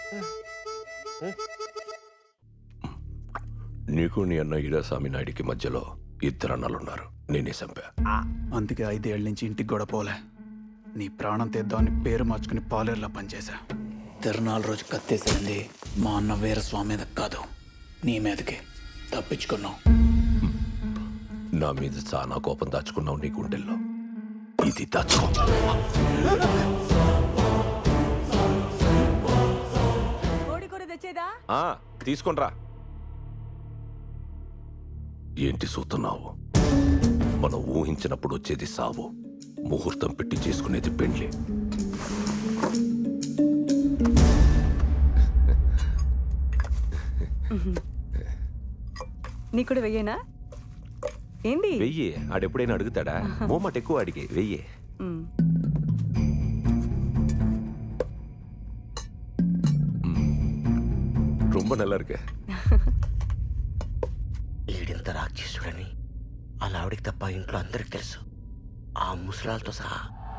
నీకు నీ అన్న ఈరాస్వామి నాయుడికి మధ్యలో ఇద్దరు అన్నలున్నారు నేనే చంపా అందుకే ఐదేళ్ల నుంచి ఇంటికి కూడా పోలే నీ ప్రాణం తెద్దామని పేరు మార్చుకుని పాలేరులో పనిచేశా తిరునాళ్ళ రోజు కత్తేసింది మా అన్న వీరస్వామి మీద కాదు నీ మీదకి తప్పించుకున్నావు నా మీద చాలా కోపం దాచుకున్నావు నీ గుండెల్లో ఇది దాచుకో కోడి కూర తెచ్చేదా ఆ, తీసుకొనిరా ఏంటి చూస్తున్నావు మనం ఊహించినప్పుడు వచ్చేది సావు ముహూర్తం పెట్టి చేసుకునేది పెండ్లి నీ కూడా వెయ్యేనా ఏంది వెయ్యి ఆడెప్పుడైనా అడుగుతాడా మోమాట ఎక్కువ అడిగే వెయ్యి మ్. ரொம்ப நல்லா இருக்கு ఈడింత రాక్షసుడని అలా ఆవిడికి తప్ప ఇంట్లో అందరికి తెలుసు ఆ ముసలాలతో సహా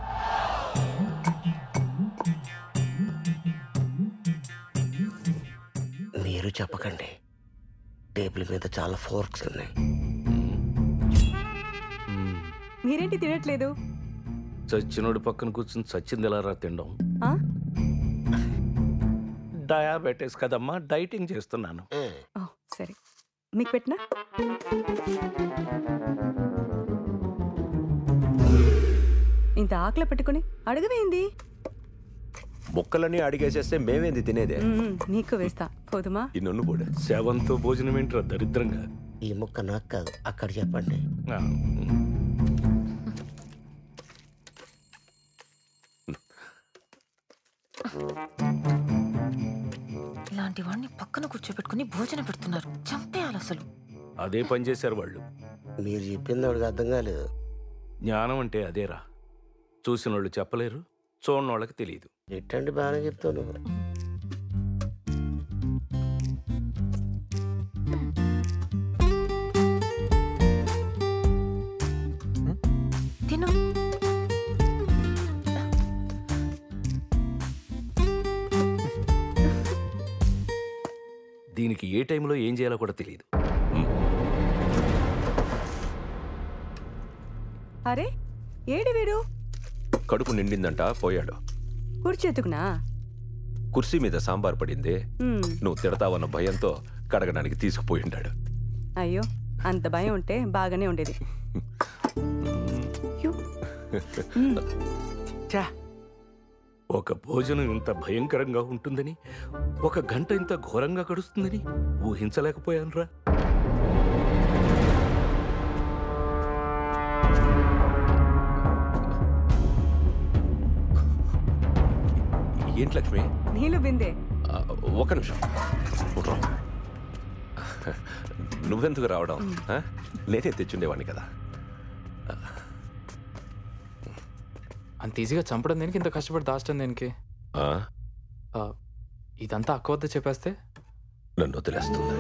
మీరు చెప్పకండి టేబుల్ మీద చాలా ఫోర్క్స్ ఉన్నాయి మీరేంటి తినట్లేదు చచ్చినోడి పక్కన కూర్చుని చచ్చింది ఎలా రా తినడం ఆ? డయాబెటీస్ కదమ్మా డైటింగ్ చేస్తున్నాను ఓ, సరే మీకు పెట్టినా ఇంత ఆకలి పెట్టుకుని అడగవేంది ముక్కలన్నీ అడిగేసేస్తే మేమేంది తినేదే మ్మ్, నీకు వేస్తా పోదుమా ఈ నన్ను కూడా సెవెంత్ భోజనం ఏంట్రా దరిద్రంగా ఈ ముక్క నాకు కాదు అక్కడ చెప్పండి ఆ, ఇలాంటి వాడిని పక్కన కూర్చోబెట్టుకుని భోజనం పెడుతున్నారు చంపేయాలి అసలు అదే పని చేశారు వాళ్ళు మీరు చెప్పింది వాడికి అర్థం కాలేదు జ్ఞానం అంటే అదేరా చూసిన వాళ్ళు చెప్పలేరు చూడని వాళ్ళకి తెలియదు ఎట్టండి బాగానే చెప్తావు నువ్వు తిను దీనికి ఏ టైంలో ఏం చేయాలో కూడా తెలియదు అరే ఏడి వీడు కడుపు నిండిందంట పోయాడు కూర్చేతుకునా కుర్చీ మీద సాంబార్ పడింది మ్మ్. నువ్వు తిడతావన్న భయంతో కడగడానికి తీసుకుపోయి ఉంటాడు అయ్యో అంత భయం ఉంటే బాగానే ఉండేది యు. మ్మ్. ఛా! ఒక భోజనం ఇంత భయంకరంగా ఉంటుందని ఒక గంట ఇంత ఘోరంగా గడుస్తుందని ఊహించలేకపోయానురా ఏంటి లక్ష్మి నీళ్ళు బిందే ఆ, ఒక్క నిమిషం ఉండ్రా. నువ్వెందుకు రావడం ఆ? నేనే తెచ్చుండేవాడిని కదా అంత ఈజీగా చంపడం దేనికి ఇంత కష్టపడి దాచడం దేనికి ఆ? ఆ, ఇదంతా అక్క వద్ద చెప్పేస్తే నన్ను వదిలేస్తుంది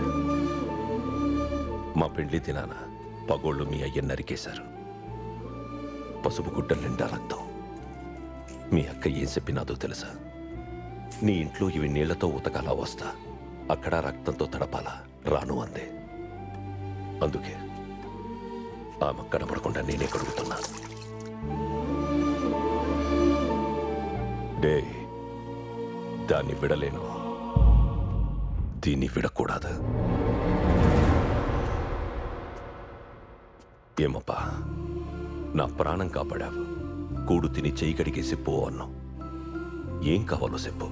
మా పెండ్లి తినాన పగోళ్ళు మీ అయ్య నరికేశారు పసుపు గుడ్డలు నిండా రక్తం మీ అక్క ఏం చెప్పినాదో తెలుసా నీ ఇంట్లో ఇవి నీళ్లతో ఉతకాలా వస్తా అక్కడ రక్తంతో తడపాలా రాను అందే అందుకే ఆమె కనపడకుండా నేనే కడుగుతున్నా డే దాన్ని విడలేను దీన్ని విడకూడదు ఏమప్పా నా ప్రాణం కాపాడావు కూడు తిని చేయి కడిగేసి పో అన్నావు ఏం కావాలో చెప్పు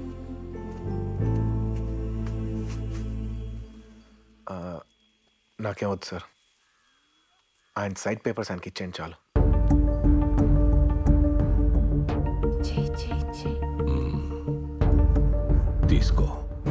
ఆ, నాకేం వద్దు సార్ ఆయన సైడ్ పేపర్స్ ఆయనకి ఇచ్చేయండి చాలు చెయ్ చెయ్ చెయ్ తీసుకో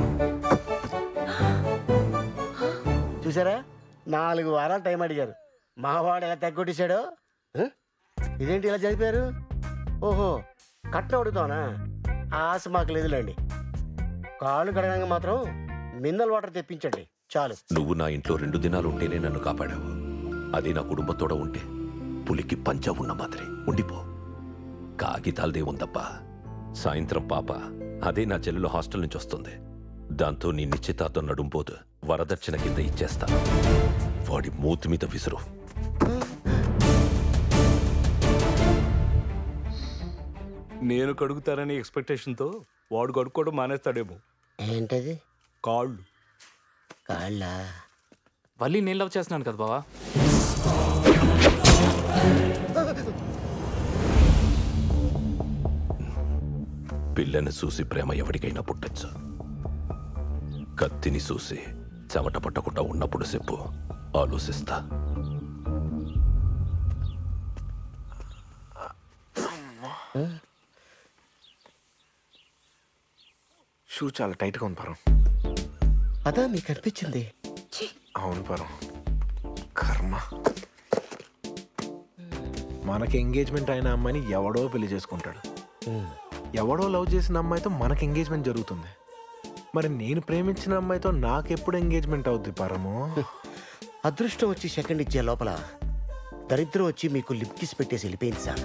చూసారా నాలుగు వారాలు టైం అడిగారు మావాడు ఎలా తగ్గొట్టేశాడో హ? ఇదేంటి ఇలా చదివారు ఓహో కట్నం అడుగుతానా ఆశ మాకు లేదులేండి కాళ్ళు కడగడానికి మాత్రం మినరల్ వాటర్ తెప్పించండి చాలు నువ్వు నా ఇంట్లో రెండు దినాలు ఉంటేనే నన్ను కాపాడావు అదే నా కుటుంబంతోడ ఉంటే పులికి పంచ ఉన్న మాదిరి ఉండిపో కాగితాలదే ఉందప్పా సాయంత్రం పాప అదే నా చెల్లెలు హాస్టల్ నుంచి వస్తుంది దాంతో నీ నిశ్చితార్థం నడుంపోదు వరదక్షిణ కింద ఇచ్చేస్తా వాడి మూతి మీద విసురు నేను కడుగుతానని ఎక్స్పెక్టేషన్తో వాడు కడుక్కోవడం మానేస్తాడేమో ఏంటది కాళ్ళు కాళ్ళ వల్లి నేను లవ్ చేస్తున్నాను కదా బావా పిల్లని చూసి ప్రేమ ఎవరికైనా పుట్టచ్చు కత్తిని చూసి చెమట పట్టకుండా ఉన్నప్పుడు చెప్పు ఆలోచిస్తా షూ చాలా టైట్గా ఉంది పరం అదా మీకు అనిపించింది అవును పరం కర్మ మనకి ఎంగేజ్మెంట్ అయిన అమ్మాయిని ఎవడో పెళ్లి చేసుకుంటాడు ఎవడో లవ్ చేసిన అమ్మాయితో మనకి ఎంగేజ్మెంట్ జరుగుతుంది మరి నేను ప్రేమించిన అమ్మాయితో నాకెప్పుడు ఎంగేజ్మెంట్ అవుద్ది పరము అదృష్టం వచ్చి సెకండ్ ఇచ్చే లోపల దరిద్రం వచ్చి మీకు లిప్ కిస్ పెట్టేసి వెళ్ళిపోయింది సార్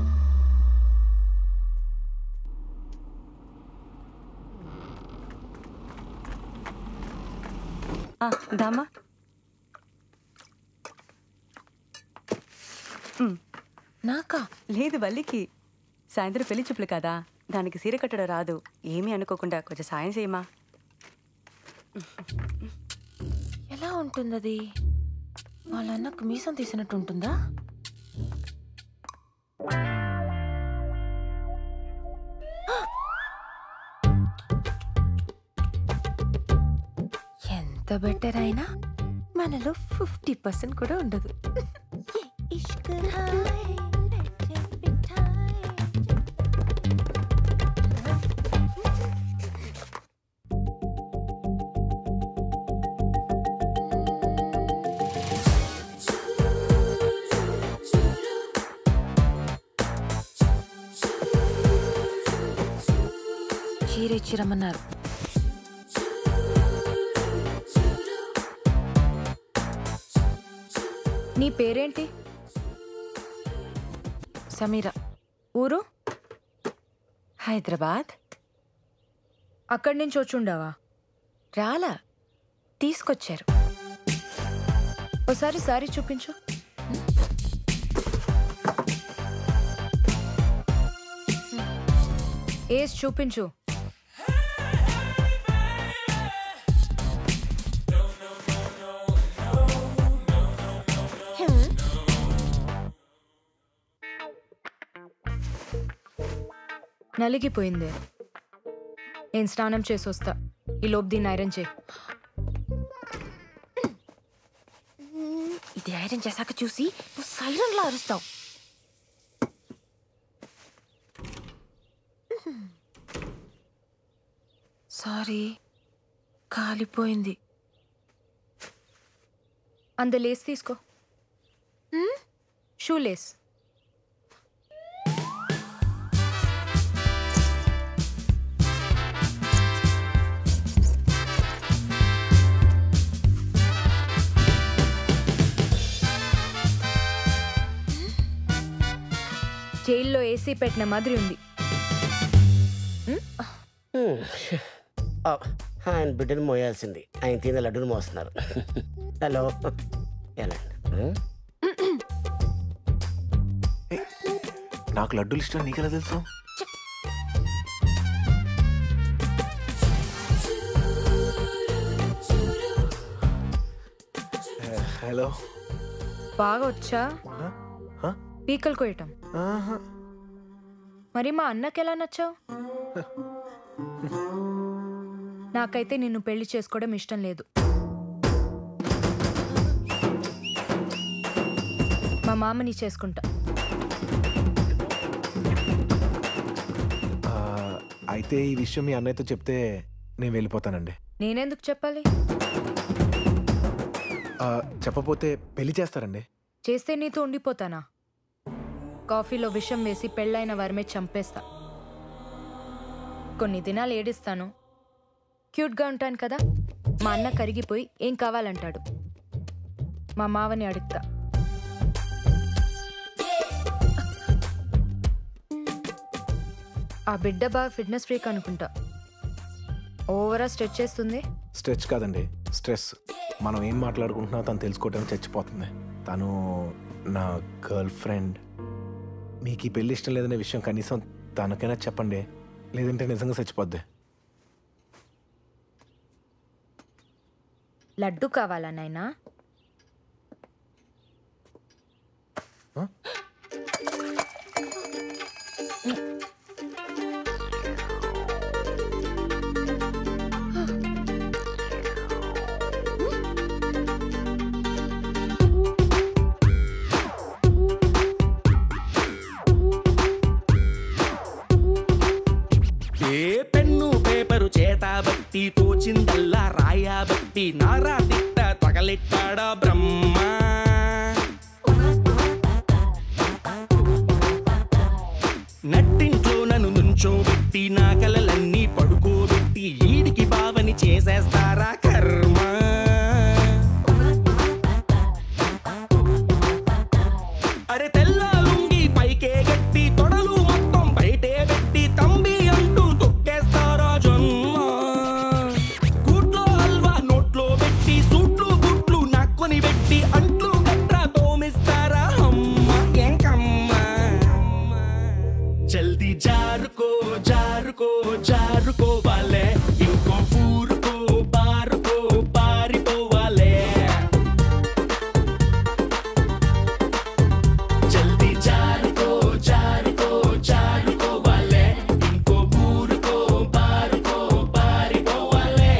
ఆ, దామా మ్మ్. నాకా లేదు వల్లికి సాయంత్రం పెళ్లి చూపులు కదా దానికి సీర కట్టడం రాదు ఏమీ అనుకోకుండా కొంచెం సాయం చేయమా ఎలా ఉంటుంది అది వాళ్ళ అన్నకు మీసం తీసినట్టు ఉంటుందా ఎంత బెటర్ అయినా మనలో ఫిఫ్టీ పర్సెంట్ కూడా ఉండదు ఇష్క్ హాయ్ చీర ఇచ్చిరమ్మన్నారు నీ పేరేంటి సమీర ఊరు హైదరాబాద్ అక్కడి నుంచి వచ్చుండావా రాలా తీసుకొచ్చారు ఒకసారి సారీ చూపించు ఏజ్ చూపించు నలిగిపోయింది నేను స్నానం చేసి వస్తా ఈ లోపు దీన్ని ఐరన్ చేయి ఇది ఐరన్ చేశాక చూసి నువ్వు సైరన్లా అరుస్తావు సారీ కాలిపోయింది అంద లేస్ తీసుకో షూ లేస్ జైల్లో ఏసీ పెట్టిన మాదిరి ఉంది ఆ, ఆయన బిడ్డను మోయాల్సింది ఆయన తినే లడ్డును మోస్తున్నారు హలో ఎలా నాకు లడ్డూలు ఇష్టం నీకెలా తెలుసు హలో బాగా వచ్చా పీకలు కోయటం మరి మా అన్నకి ఎలా నచ్చావు నాకైతే నిన్ను పెళ్లి చేసుకోవడం ఇష్టం లేదు మా మామని చేసుకుంటా ఆ, అయితే ఈ విషయం మీ అన్నయ్యతో చెప్తే నేను వెళ్ళిపోతానండి నేనెందుకు చెప్పాలి ఆ, చెప్పపోతే పెళ్లి చేస్తారండి చేస్తే నీతో ఉండిపోతానా కాఫీలో విషం వేసి పెళ్ళైన వారిమే చంపేస్తా కొన్ని దినాలు ఏడిస్తాను క్యూట్గా ఉంటాను కదా మా అన్న కరిగిపోయి ఏం కావాలంటాడు మా మావని అడుగుతా ఆ బిడ్డ బాగా ఫిట్నెస్ ఫ్రీక్ అనుకుంటా ఓవరా స్ట్రెచ్ చేస్తుంది స్ట్రెచ్ కాదండి స్ట్రెస్ మనం ఏం మాట్లాడుకుంటున్నా తను తెలుసుకోవడానికి చచ్చిపోతుంది తను నా గర్ల్ ఫ్రెండ్ మీకు ఈ పెళ్లి ఇష్టం లేదనే విషయం కనీసం తనకైనా చెప్పండి లేదంటే నిజంగా చచ్చిపోద్ది లడ్డు కావాలా నాయనా ఏ పెన్ను పేపరు చేతాబట్టి తోచిందల్లా రాయాబట్టి నారా తిట్ట తగలెట్టాడా బ్రహ్మ నట్టింట్లో నన్ను నుంచోబెట్టి నా కలలన్నీ పడుకోబెట్టి ఈడికి బావని చేసేస్తారా కర్మ అరే తెల్ల లుంగి పైకే గట్టి తొడలు మొత్తం బయటే పెట్టి తంబి అంటూ తొక్కేస్తారా జన్మ కూట్లో హల్వా నోట్లో పెట్టి సూట్లు బుట్లు నక్కుని పెట్టి అంట్లు గట్రా తోమిస్తారా అమ్మ ఎంకమ్మ జల్దీ జారుకో జారుకో జారుకోవాలే ఇంకో ఊరుకో బారుకో పారిపోవాలే జల్దీ జారుకో జారుకో జారుకోవాలే ఇంకో ఊరుకో బారుకో పారిపోవాలే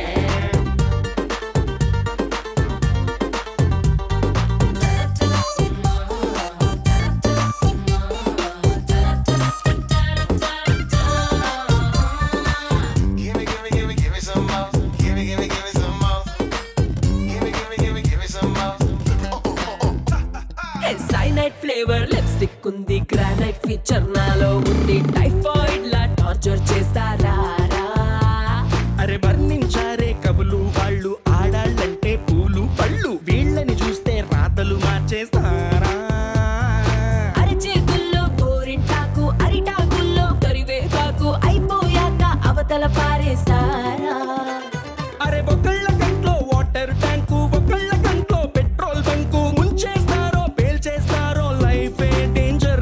సైనైట్ ఫ్లేవర్ లిప్స్టిక్ ఉంది గ్రానైట్ ఫీచర్ నాలో ఉంది టైఫాయిడ్ లా టార్చర్ చేస్తారా అరే వర్ణించారే కవులు వాళ్ళు ఆడాళ్ళంటే పూలు పళ్ళు వీళ్ళని చూస్తే రాతలు మార్చేస్తారా అరచేతుల్లో గోరింటాకు అరిటాకుల్లో కరివేపాకు అయిపోయాక అవతల పారేస్తారా అరే ఒకళ్ళ కంట్లో వాటర్ ట్యాంకు ఒకళ్ళ కంట్లో పెట్రోల్ బంకు ముంచేస్తారో పేల్చేస్తారో లైఫ్ డేంజర్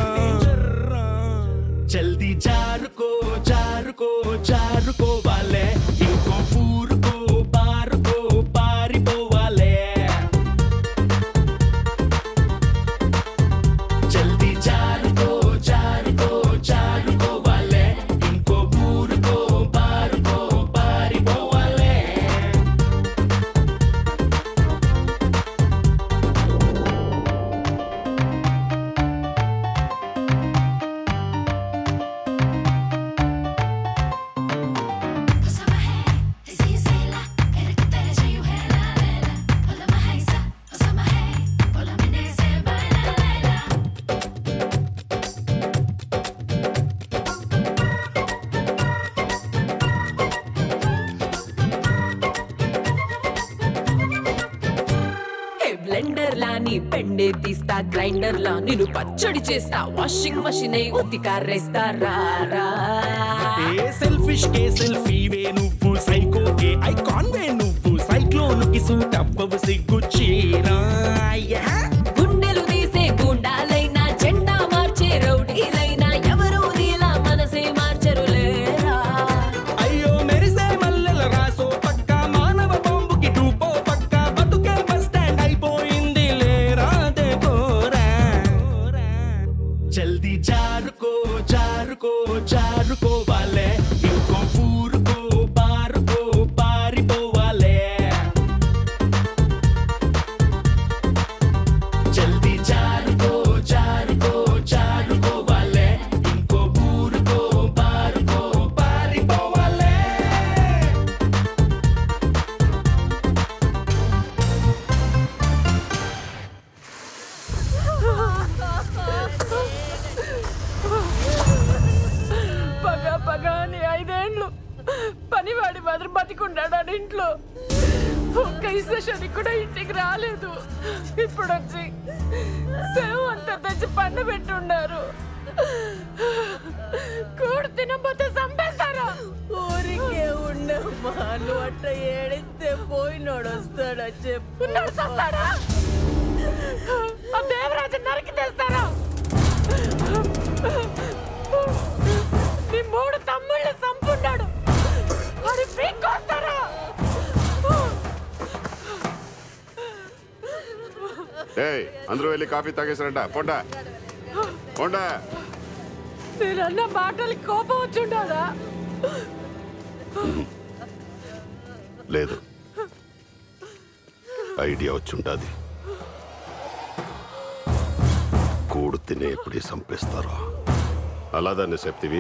జల్దీ జారుకో జారుకో జారుకోవాలే ఇంకో ఊరుకో బారుకో పారిపోవాలే జల్దీ జారుకో జారుకో జారుకోవాలే ఇంకో ఊరుకో బారుకో పారిపోవాలే బ్లెండర్ లా నీ పెండే తీస్తా గ్రైండర్ లా నేను పచ్చడి చేస్తా వాషింగ్ మషిన్ ఉతికారేస్తారా ఏ సెల్ఫిష్ కే సెల్ఫీవే నువ్వు సైకోకే ఐకాన్ వే నువ్వు సైక్లోన్ కి సూట్ అవ్వవు సిగ్గు చీరా గుండెలు తీసే గుండాలైనా జెండా మార్చే రౌడీలైనా ఎవరు నీలా మనసే మార్చరు లేరా అయ్యో మెరిసే మల్లెల రాసో పక్క మానవ బాంబుకి టూపో పక్క బతుకే బస్ స్టాండ్ అయిపోయింది లేరా దేకోరా జల్దీ జారుకో జారుకో జారుకోవాలే ఇంకో ఊరుకో బారుకో పారిపోవాలే జల్దీ జారుకో జారుకో జారుకోవాలే ఇంకో ఊరుకో బారుకో పారిపోవాలే పగ పగ అని ఐదేండ్లు పనివాడి మాత్రం బతికున్నాడు ఇంట్లో ఒక్క ఇసేషన్కి కూడా ఇంటికి రాలేదు ఇప్పుడు వచ్చి సేవ అంతా తెచ్చి పండు పెట్టున్నారు కూడు తినబోతే చంపేస్తారా ఊరికే ఉండమ్మా నువ్వు అట్ట ఏడిస్తే పోయినోడు వస్తాడా చెప్పు ఉన్నాడు చస్తాడా ఆ దేవరాజు నరికి తెస్తారా నీ మూడు తమ్ముళ్ళు చంపున్నాడు వాడి పీక్కొస్తారా ఏయ్ అందరూ వెళ్ళి కాఫీ తాగేసారంట పొండా పొండా మీరన్న మాటలకి కోపం వచ్చుండాదా లేదు ఐడియా వచ్చుంటాది కూడు తినే ఎప్పుడే చంపేస్తారో అలా దాన్ని చెప్తివి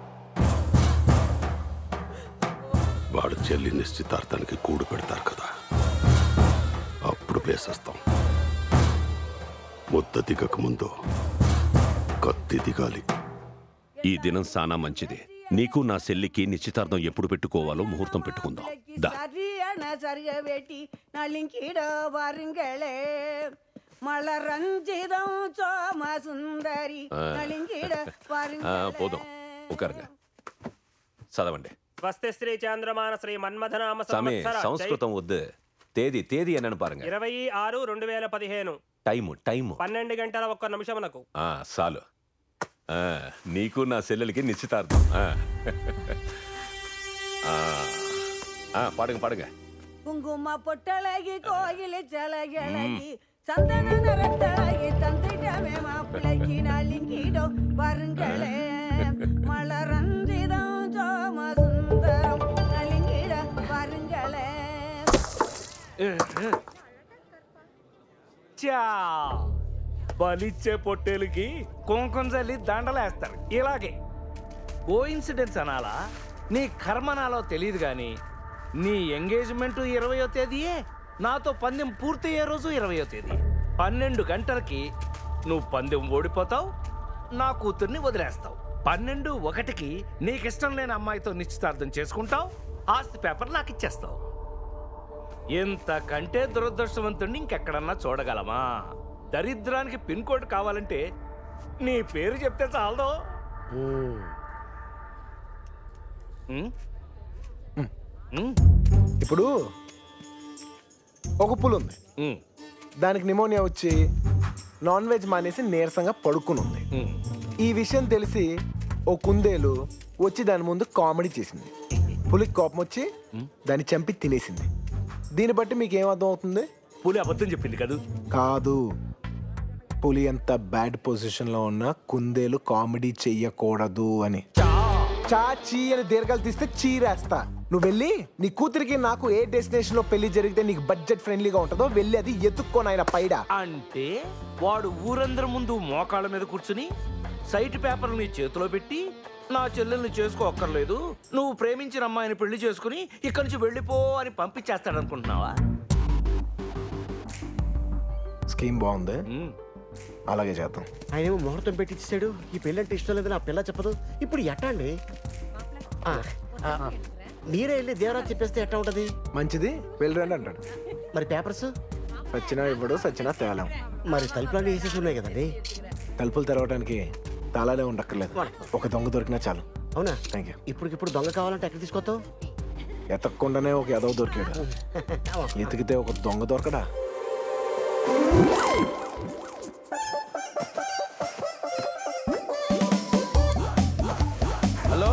వాడు చెల్లి నిశ్చితార్థానికి కూడు పెడతారు కదా అప్పుడు వేసేస్తాం ముద్ద దిగక ముందు కత్తి దిగాలి ఈ దినం సానా మంచిది నీకు నా చెల్లికి నిశ్చితార్థం ఎప్పుడు పెట్టుకోవాలో ముహూర్తం పెట్టుకుందాం దా சரியான சரிய வேட்டி நலிங்கிட வருங்களே మళరంజితం సోమ సుందరి ఆ. నలింగిడ ఆ, வருங்களே పోదాం ఒకరుగా చదవండి స్వస్తి శ్రీ చంద్రమాన శ్రీ మన్మథనామ సామి సంవత్సర సంస్కృతం వద్దు తేదీ తేదీ అని పాருங்க ఇరవై ఆరు రెండు వేల పదిహేను టైము టైము పన్నెండు గంటల ఒక్క నిమిషమునకు ఆ, చాలు ఆ, నీకు నా చెల్లెలకి నిశ్చితార్థం ఆ. ఆ. ఆ, పాడుங்க పాడుங்க ಕುಂಕುಮ ಪೊಟ್ಟಳಗಿ ಕೋಗಿಲೆ ಚಲಗೆಳಗಿ சந்தன ரத்தழகி தந்திட்டமே மாப்பிளைக்கு நாளிங்கிடோ வருங்களே மலரஞ்சிதம் சோம சுந்தரம் நலிங்கிட வருங்களே చా బలిచ్చే పొట్టేలుకి కుంకుమ చల్లి దండలేస్తారు ఇలాగే ఓ ఇన్సిడెంట్స్ అనాలా నీ కర్మనాలో తెలియదు కానీ నీ ఎంగేజ్మెంట్ ఇరవయో తేదీయే నాతో పందెం పూర్తయ్యే రోజు ఇరవయో తేదీ పన్నెండు గంటలకి నువ్వు పందెం ఓడిపోతావు నా కూతుర్ని వదిలేస్తావు పన్నెండు ఒకటికి నీకిష్టం లేని అమ్మాయితో నిశ్చితార్థం చేసుకుంటావు ఆస్తి పేపర్ నాకు ఇచ్చేస్తావు ఇంతకంటే దురదృష్టవంతుడిని ఇంకెక్కడన్నా చూడగలమా దరిద్రానికి పిన్ కోడ్ కావాలంటే నీ పేరు చెప్తే చాలదో ఉమ్? ఉమ్? ఇప్పుడు ఒక పులు ఉంది ఉమ్. దానికి నిమోనియా వచ్చి నాన్ వెజ్ మానేసి నీరసంగా పడుకుని ఉంది ఈ విషయం తెలిసి ఓ కుందేలు వచ్చి దాని ముందు కామెడీ చేసింది పులికి కోపం వచ్చి దాన్ని చంపి తినేసింది దీన్ని బట్టి మీకు ఏం అర్థం అవుతుంది పులి అబద్ధం చెప్పింది కదూ కాదు పులి ఎంత బ్యాడ్ పొజిషన్ లో ఉన్నా కుందేలు కామెడీ చెయ్యకూడదు అని చా చీ అని దీర్ఘాలు తీస్తే చీరేస్తా నువ్వు వెళ్ళి నీ కూతురికి నాకు ఏ డెస్టినేషన్ లో పెళ్లి జరిగితే నీకు బడ్జెట్ ఫ్రెండ్లీగా ఉంటుందో వెళ్ళి అది ఎత్తుక్కోను ఆయన పైడ అంటే వాడు ఊరందరి ముందు మోకాళ్ళ మీద కూర్చుని సైట్ పేపర్ నీ చేతిలో పెట్టి నా చెల్లెల్ని చేసుకోక్కర్లేదు నువ్వు ప్రేమించిన అమ్మాయిని పెళ్లి చేసుకుని ఇక్కడి నుంచి వెళ్ళిపో అని పంపించేస్తాడనుకుంటున్నావా స్కీమ్ బాగుంది అలాగే చేద్దాం ఆయన ఏమో ముహూర్తం పెట్టించాడు ఈ పెళ్ళంటే ఇష్టం లేదని ఆ పిల్ల చెప్పదు ఇప్పుడు ఎట్టా అండి ఆ, ఆ, మీరే వెళ్ళి దేవరాజ్ చెప్పేస్తే ఎట్టా ఉంటది మంచిది వెళ్ళరండి అంటాడు మరి పేపర్స్ సచ్చినా ఇవ్వడు సచ్చినా తేలం మరి తలుపులన్నీ వేసేసి ఉన్నాయి కదండి తలుపులు తెరవడానికి తాళాలే ఉండక్కర్లేదు ఒక దొంగ దొరికినా చాలు అవునా థ్యాంక్ యూ ఇప్పటికిప్పుడు దొంగ కావాలంటే ఎక్కడ తీసుకొస్తావు ఎతక్కుండానే ఒక ఎదవ దొరికాడు ఎతికితే ఒక దొంగ దొరకడా హలో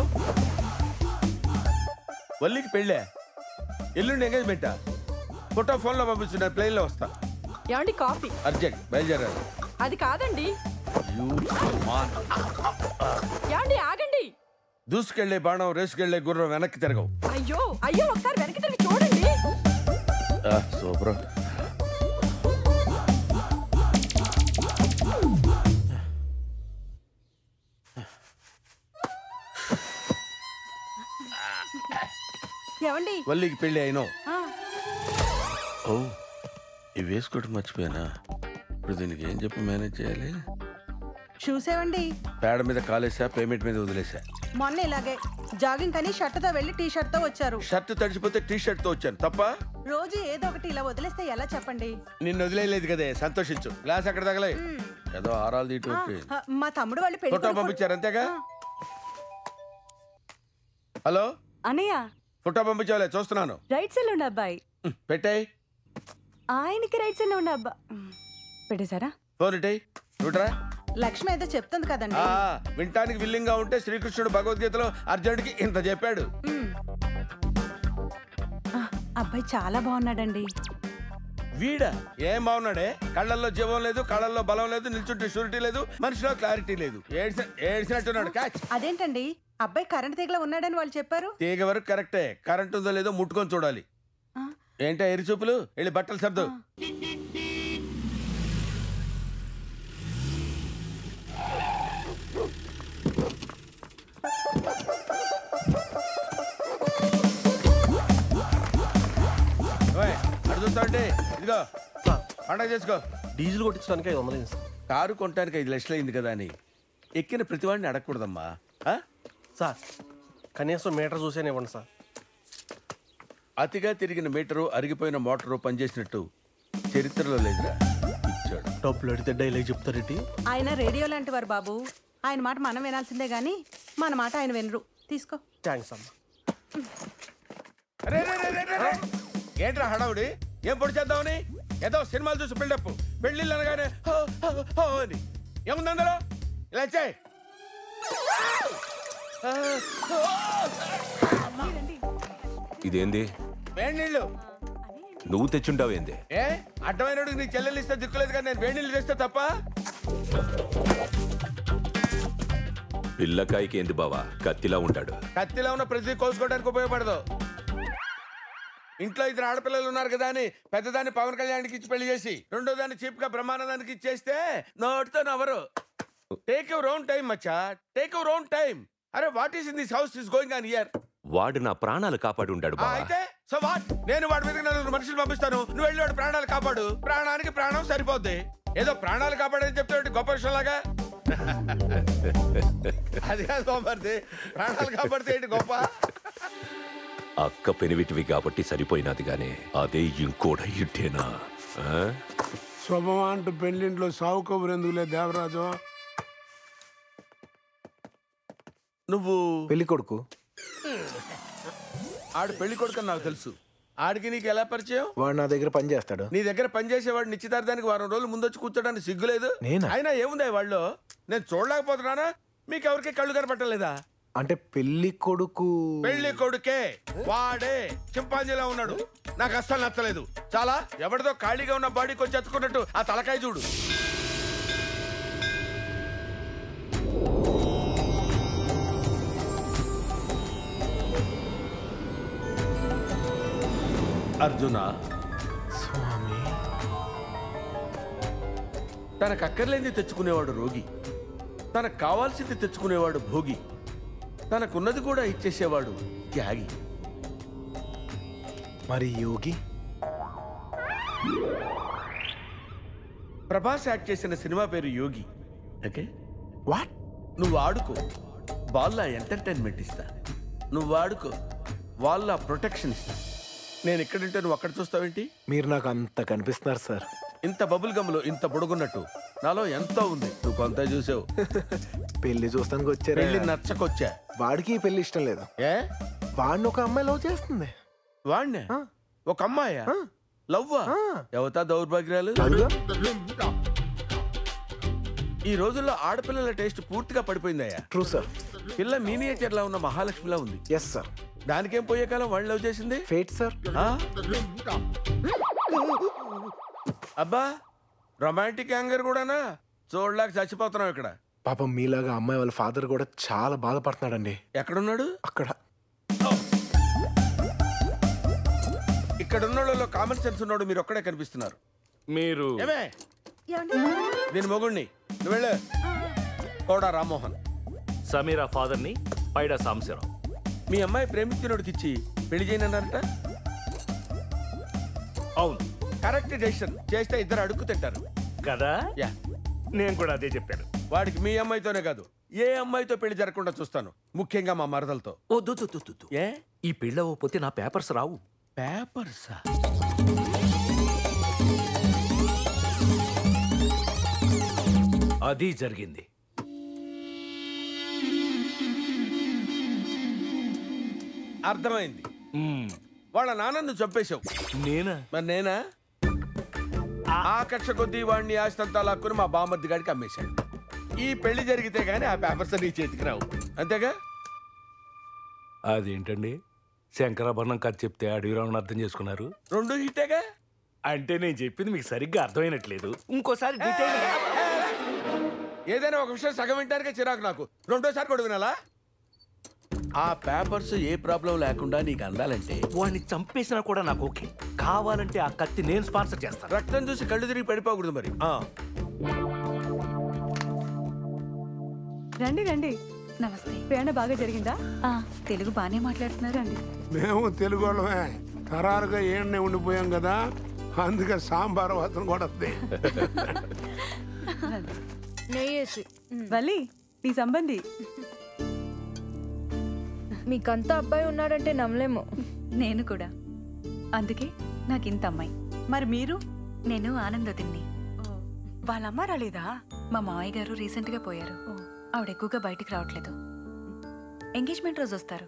వల్లికి పెళ్ళే ఎల్లుండి ఎంగేజ్మెంటా ఫోటో ఫోన్లో పంపిస్తున్నారు ప్లేన్లో వస్తా ఏమండి కాఫీ అర్జెంట్ బయలుదేరారు అది కాదండి You man. ఏమండి ఆగండి దూసుకెళ్లే బాణం రేసుకెళ్లే గుర్రం వెనక్కి తిరగవు అయ్యో అయ్యో ఒకసారి వెనక్కి తిరిగి చూడండి సూపర్ ఏమండి వల్లికి పెళ్ళి అయినో ఆ, ఓ ఇవి వేసుకోవడం మర్చిపోయానా ఇప్పుడు దీనికి ఏం చెప్పి మేనేజ్ చేయాలి షూస్ ఏవండి పేడ మీద కాలేసా పేమెంట్ మీద వదిలేసా మొన్న ఇలాగే జాగింగ్ కని షర్ట్తో వెళ్ళి టీ షర్ట్తో వచ్చారు షర్ట్ తడిచిపోతే టీ షర్ట్ తో వచ్చాను తప్ప రోజు ఏదో ఒకటి ఇలా వదిలేస్తే ఎలా చెప్పండి నిన్ను వదిలేయలేదు కదే సంతోషించు గ్లాస్ అక్కడ తగలే ఏదో ఆరాలు తీటు ఓకే ఆ, మా తమ్ముడు వాళ్ళు పెళ్లి ఫోటో పంపించారు అంతేగా హలో అనయ్య ఫోటో పంపించాలే చూస్తున్నాను రైట్ సైడ్ లో ఉన్న అబ్బాయి పెట్టాయి ఆయనకి రైట్ సైడ్ లో ఉన్న అబ్బా పెట్టేశారా ఫోన్ ఇటై చూడరా లక్ష్మి ఏదో చెప్తుంది కదండి ఆ, వినటానికి విల్లింగ్ గా ఉంటే శ్రీకృష్ణుడు భగవద్గీతలో అర్జునుడికి ఇంత చెప్పాడు ఆ, అబ్బాయి చాలా బాగున్నాడండి వీడ ఏం బాగున్నాడే కళ్ళల్లో జీవం లేదు కళ్ళల్లో బలం లేదు నిల్చుంటే షూరిటీ లేదు మనిషిలో క్లారిటీ లేదు ఏడ్చిన ఏడ్చినట్టున్నాడు క్యాచ్ అదేంటండి అబ్బాయి కరెంట్ తీగలో ఉన్నాడని వాళ్ళు చెప్పారు తీగ వరకు కరెక్టే కరెంట్ ఉందో లేదో ముట్టుకొని చూడాలి ఏంటో ఎరి చూపులు వెళ్ళి బట్టలు సర్దు ఓయ్, అటు చూస్తావంటే ఇదిగో పండగ చేసుకో డీజిల్ కొట్టించడానికి ఐదు వందలు సార్ కారు కొనడానికి ఐదు లక్షలు అయింది కదా అని ఎక్కిన ప్రతివాడిని అడగకూడదమ్మా ఆ? సార్ కనీసం మీటర్ చూసేనే ఇవ్వండి సార్ అతిగా తిరిగిన మీటరు అరిగిపోయిన మోటారు పనిచేసినట్టు చరిత్రలో లేదురా ఇచ్చాడు డబ్బులు అడిగితే డైలాగ్ చెప్తారేంటి ఆయన రేడియో లాంటి వారు బాబు ఆయన మాట మనం వినాల్సిందే గాని మన మాట ఆయన వినరు తీసుకో థ్యాంక్స్ అమ్మా రే, రే, రే, రే, రే, రే. ఏంట్రా హడావుడి ఏం పొడి చేద్దామని ఏదో సినిమాలు చూసి బిల్డప్ పెళ్ళిళ్ళు అనగానే హో, హో, హో అని ఏముంది అందులో ఇలా చేయి ఇదేంది వేడి నీళ్ళు నువ్వు తెచ్చుంటావేంది ఏ అడ్డమైన నీ చెల్లెలు ఇస్తే దిక్కులేదు కానీ నేను వేడి నీళ్ళు చేస్తే తప్ప పిల్లకాయకి ఏంది బావా కత్తిలా ఉంటాడు కత్తిలో ఉన్న ప్రతి కోసుకోవడానికి ఉపయోగపడదు ఇంట్లో ఇద్దరు ఆడపిల్లలు ఉన్నారు కదా అని పెద్దదాన్ని పవన్ కళ్యాణ్కి ఇచ్చి పెళ్లి చేసి రెండో దాన్ని చీప్ గా బ్రహ్మానందానికి ఇచ్చేస్తే నోటితో నవ్వరు టేక్ యువర్ ఓన్ టైం మచ్చా టేక్ యువర్ ఓన్ టైం అరే what is in this house is going on here వాడు నా ప్రాణాలు కాపాడి ఉండాడు బావా అయితే సో వాట్ నేను వాడి మీదకి నలుగురు మనుషులు పంపిస్తాను నువ్వు వెళ్ళి వాడి ప్రాణాలు కాపాడు ప్రాణానికి ప్రాణం సరిపోద్ది ఏదో ప్రాణాలు కాపాడని చెప్తే గొప్ప విషయంలాగా అది కాదు బాబర్ది ప్రాణాలు కాపాడితే ఏంటి గొప్ప అక్క పెనివిటివి కాబట్టి సరిపోయినది గానే అదే ఇంకోడ ఇట్టేనా ఆ? శుభం అంటూ పెళ్ళింట్లో సావు కబురు ఎందుకులే దేవరాజు నువ్వు పెళ్లి కొడుకు ఆడు పెళ్లి కొడుకు అని నాకు తెలుసు ఆడికి నీకు ఎలా పరిచయం వాడు నా దగ్గర పని చేస్తాడు నీ దగ్గర పనిచేసేవాడు నిశ్చితార్థానికి వారం రోజులు ముందొచ్చి కూర్చోడానికి సిగ్గులేదు నేనా? అయినా ఏముంది వాళ్ళు నేను చూడలేకపోతున్నానా మీకు ఎవరికి కళ్ళు కనపట్టలేదా అంటే పెళ్లి కొడుకు పెళ్లి కొడుకే వాడే చింపాంజీలా ఉన్నాడు నాకు అస్సలు నచ్చలేదు చాలా ఎవరిదో ఖాళీగా ఉన్న బాడీకి వచ్చి ఎత్తుకున్నట్టు ఆ తలకాయ చూడు అర్జున స్వామి తనకు అక్కర్లేనిది తెచ్చుకునేవాడు రోగి తనకు కావాల్సింది తెచ్చుకునేవాడు భోగి తనకున్నది కూడా ఇచ్చేసేవాడు త్యాగి మరి యోగి ప్రభాస్ యాక్ట్ చేసిన సినిమా పేరు యోగి ఓకే వాట్ నువ్వు ఆడుకో వాళ్ళ ఎంటర్టైన్మెంట్ ఇస్తా నువ్వు ఆడుకో వాళ్ళ ప్రొటెక్షన్ ఇస్తా నేను ఎక్కడుంటే నువ్వు అక్కడ చూస్తావేంటి మీరు నాకు అంత కనిపిస్తున్నారు సార్ ఇంత బబుల్ గమ్లో ఇంత బుడుగున్నట్టు నాలో ఎంతో ఉంది నువ్వు కొంత చూసావు పెళ్లి చూస్తానికి వచ్చారా పెళ్లి నచ్చకొచ్చా వాడికి ఈ పెళ్లి ఇష్టం లేదు ఏ వాడిని ఒక అమ్మాయి లవ్ చేస్తుంది వాడినే ఒక అమ్మాయా లవ్వా ఎవతా దౌర్భాగ్యాలు ఈ రోజుల్లో ఆడపిల్లల టేస్ట్ పూర్తిగా పడిపోయిందయ్యా ట్రూ సార్ పిల్ల మీనియేచర్ లా ఉన్న మహాలక్ష్మిలా ఉంది ఎస్ సార్ దానికేం పోయే కాలం వాళ్ళు లవ్ చేసింది ఫేట్ సార్ అబ్బా రొమాంటిక్ యాంగర్ కూడానా చూడలేక చచ్చిపోతున్నాం ఇక్కడ పాపం మీలాగా అమ్మాయి వాళ్ళ ఫాదర్ కూడా చాలా బాధపడుతున్నాడండి ఎక్కడున్నాడు అక్కడ ఇక్కడ ఉన్న వాళ్ళలో కామన్ సెన్స్ ఉన్నాడు మీరు ఒక్కడే కనిపిస్తున్నారు మీరు ఏమే దీని మొగుణ్ణి నువ్వు వెళ్ళు కోడా రామ్మోహన్ సమీరా ఫాదర్ని పైడా సాంబశివరావు మీ అమ్మాయి ప్రేమించినోడికి ఇచ్చి పెళ్లి చేయనన్నారట అవును కరెక్ట్ డెసిషన్ చేస్తే ఇద్దరు అడుక్కు తింటారు కదా యా నేను కూడా అదే చెప్పాను వాడికి మీ అమ్మాయితోనే కాదు ఏ అమ్మాయితో పెళ్లి జరగకుండా చూస్తాను ముఖ్యంగా మా మరదలతో వద్దు వద్దు, వద్దు, వద్దు. ఏ ఈ పెళ్ళవకపోతే నా పేపర్స్ రావు పేపర్సా అది జరిగింది అర్థమైంది వాళ్ళ నాన్నను చంపేశావు నేనా మరి నేనా ఆ కక్ష కొద్దీ వాడిని ఆస్తంతా లాక్కుని మా బామర్ది గాడికి అమ్మేశాడు ఈ పెళ్లి జరిగితే గానీ ఆ పేపర్స్ నీ చేతికి రావు అంతేగా అదేంటండి శంకరాభరణం కథ చెప్తే అడవిరావుని అర్థం చేసుకున్నారు రెండు హిట్టేగా అంటే నేను చెప్పింది మీకు సరిగ్గా అర్థమైనట్లేదు ఇంకోసారి డీటెయిల్ ఏదైనా ఒక విషయం సగం వింటానికే చిరాకు నాకు రెండోసారి కూడా వినాలా ఆ పేపర్స్ ఏ ప్రాబ్లం లేకుండా నీకు అందాలంటే వాడిని చంపేసినా కూడా నాకు ఓకే కావాలంటే ఆ కత్తి నేను స్పాన్సర్ చేస్తాను రక్తం చూసి కళ్ళు తిరిగి పడిపోకూడదు మరి ఆ. రండి రండి నమస్తే ప్రయాణ బాగా జరిగిందా తెలుగు బాగానే మాట్లాడుతున్నారు అండి మేము తెలుగు వాళ్ళమే తరారుగా ఏడనే ఉండిపోయాం కదా అందుకే సాంబార్ వాసన కూడా వస్తుంది నెయ్యేసి వల్లి నీ సంబంధి మీకంతా అబ్బాయి ఉన్నాడంటే నమ్మలేము నేను కూడా అందుకే నాకు ఇంత అమ్మాయి మరి మీరు నేను ఆనందతిని వాళ్ళ అమ్మ రాలేదా మా మామయ్య గారు రీసెంట్ గా పోయారు ఆవిడ ఎక్కువగా బయటికి రావట్లేదు ఎంగేజ్మెంట్ రోజు వస్తారు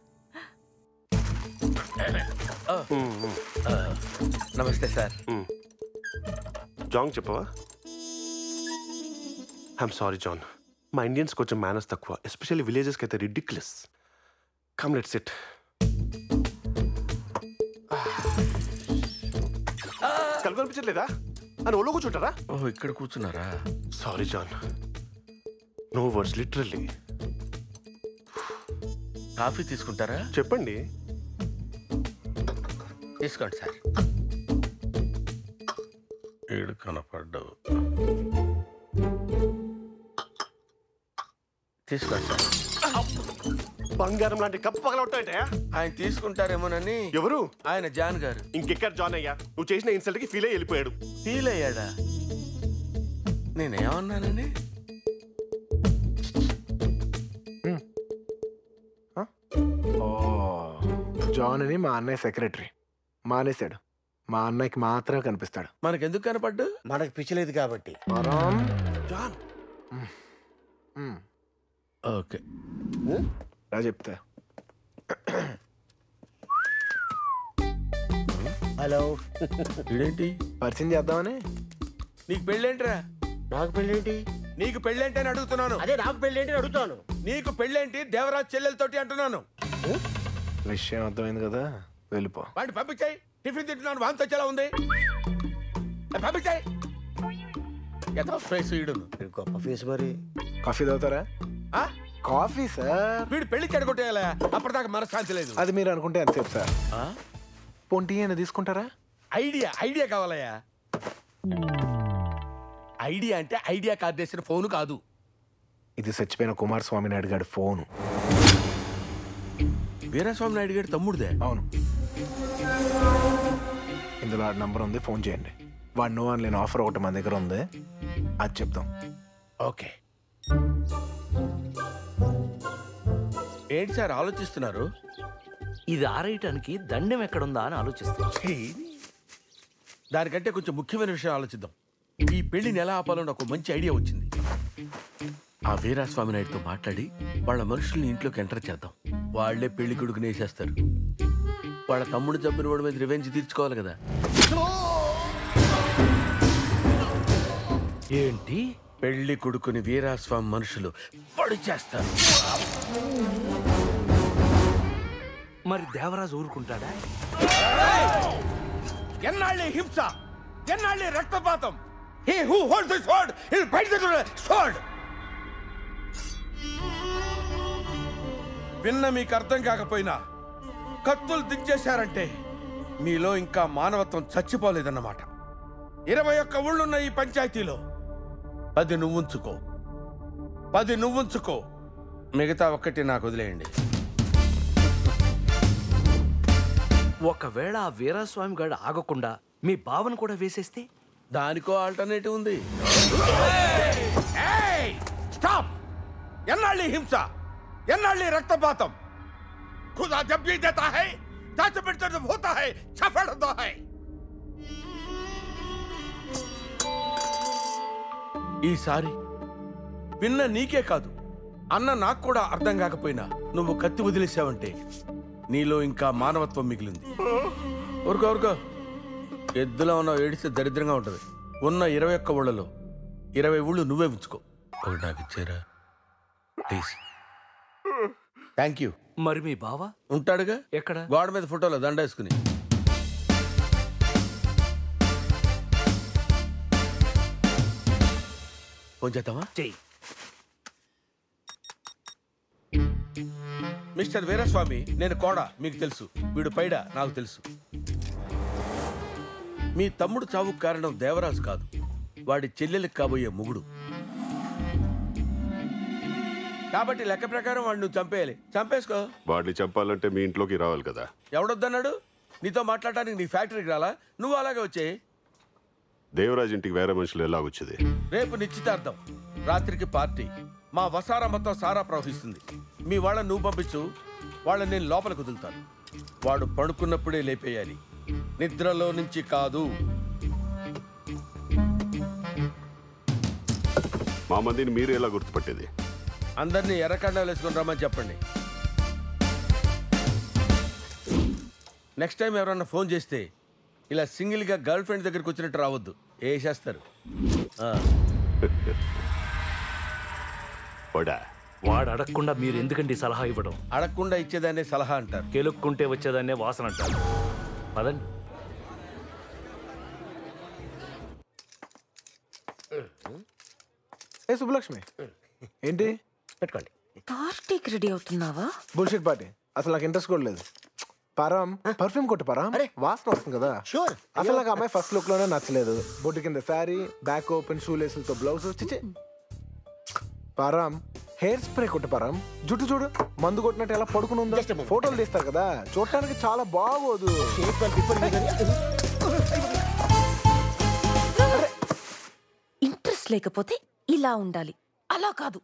నమస్తే సార్ జాంగ్ చెప్పవా ఐఎమ్ సారీ జాన్ మా ఇండియన్స్ కొంచెం మేనర్స్ తక్కువ ఎస్పెషల్లీ విలేజెస్కి అయితే రిడిక్లెస్ కమ్ లెట్ సెట్ కళ్ళు కనిపించట్లేదా అని ఒళ్ళు కూర్చుంటారా ఓ ఇక్కడ కూర్చున్నారా sorry John no words literally coffee తీసుకుంటారా చెప్పండి తీసుకోండి సార్ ఏడు కనపడ్డావు తీసుకోండి సార్ బంగారం లాంటి కప్పు పగలవుతాయంటే ఆయన తీసుకుంటారేమోనని ఎవరు ఆయన జాన్ గారు ఇంకెక్కడ జాన్ అయ్యా నువ్వు చేసిన ఇన్సల్ట్ కి ఫీల్ అయ్యి వెళ్ళిపోయాడు ఫీల్ అయ్యాడా నేనేమన్నానని ఓ జాన్ అని మా అన్నయ్య సెక్రటరీ మానేశాడు మా అన్నయ్యకి మాత్రమే కనిపిస్తాడు మనకెందుకు కనపడ్డు మనకు పిచ్చలేదు కాబట్టి వరం జాన్ ఓకే రా చెప్తా హలో ఇదేంటి పరిచయం చేద్దామని నీకు పెళ్ళేంట్రా నాకు పెళ్ళేంటి నీకు పెళ్ళేంటి అని అడుగుతున్నాను అదే నాకు పెళ్ళేంటి అని అడుగుతాను నీకు పెళ్ళేంటి దేవరాజ్ చెల్లెలతోటి అంటున్నాను విషయం అర్థమైంది కదా వెళ్ళిపో వాడిని పంపించాయి టిఫిన్ తింటున్నాను వాంతి వచ్చేలా ఉంది ఏ, పంపించాయి ఎంత ఫేస్ ఈడును గొప్ప ఫేస్ మరి కాఫీ తాగుతారా ఆ? కాఫీ సార్ వీడు పెళ్లి చెడగొట్టేయాలా అప్పటిదాకా మనశ్శాంతి లేదు అది మీరు అనుకుంటే ఎంతసేపు సార్ పొంటి అయినా తీసుకుంటారా ఐడియా ఐడియా కావాలయ్యా ఐడియా అంటే ఐడియా కార్డు వేసిన ఫోన్ కాదు ఇది చచ్చిపోయిన కుమారస్వామి నాయుడు గారి ఫోను వీరస్వామి నాయుడు గారి తమ్ముడిదే అవును ఇందులో ఆ నంబర్ ఉంది ఫోన్ చేయండి వాడు నో అని లేని ఆఫర్ ఒకటి మన దగ్గర ఉంది అది చెప్తాం ఓకే ఏంటి సార్ ఆలోచిస్తున్నారు ఇది ఆరేయటానికి దండం ఎక్కడుందా అని ఆలోచిస్తున్నా ఛీ! దానికంటే కొంచెం ముఖ్యమైన విషయం ఆలోచిద్దాం ఈ పెళ్లిని ఎలా ఆపాలని ఒక మంచి ఐడియా వచ్చింది ఆ వీరాస్వామి నాయుడుతో మాట్లాడి వాళ్ళ మనుషుల్ని ఇంట్లోకి ఎంటర్ చేద్దాం వాళ్లే పెళ్లి కొడుకుని వేసేస్తారు వాళ్ళ తమ్ముడు చంపిన వాడి మీద రివెంజ్ తీర్చుకోవాలి కదా ఏంటి పెళ్లి కొడుకుని వీరాస్వామి మనుషులు పడి చేస్తారు మరి దేవరాజు ఊరుకుంటాడా ఎన్నాళ్ళి హింస ఎన్నాళ్ళి రక్తపాతం he who holds the sword will by the sword విన్న మీకు అర్థం కాకపోయినా కత్తులు దించేశారంటే మీలో ఇంకా మానవత్వం చచ్చిపోలేదన్నమాట ఇరవై ఒక్క ఊళ్ళున్న ఈ పంచాయతీలో పది నువ్వుంచుకో పది నువ్వుంచుకో మిగతా ఒక్కటి నాకు వదిలేయండి ఒకవేళ ఆ వీరస్వామి గారు ఆగకుండా మీ బావను కూడా వేసేస్తే దానికో ఆల్టర్నేటివ్ ఉంది స్టాప్ ఎన్నాళ్ళి హింస ఎన్నాళ్ళి రక్తపాతం खुदा जब भी देता है सच मिटता जब होता है सफलता है ఈసారి విన్న నీకే కాదు అన్న నాకు కూడా అర్థం కాకపోయినా నువ్వు కత్తి వదిలేసావంటే నీలో ఇంకా మానవత్వం మిగిలింది ఊరుకో ఊరుకో ఎద్దులో ఉన్న ఏడిస్తే దరిద్రంగా ఉంటది ఉన్న ఇరవై ఒక్క ఊళ్ళలో ఇరవై ఊళ్ళు నువ్వే ఉంచుకో ఒకటి నాకు ఇచ్చారా ప్లీజ్ థ్యాంక్ యూ మరి మీ బావ ఉంటాడుగా ఎక్కడ గోడ మీద ఫోటోలో దండ వేసుకుని ఫోన్ చేద్దామా చెయ్యి మిస్టర్ వీరస్వామి నేను కోడ మీకు తెలుసు వీడు పైడ నాకు తెలుసు మీ తమ్ముడు చావుకు కారణం దేవరాజు కాదు వాడి చెల్లెలకు కాబోయే ముగుడు కాబట్టి లెక్క ప్రకారం వాడిని నువ్వు చంపేయాలి చంపేసుకో వాడిని చంపాలంటే మీ ఇంట్లోకి రావాలి కదా ఎవడొద్దన్నాడు నీతో మాట్లాడటానికి నీ ఫ్యాక్టరీకి రాలా నువ్వు అలాగే వచ్చేయి దేవరాజ్ ఇంటికి వేరే మనుషులు ఎలా వచ్చేది రేపు నిశ్చితార్థం రాత్రికి పార్టీ మా వసారా మొత్తం సారా ప్రవహిస్తుంది మీ వాళ్ళని నువ్వు పంపించు వాళ్ళని నేను లోపలికి వదులుతాను వాడు పడుకున్నప్పుడే లేపేయాలి నిద్రలో నుంచి కాదు మా మందిని మీరు ఎలా గుర్తుపట్టేది అందరినీ ఎర్రకండాలు వేసుకొని రమ్మని చెప్పండి నెక్స్ట్ టైం ఎవరన్నా ఫోన్ చేస్తే ఇలా సింగిల్గా గర్ల్ ఫ్రెండ్ దగ్గరికి వచ్చినట్టు రావద్దు వేసేస్తారు ఆ. పోడా వాడు అడగకుండా మీరు ఎందుకండి సలహా ఇవ్వడం అడగకుండా ఇచ్చేదాన్ని సలహా అంటారు కెలుక్కుంటే వచ్చేదాన్నే వాసన అంటారు పదండి ఏ సుబ్బలక్ష్మి ఏంటి పెట్టుకోండి పార్టీకి రెడీ అవుతున్నావా బుల్షిట్ పార్టీ అసలు నాకు ఇంట్రెస్ట్ కూడా లేదు పరం పర్ఫ్యూమ్ కొట్టు పరం వాసన వస్తుంది కదా షూర్ అసలు నాకు అమ్మాయి ఫస్ట్ లుక్ లోనే నచ్చలేదు బొడ్డు కింద శారీ బ్యాక్ ఓపెన్ షూ లేసులతో బ్లౌజ్ చిచ్చే పరం హెయిర్ స్ప్రే కొట్టు పరం జుట్టు చూడు మందు కొట్టినట్టు ఎలా పడుకుని ఉందో ఫోటోలు తీస్తారు కదా చూడటానికి చాలా బాగోదు ఇంట్రెస్ట్ లేకపోతే ఇలా ఉండాలి అలా కాదు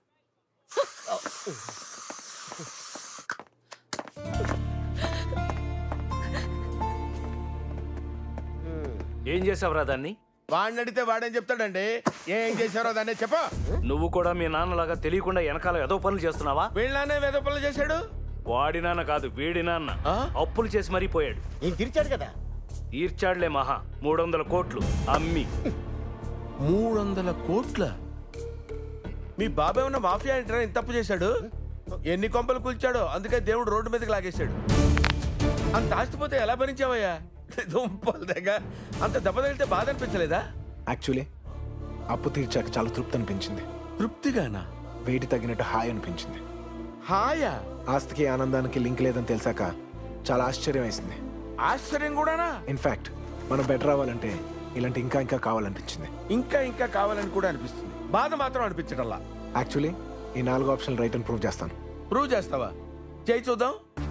ఏం చేసావురా దాన్ని వాడిని అడిగితే వాడేం చెప్తాడండి ఏం చేశారో దాన్ని చెప్ప నువ్వు కూడా మీ నాన్నలాగా తెలియకుండా వెనకాల ఏదో పనులు చేస్తున్నావా వీళ్ళనే వేద పనులు చేశాడు వాడి నాన్న కాదు వీడి నాన్న అప్పులు చేసి మరీ పోయాడు ఏం తీర్చాడు కదా తీర్చాడులే మహా మూడు వందల కోట్లు అమ్మి మూడు వందల కోట్ల మీ బాబాయ్ ఉన్న మాఫియా ఏంట్రా ఇంత తప్పు చేశాడు ఎన్ని కొంపలు కూల్చాడో అందుకే దేవుడు రోడ్డు మీదకి లాగేశాడు అంత ఆస్తిపోతే ఎలా భరించావయ్యా దుంపల దగ్గర అంత దెబ్బ తగిలితే బాధ అనిపించలేదా యాక్చువల్లీ అప్పు తీర్చాక చాలా తృప్తి అనిపించింది తృప్తిగానా వేడి తగినట్టు హాయ్ అనిపించింది హాయా ఆస్తికి ఆనందానికి లింక్ లేదని తెలిసాక చాలా ఆశ్చర్యం వేసింది ఆశ్చర్యం కూడానా ఇన్ఫాక్ట్ మనం బెటర్ అవ్వాలంటే ఇలాంటి ఇంకా ఇంకా కావాలనిపించింది ఇంకా ఇంకా కావాలని కూడా అనిపిస్తుంది బాధ మాత్రం అనిపించడంలా యాక్చువల్లీ ఈ నాలుగు ఆప్షన్ రైట్ అని ప్రూవ్ చేస్తాను ప్రూవ్ చేస్తావా చేయి చూద్దాం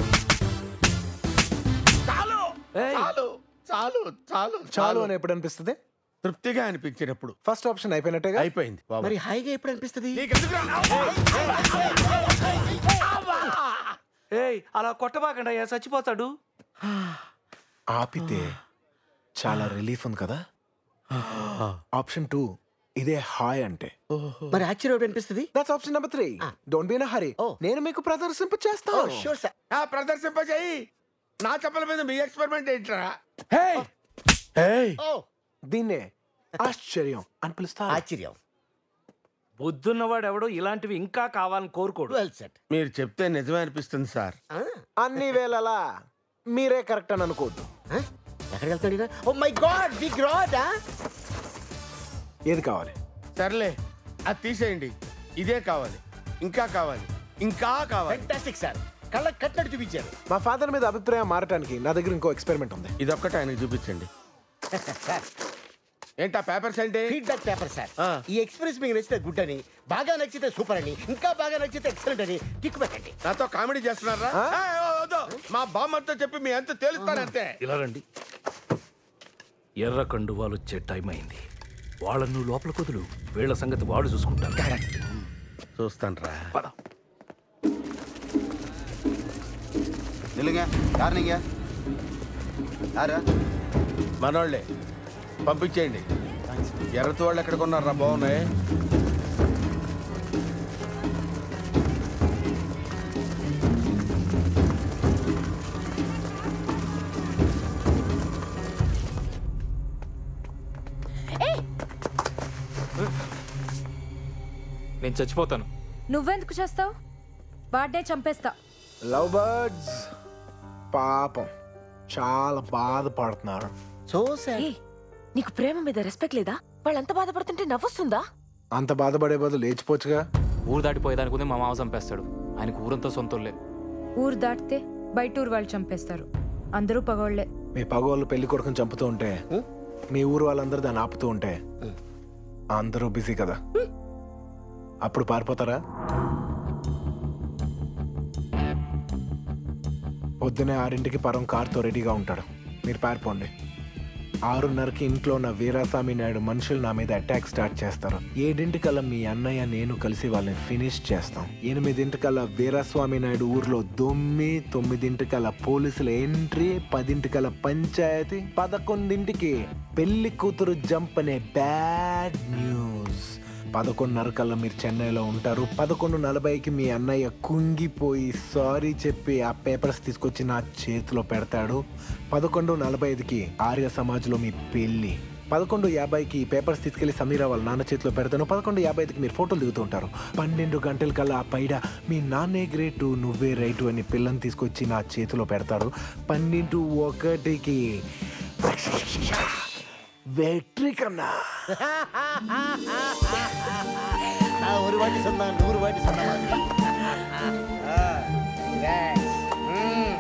చాలు చాలు చాలు చాలు చాలు అని ఎప్పుడు అనిపిస్తుంది తృప్తిగా అనిపించినప్పుడు ఫస్ట్ ఆప్షన్ అయిపోయినట్టుగా అయిపోయింది మరి హాయిగా ఎప్పుడు అనిపిస్తుంది ఏయ్ అలా కొట్టబాకండి అయ్యా చచ్చిపోతాడు ఆపితే చాలా రిలీఫ్ ఉంది కదా ఆప్షన్ టూ ఇదే హాయ్ అంటే మరి ఆశ్చర్యం ఎప్పుడు అనిపిస్తుంది that's option number three don't be in hurry నేను మీకు ప్రదర్శింప చేస్తాను షూర్ సార్ ఆ ప్రదర్శింప చెయ్యి నా చెప్పల మీద మీ ఎక్స్పెరిమెంట్ ఏంట్రా హే హే దీన్నే ఆశ్చర్యం అని పిలుస్తా ఆశ్చర్యం బుద్ధున్నవాడు ఎవడో ఇలాంటివి ఇంకా కావాలని కోరుకోడు వెల్ సెట్ మీరు చెప్తే నిజమే అనిపిస్తుంది సార్ అన్ని వేళలా మీరే కరెక్ట్ అని అనుకోవద్దు ఎక్కడికి వెళ్తాడు oh my god big rod ఏది కావాలి సర్లే అది తీసేయండి ఇదే కావాలి ఇంకా కావాలి ఇంకా కావాలి ఫెంటాస్టిక్ సార్ కళ్ళ కట్టినట్టు చూపించారు మా ఫాదర్ మీద అభిప్రాయం మారటానికి నా దగ్గర ఇంకో ఎక్స్పెరిమెంట్ ఉంది ఇదొక్కటి ఆయనకి చూపించండి సార్ ఏంటా పేపర్స్ ఏంటి ఫీడ్బ్యాక్ పేపర్ సార్ ఈ ఎక్స్పీరియన్స్ మీకు నచ్చితే గుడ్ అని బాగా నచ్చితే సూపర్ అని ఇంకా బాగా నచ్చితే ఎక్సలెంట్ అని టిక్ పెట్టండి నాతో కామెడీ చేస్తున్నారా ఏయ్, ఓ, వద్దు. మా బామ్మతో చెప్పి మీ అంత తేలుస్తానంతే ఇలా రండి ఎర్ర కండువాలు వచ్చే టైం అయింది వాళ్ళను నువ్వు లోపల కుదులు వీళ్ళ సంగతి వాడు చూసుకుంటాను చూస్తాను రా நில்லுங்க யார் நீங்க யாரா మనోళ్ళే పంపించేయండి ఎర్రతి వాళ్ళు ఎక్కడ కొన్నారా బాగున్నాయి నేను చచ్చిపోతాను నువ్వెందుకు చేస్తావు వాడినే చంపేస్తా లవ్ బర్డ్స్ పాపం చాలా బాధపడుతున్నారు సో ఏయ్, నీకు ప్రేమ మీద రెస్పెక్ట్ లేదా వాళ్ళంత బాధపడుతుంటే నవ్వొస్తుందా అంత బాధపడే బదులు లేచిపోవచ్చుగా ఊరు దాటిపోయేదానికి ముందే మా మామ చంపేస్తాడు ఆయనకు ఊరంతా సొంతంలే ఊరు దాటితే బయట ఊరు వాళ్ళు చంపేస్తారు అందరూ పగోళ్లే మీ పగవాళ్ళు పెళ్లి కొడుకుని చంపుతూ ఉంటే మీ ఊరు వాళ్ళందరూ దాన్ని ఆపుతూ ఉంటే అందరూ బిజీ కదా అప్పుడు పారిపోతారా పొద్దునే ఆరింటికి పరం కార్తో రెడీగా ఉంటాడు మీరు పారిపోండి ఆరున్నరకి ఇంట్లో ఉన్న వీరాస్వామి నాయుడు మనుషులు నా మీద అటాక్ స్టార్ట్ చేస్తారు ఏడింటికల్లా మీ అన్నయ్య నేను కలిసి వాళ్ళని ఫినిష్ చేస్తాం ఎనిమిదింటికల్లా వీరాస్వామి నాయుడు ఊర్లో దొమ్మి తొమ్మిదింటికల్లా పోలీసుల ఎంట్రీ పదింటికల్లా పంచాయతీ పదకొండింటికి పెళ్లి కూతురు జంప్ అనే బ్యాడ్ న్యూస్ పదకొండున్నర కల్లా మీరు చెన్నైలో ఉంటారు పదకొండు నలభైకి మీ అన్నయ్య కుంగిపోయి సారీ చెప్పి ఆ పేపర్స్ తీసుకొచ్చి నా చేతిలో పెడతాడు పదకొండు నలభై ఐదుకి ఆర్య సమాజ్లో మీ పెళ్ళి పదకొండు యాభైకి ఈ పేపర్స్ తీసుకెళ్లి సమీరా వాళ్ళ నాన్న చేతిలో పెడతాను పదకొండు యాభై ఐదుకి మీరు ఫోటోలు దిగుతూ ఉంటారు పన్నెండు గంటల కల్లా ఆ పైడ మీ నాన్నే గ్రేటు నువ్వే రైటు అని పిల్లని తీసుకొచ్చి నా చేతిలో పెడతారు పన్నెండు ఒకటికి வெற்றி கண்ணா நான் ஒரு வாட்டி சொன்னா நூறு வாட்டி சொன்ன மாதிரி ஆ, relax. ம்.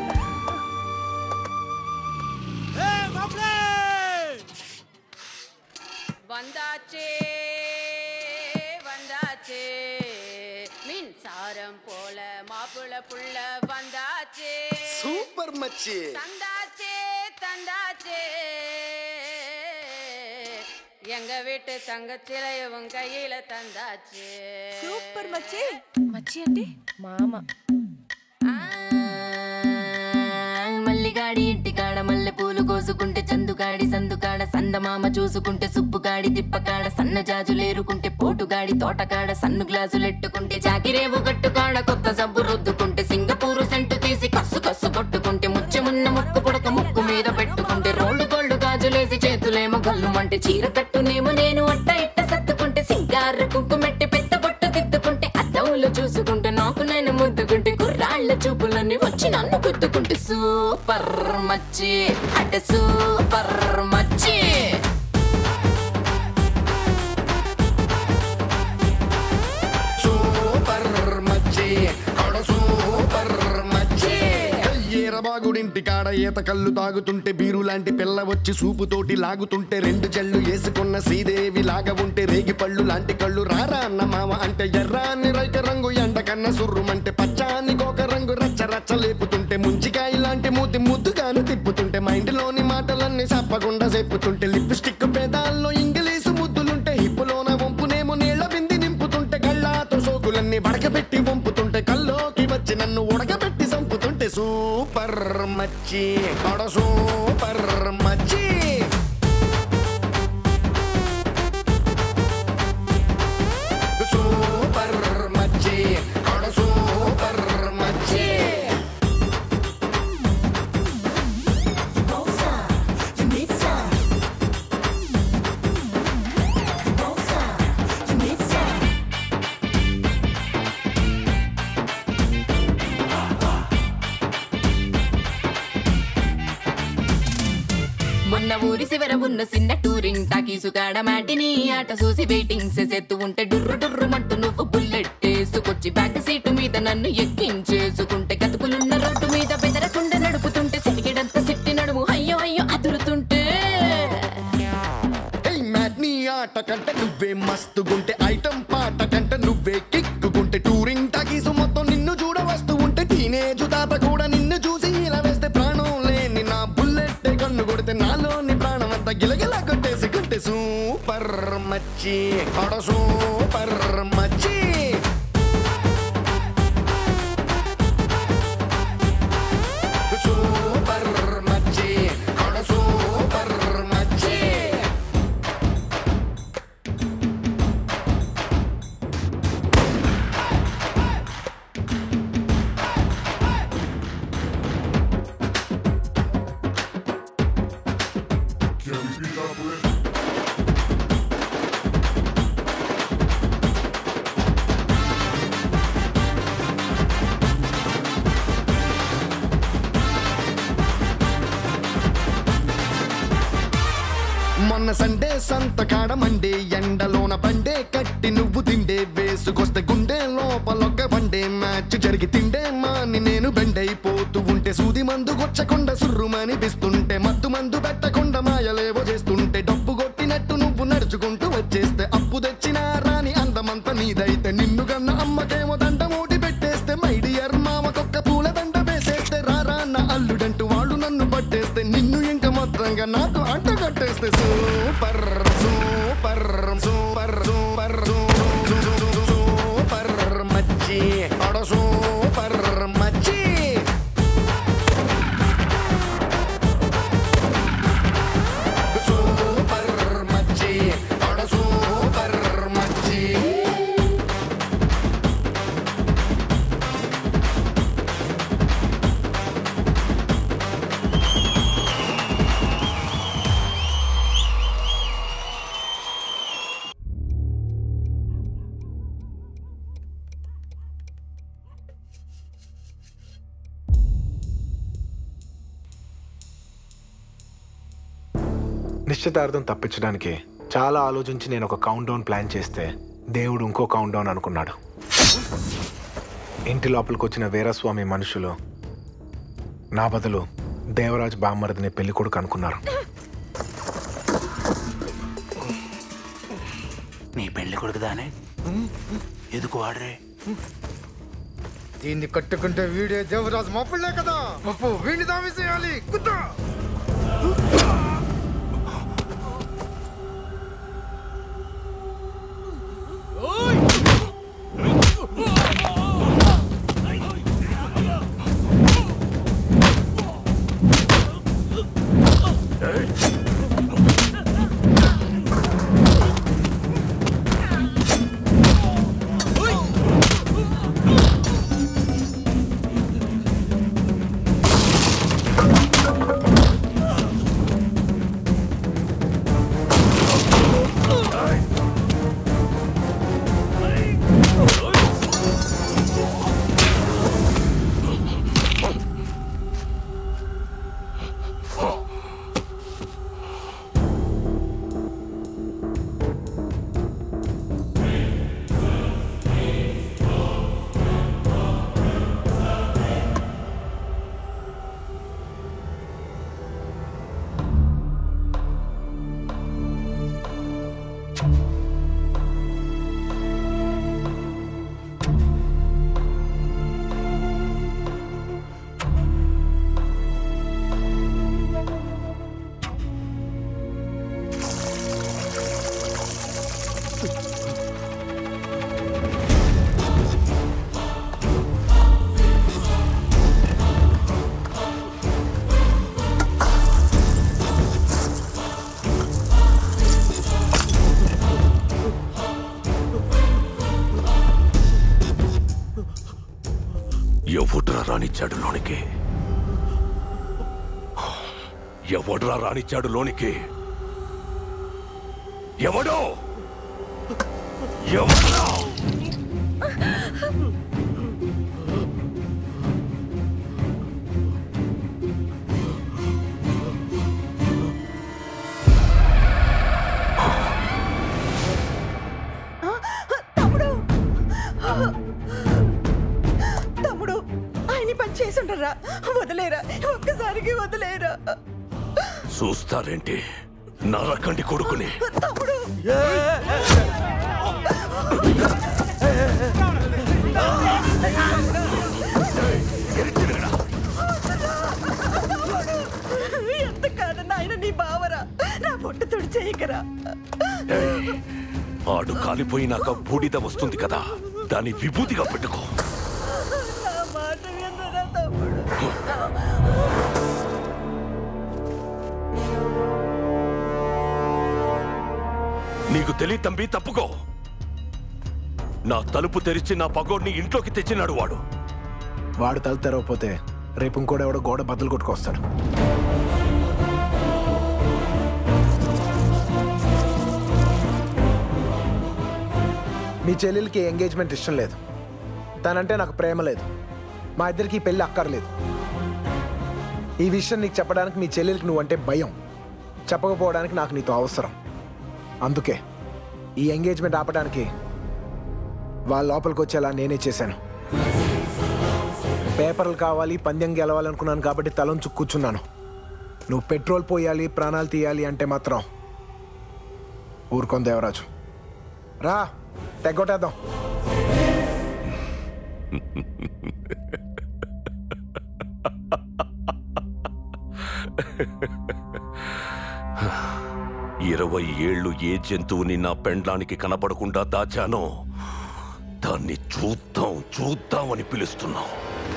வந்தாச்சே வந்தாச்சே மின்சாரம் போல மாப்பிள புள்ள வந்தாச்சே சூப்பர் மச்சி தந்தாச்சே தந்தாச்சே எங்க வீட்டு தங்கச்சிலைய உன் கையில தந்தாச்சு సూపర్ మచ్చి మచ్చి అంటే మామ మల్లిగాడి ఇంటికాడ మల్లె పూలు కోసుకుంటే చందుగాడి సందుకాడ సందమామ చూసుకుంటే సుప్పుగాడి తిప్పకాడ సన్న జాజులేరుకుంటే పోటుగాడి తోటకాడ సన్ను గ్లాసులెట్టుకుంటే జాకిరేవు గట్టుకాడ కొత్త సబ్బు రుద్దుకుంటే సింగపూరు సెంటు తీసి కస్సు కస్సు కొట్టుకుంటే ముచ్చెమున్న ముక్కు పుడక ముక్కు మీద పెట్టుకుంటే రోడ్డు గోల్డ్ గాజులేసి చేతులేమో గల్లుమంటే చీర కట్టునేమో నేను అట్ట ఇట్ట సత్తుకుంటే సింగార కుంకుమెట్టి పెద్ద బొట్టు దిద్దుకుంటే అద్దంలో చూసుకుంటే నాకు నేను ముద్దుకుంటే కుర్రాళ్ళ చూపులన్నీ వచ్చి నన్ను గుద్దుకుంటే సూపర్ మచ్చి అంటే సూపర్ మచ్చి సూపర్ మచ్చి ఆడ సూపర్ మచ్చి ఈరబాగుడింటి కాడ ఈత కళ్ళు తాగుతుంటే బీరు లాంటి పిల్ల వచ్చి సూపుతోటి లాగుతుంటే రెండు జల్లు వేసుకున్న శ్రీదేవి లాగా ఉంటే రేగి పళ్ళు లాంటి కళ్ళు రారా అన్న మామ అంటే ఎర్రాని రైక రంగు ఎండ కన్న సుర్రుమంటే పచ్చాని కోక రంగు రచ్చ రచ్చ లేపుతుంటే ముంచికాయ లాంటి మూతి ముద్దుగాను తిప్పుతుంటే మైండ్లోని మాటలన్నీ చెప్పకుండా చెప్పుతుంటే లిప్స్టిక్ పేదాల్లో ఇంగ్లీషు ముద్దులుంటే హిప్పులోన వంపునేమో నీళ్ళ బింది నింపుతుంటే కళ్ళాతో సోకులన్నీ వడకబెట్టి వంపుతుంటే కల్లోకి వచ్చి నన్ను ఉడకబెట్టి చంపుతుంటే సూపర్ మచ్చి ఆడ సూపర్ మచ్చి సూపర్ మచ్చి ఆడ సూపర్ మచ్చి మొన్న ఊరి శివర ఉన్న చిన్న టూరింగ్ టాకీసుగాడ మాటిని ఆట చూసి వెయిటింగ్ చేసేత్తు ఉంటే డుర్రు డుర్రు మంటూ నువ్వు బుల్లెట్ వేసుకొచ్చి బ్యాక్ సీటు మీద నన్ను ఎక్కించేసుకుంటే గతుకులున్న రోడ్డు మీద బెదరకుండా నడుపుతుంటే సిటికెడంత సిట్టి నడుము అయ్యో అయ్యో అదురుతుంటే ఏయ్ మ్యాట్ నీ ఆట కంటే నువ్వే మస్తుగుంటే ఐటమ్ పాట కంటే నువ్వే కిక్కుకుంటే టూరింగ్ టాకీసు మొత్తం నిన్ను చూడ వస్తూ ఉంటే టీనేజ్ తాత కూడా నిన్ను చూసి ఇలా వేస్తే ప్రాణం లేని నా బుల్లెట్ కన్ను కొడితే నాలోని ప్రాణం అంతా గిలగిలా కొట్టేసుకుంటే సూపర్ మచ్చి ఆడ సూపర్ మచ్చి సూపర్ మచ్చి ఆడ సూపర్ మచ్చి మొన్న సండే సంత కాడ మండే ఎండలోన బండే కట్టి నువ్వు తిండే వేసుకొస్తే గుండె లోపలొక్క బండే మ్యాచ్ జరిగి తిండే మాని నేను బెండైపోతూ ఉంటే సూది మందు గొచ్చకుండా సుర్రుమనిపిస్తుంటే మత్తు మందు పెట్టకుండా మాయలేవో చేస్తుంటే డబ్బు కొట్టినట్టు నువ్వు నడుచుకుంటూ వచ్చేస్తే అప్పు తెచ్చిన రాని అందమంతా నీదైతే నిన్ను కన్న అమ్మకేమో దండ మూటి పెట్టేస్తే మై డియర్ మామకొక్క పూల దండ వేసేస్తే రారా అన్న అల్లుడంటూ వాళ్ళు నన్ను పట్టేస్తే నిన్ను ఇంకా మొత్తంగా నాకు అంట కట్టేస్తే super super super super super మచ్చి ఆడ సూపర్ మచ్చి సూపర్ మచ్చి ఆడ సూపర్ మచ్చి నిశ్చితార్థం తప్పించడానికి చాలా ఆలోచించి నేను ఒక కౌంట్ డౌన్ ప్లాన్ చేస్తే దేవుడు ఇంకో కౌంట్ డౌన్ అనుకున్నాడు ఇంటి లోపలికి వచ్చిన వీరస్వామి మనుషులు నా బదులు దేవరాజ్ బామ్మరిదిని పెళ్లి కొడుకు అనుకున్నారు నీ పెళ్లి కొడుకుదానే ఎదుకు వాడరే దీన్ని కట్టుకుంటే వీడే దేవరాజు మాపుళ్ళే కదా అప్పు వీడిని దామేసేయాలి కుద్దా ఎవడ్రా రానిచ్చాడు లోనికి ఎవడ్రా రానిచ్చాడు లోనికి ఎవడో ఎవడో తమ్ముడు ఆయన పని చేసి ఉంటారా వదిలేరా ఒక్కసారికి వదిలేరా చూస్తారేంటి నరకండి కొడుకుని తమ్ముడు ఎంత కాదన్నా ఆయన నీ బావరా నా పొట్టు తుడి చేయకరా ఏయ్, ఆడు కాలిపోయినాక బూడిద వస్తుంది కదా దాన్ని విభూతిగా పెట్టుకో నా మాట వినరా తమ్ముడు నీకు తెలియ తంబి తప్పుకో నా తలుపు తెరిచి నా పగోడిని ఇంట్లోకి తెచ్చినాడు వాడు వాడు తల తెరవకపోతే రేపు ఇంకోటి ఎవడో గోడ బద్దలు కొట్టుకొస్తాడు మీ చెల్లెలకి ఎంగేజ్మెంట్ ఇష్టం లేదు తనంటే నాకు ప్రేమ లేదు మా ఇద్దరికి ఈ పెళ్ళి అక్కర్లేదు ఈ విషయం నీకు చెప్పడానికి మీ చెల్లెలకి నువ్వంటే భయం చెప్పకపోవడానికి నాకు నీతో అవసరం అందుకే ఈ ఎంగేజ్మెంట్ ఆపడానికి వాళ్ళ లోపలికి వచ్చేలా నేనే చేశాను పేపర్లు కావాలి పందెం గెలవాలనుకున్నాను కాబట్టి తలంచు కూర్చున్నాను నువ్వు పెట్రోల్ పోయాలి ప్రాణాలు తీయాలి అంటే మాత్రం ఊరుకోంది దేవరాజు రా తెగొట్టేద్దాం ఇరవై ఏళ్ళు ఏ జంతువుని నా పెండ్లానికి కనపడకుండా దాచానో దాన్ని చూద్దాం చూద్దామని పిలుస్తున్నాం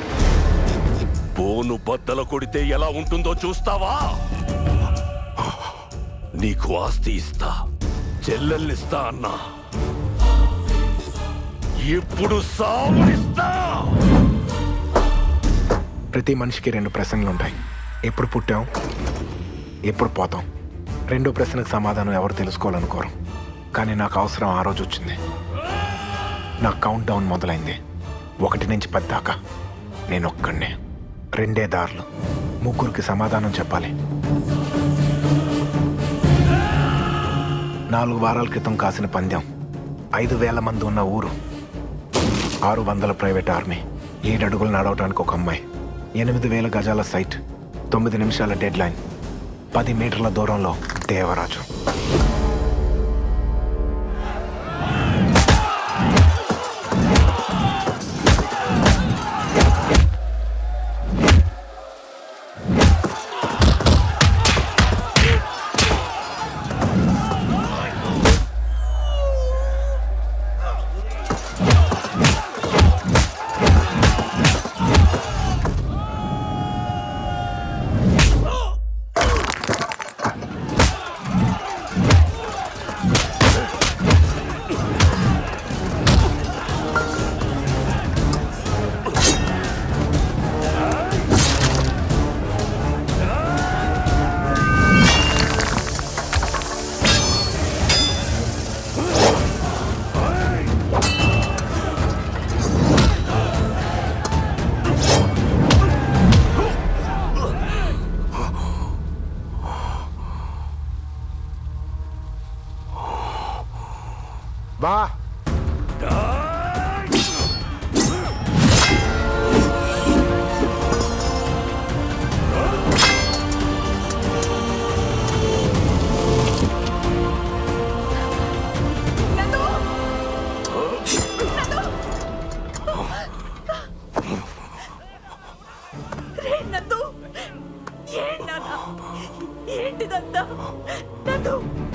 బోను బద్దల కొడితే ఎలా ఉంటుందో చూస్తావా నీకు ఆస్తి ఇస్తా చెల్లెల్నిస్తా అన్నా ఇప్పుడు సావునిస్తా ప్రతి మనిషికి రెండు ప్రశ్నలు ఉంటాయి ఎప్పుడు పుట్టాం ఎప్పుడు పోతాం రెండో ప్రశ్నకు సమాధానం ఎవరు తెలుసుకోవాలనుకోరు కానీ నాకు అవసరం ఆ రోజు వచ్చింది నా కౌంట్ డౌన్ మొదలైంది ఒకటి నుంచి పది దాకా నేను ఒక్కడినే రెండే దారులు ముగ్గురికి సమాధానం చెప్పాలి నాలుగు వారాల క్రితం కాసిన పందెం ఐదు వేల మంది ఉన్న ఊరు ఆరు వందల ప్రైవేట్ ఆర్మీ ఏడు అడుగులు నడవడానికి ఒక అమ్మాయి ఎనిమిది వేల గజాల సైట్ తొమ్మిది నిమిషాల డెడ్ లైన్ పది మీటర్ల దూరంలో దేవరాజు బా రే నందు ఏంటి నాన్న ఏంటిదంతా నందు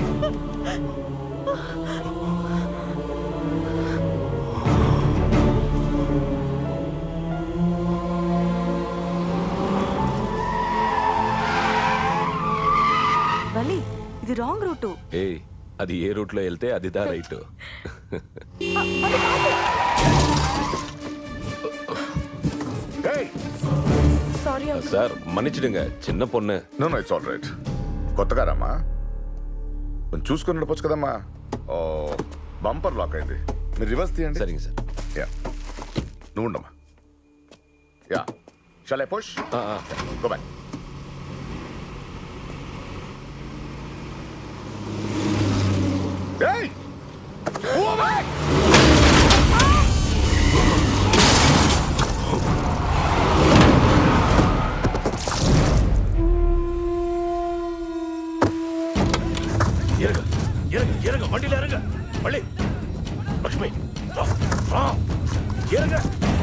బలి ఇది రాంగ్ రూటు ఏయ్ అది ఏ రూట్లో వెళ్తే అది దా రైట్ సారీ సార్ మన్నించడంగా చిన్న పొన్ను no no it's all right కొత్తగా రామా కొంచెం చూసుకొని నడపచ్చు కదమ్మా ఓ బంపర్ లాక్ అయింది మీరు రివర్స్ తీయండి సరిగా సార్ యా నువ్వు ఉండమ్మా yeah shall I push go back Hey! Move back! ఇరగ ఇరగ ఇరగ వண்டிలో ఇరగ మళ్ళీ లక్ష్మి రా, రా, ఇరగ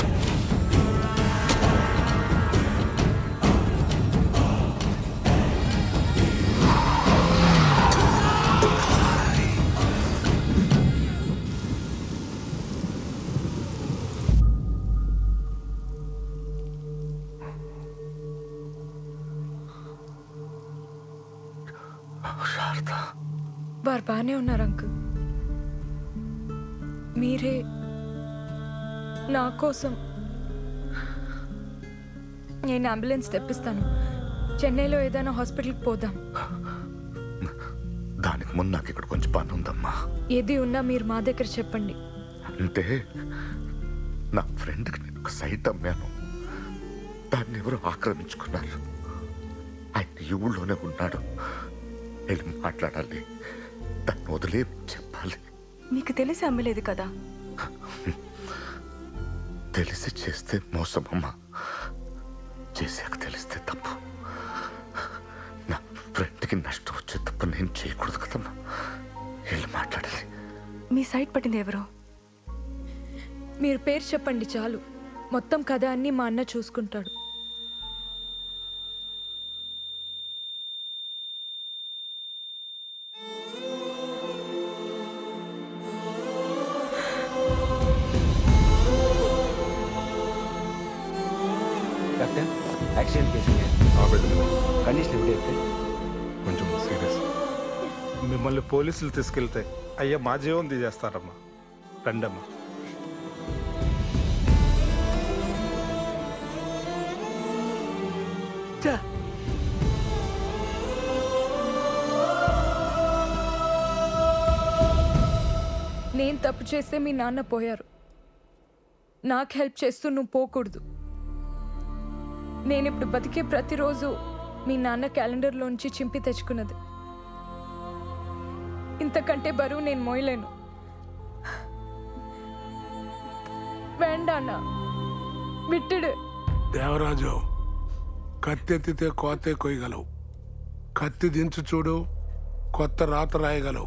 వారు బాగానే ఉన్నారు అంకుల్ మీరే నా కోసం నేను అంబులెన్స్ తెప్పిస్తాను చెన్నైలో ఏదైనా హాస్పిటల్కి పోదాం దానికి ముందు నాకు ఇక్కడ కొంచెం పని ఉందమ్మా ఏది ఉన్నా మీరు మా దగ్గర చెప్పండి అంటే నా ఫ్రెండ్కి నేను ఒక సైట్ అమ్మాను దాన్ని ఎవరు ఆక్రమించుకున్నారు ఆయన ఈ ఊళ్ళోనే ఉన్నాడు వెళ్ళి మాట్లాడాలి దాన్ని వదిలే చెప్పాలి మీకు తెలిసి అమ్మలేదు కదా తెలిసి చేస్తే మోసమమ్మా చేశాక తెలిస్తే తప్పు నా ఫ్రెండ్కి నష్టం వచ్చే తప్పు నేను చేయకూడదు కదమ్మా వెళ్ళి మాట్లాడాలి మీ సైట్ పట్టింది ఎవరో మీరు పేరు చెప్పండి చాలు మొత్తం కథ అన్ని మా అన్న చూసుకుంటాడు డాక్టర్ యాక్సిడెంట్ కేసు కండిషన్ ఎప్పుడైతే కొంచెం సీరియస్ మిమ్మల్ని పోలీసులు తీసుకెళ్తే అయ్యా మా జీవం తీసేస్తారమ్మా రండమ్మా నేను తప్పు చేస్తే మీ నాన్న పోయారు నాకు హెల్ప్ చేస్తూ నువ్వు పోకూడదు నేను ఇప్పుడు బతికే ప్రతిరోజు మీ నాన్న క్యాలెండర్లోంచి చింపి తెచ్చుకున్నది ఇంతకంటే బరువు నేను మోయలేను వేండానా విట్టుడు దేవరాజు కత్తెత్తితే కోతే కొయ్యగలవు కత్తి దించు చూడు కొత్త రాత రాయగలవు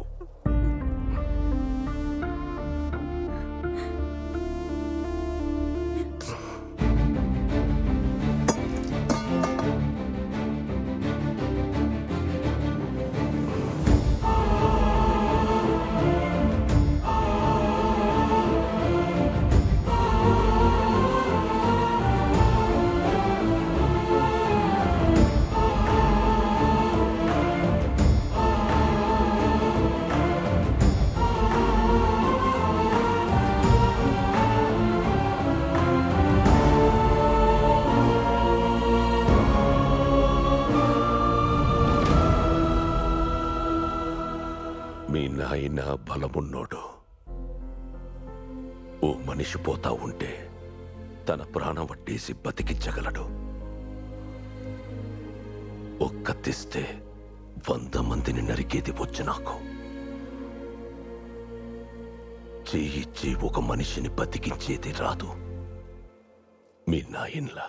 మీ నాయన బలమున్నోడు ఓ మనిషి పోతా ఉంటే తన ప్రాణం వట్టేసి బతికించగలడు ఒక్కతిస్తే వంద మందిని నరికేది వచ్చు నాకు చేయిచ్చి ఒక మనిషిని బతికించేది రాదు మీ నాయన్లా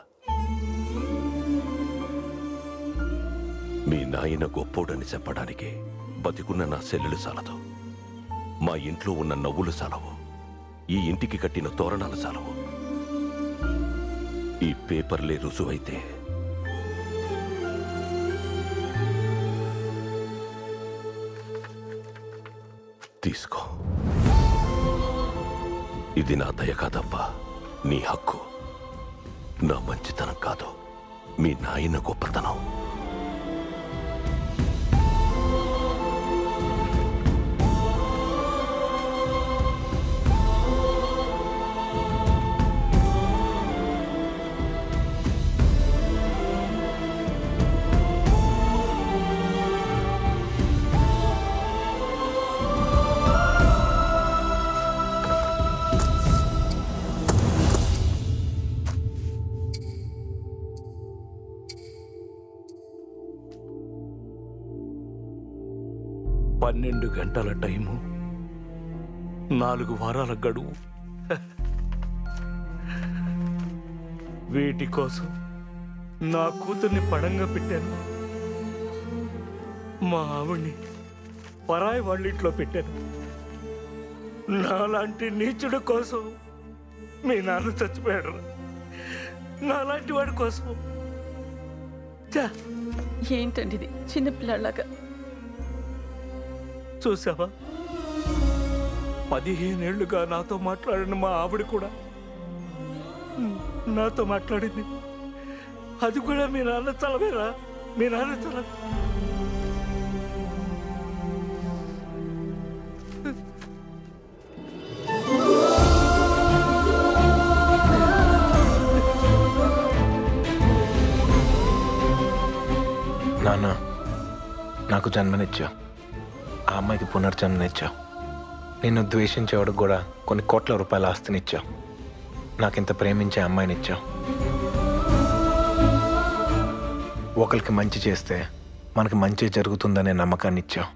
మీ నాయన గొప్పోడని చెప్పడానికి బతికున్న నా సెల్లులు చాలదు మా ఇంట్లో ఉన్న నవ్వులు చాలవు ఈ ఇంటికి కట్టిన తోరణాలు చాలవు ఈ పేపర్లే రుజువైతే తీసుకో ఇది నా దయ కాదబ్బా నీ హక్కు నా మంచితనం కాదు మీ నాయన గొప్పతనం పన్నెండు గంటల టైము నాలుగు వారాల గడువు వీటి కోసం నా కూతుర్ని పడంగా పెట్టాను మా ఆవిడ్ని పరాయి వాళ్ళ ఇంట్లో పెట్టాను నాలాంటి నీచుడు కోసం మీ నాన్న చచ్చిపోయాడు నాలాంటి వాడి కోసం ఏంటండి ఇది చిన్నపిల్లలాగా చూసావా పదిహేనేళ్లుగా నాతో మాట్లాడిన మా ఆవిడ కూడా నాతో మాట్లాడింది అది కూడా మీ నాన్న చలవేరా మీ నాన్న చల నాన్న నాకు జన్మనిచ్చావు ఆ అమ్మాయికి పునర్జన్మనిచ్చావు నిన్ను ద్వేషించేవాడికి కూడా కొన్ని కోట్ల రూపాయల ఆస్తినిచ్చావు నాకింత ప్రేమించే అమ్మాయినిచ్చావు ఒకరికి మంచి చేస్తే మనకి మంచి జరుగుతుందనే నమ్మకాన్ని ఇచ్చావు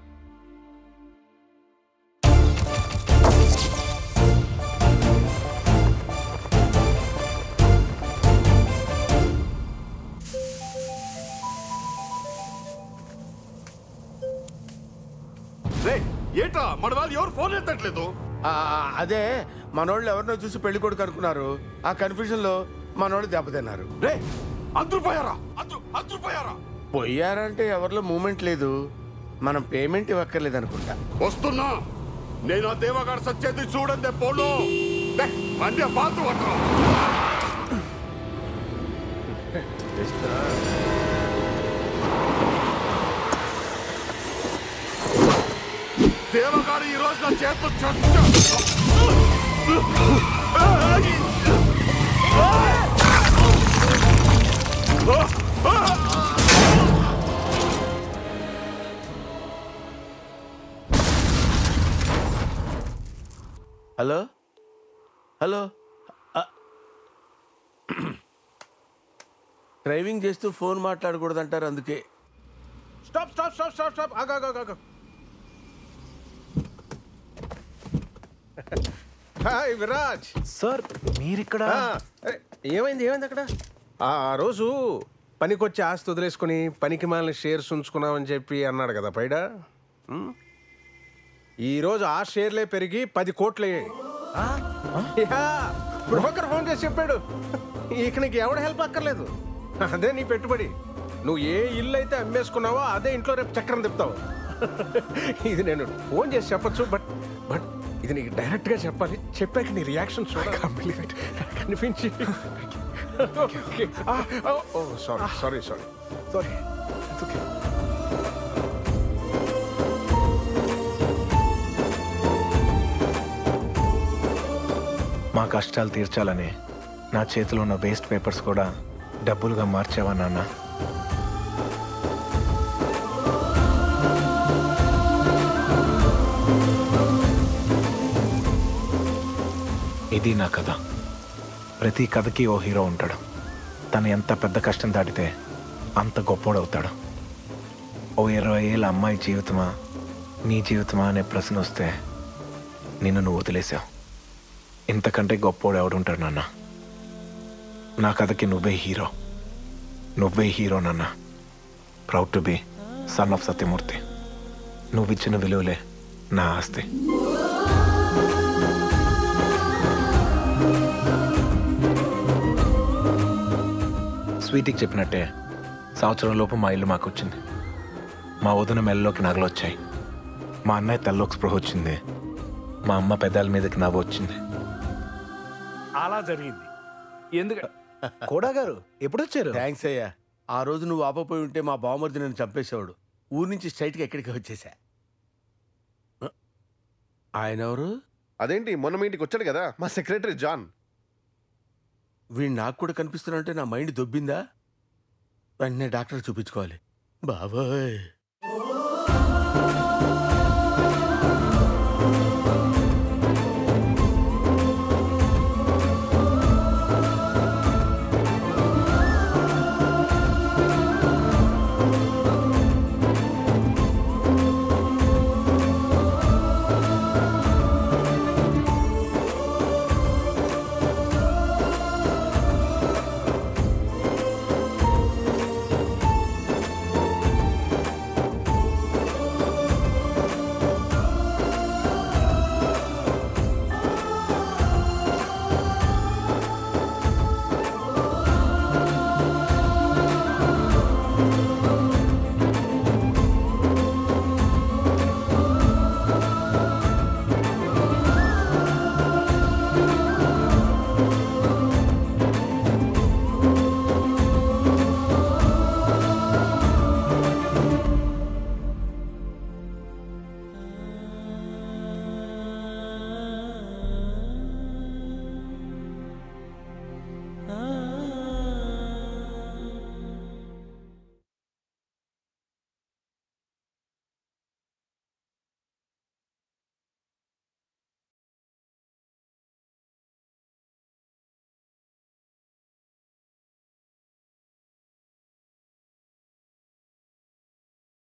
రేయ్, ఏంటా మన వాళ్ళు ఎవరు ఫోన్ ఎత్తట్లేదు ఆ, అదే మనోళ్ళు ఎవరినో చూసి పెళ్లి కొడుకు అనుకున్నారు ఆ కన్ఫ్యూజన్ లో మనోళ్ళు దెబ్బతిన్నారు రే అందరూ పోయారా అందరూ అందరూ పోయారా పోయారంటే ఎవరిలో మూమెంట్ లేదు మనం పేమెంట్ ఇవ్వక్కర్లేదు అనుకుంటా వస్తున్నా నేను ఆ దేవగాడు సచ్చేది చూడండి పోను మంది పాత్ర పట్టరా దేవగాడు ఈ రోజు నా చేతితో చచ్చ హలో హలో ఆ, డ్రైవింగ్ చేస్తూ ఫోన్ మాట్లాడకూడదు. అంటారు అందుకే stop stop stop stop stop ఆగా ఆగా ఆగా హాయ్ విరాజ్ సార్ మీరిక్కడ ఏమైంది ఏమైంది అక్కడ ఆ ఆ రోజు పనికొచ్చి ఆస్తి వదిలేసుకుని పనికి మాలిన షేర్స్ ఉంచుకున్నామని చెప్పి అన్నాడు కదా పైడ ఉమ్. ఈరోజు ఆ షేర్లే పెరిగి పది కోట్లు అయ్యాయి యా, బ్రోకర్ ఫోన్ చేసి చెప్పాడు ఇక నీకు ఎవడ హెల్ప్ అక్కర్లేదు అదే నీ పెట్టుబడి నువ్వు ఏ ఇల్లు అయితే అమ్మేసుకున్నావో అదే ఇంట్లో రేపు చక్రం తిప్పుతావు ఇది నేను ఫోన్ చేసి చెప్పొచ్చు బట్ బట్ ఇది నీకు డైరెక్ట్ గా చెప్పాలి చెప్పాక నీ రియాక్షన్ చూడాలి కనిపించి సారీ సారీ సారీ సారీ మా కష్టాలు తీర్చాలని నా చేతిలో ఉన్న వేస్ట్ పేపర్స్ కూడా డబ్బులుగా మార్చావా నాన్న ఇది నా కథ ప్రతి కథకి ఓ హీరో ఉంటాడు తను ఎంత పెద్ద కష్టం దాటితే అంత గొప్పోడవుతాడు ఓ ఇరవై ఏళ్ళ అమ్మాయి జీవితమా నీ జీవితమా అనే ప్రశ్న వస్తే నిన్ను నువ్వు వదిలేసావు ఇంతకంటే గొప్పోడు ఎవడుంటాడు నాన్న నా కథకి నువ్వే హీరో నువ్వే హీరో నాన్న proud to be son of Satyamurthy నువ్విచ్చిన విలువలే నా ఆస్తి స్వీటీకి చెప్పినట్టే సంవత్సరం లోపు మా ఇల్లు మాకు వచ్చింది మా వదిన మెల్లలోకి నగలు వచ్చాయి మా అన్నయ్య తెల్లోకి స్పృహ వచ్చింది మా అమ్మ పెదాల మీదకి నవ్వు వచ్చింది అలా జరిగింది ఎందుకు కోడా గారు ఎప్పుడు వచ్చారు థ్యాంక్స్ అయ్యా ఆ రోజు నువ్వు ఆపపోయి ఉంటే మా బావమరిది నన్ను చంపేసేవాడు ఊరి నుంచి స్ట్రైట్గా ఎక్కడికి వచ్చేసా ఆయన ఎవరు అదేంటి మొన్న మీ ఇంటికి వచ్చాడు కదా మా సెక్రటరీ జాన్ వీడు నాకు కూడా కనిపిస్తున్నంటే నా మైండ్ దొబ్బిందా వెంటనే డాక్టర్ చూపించుకోవాలి బాబాయ్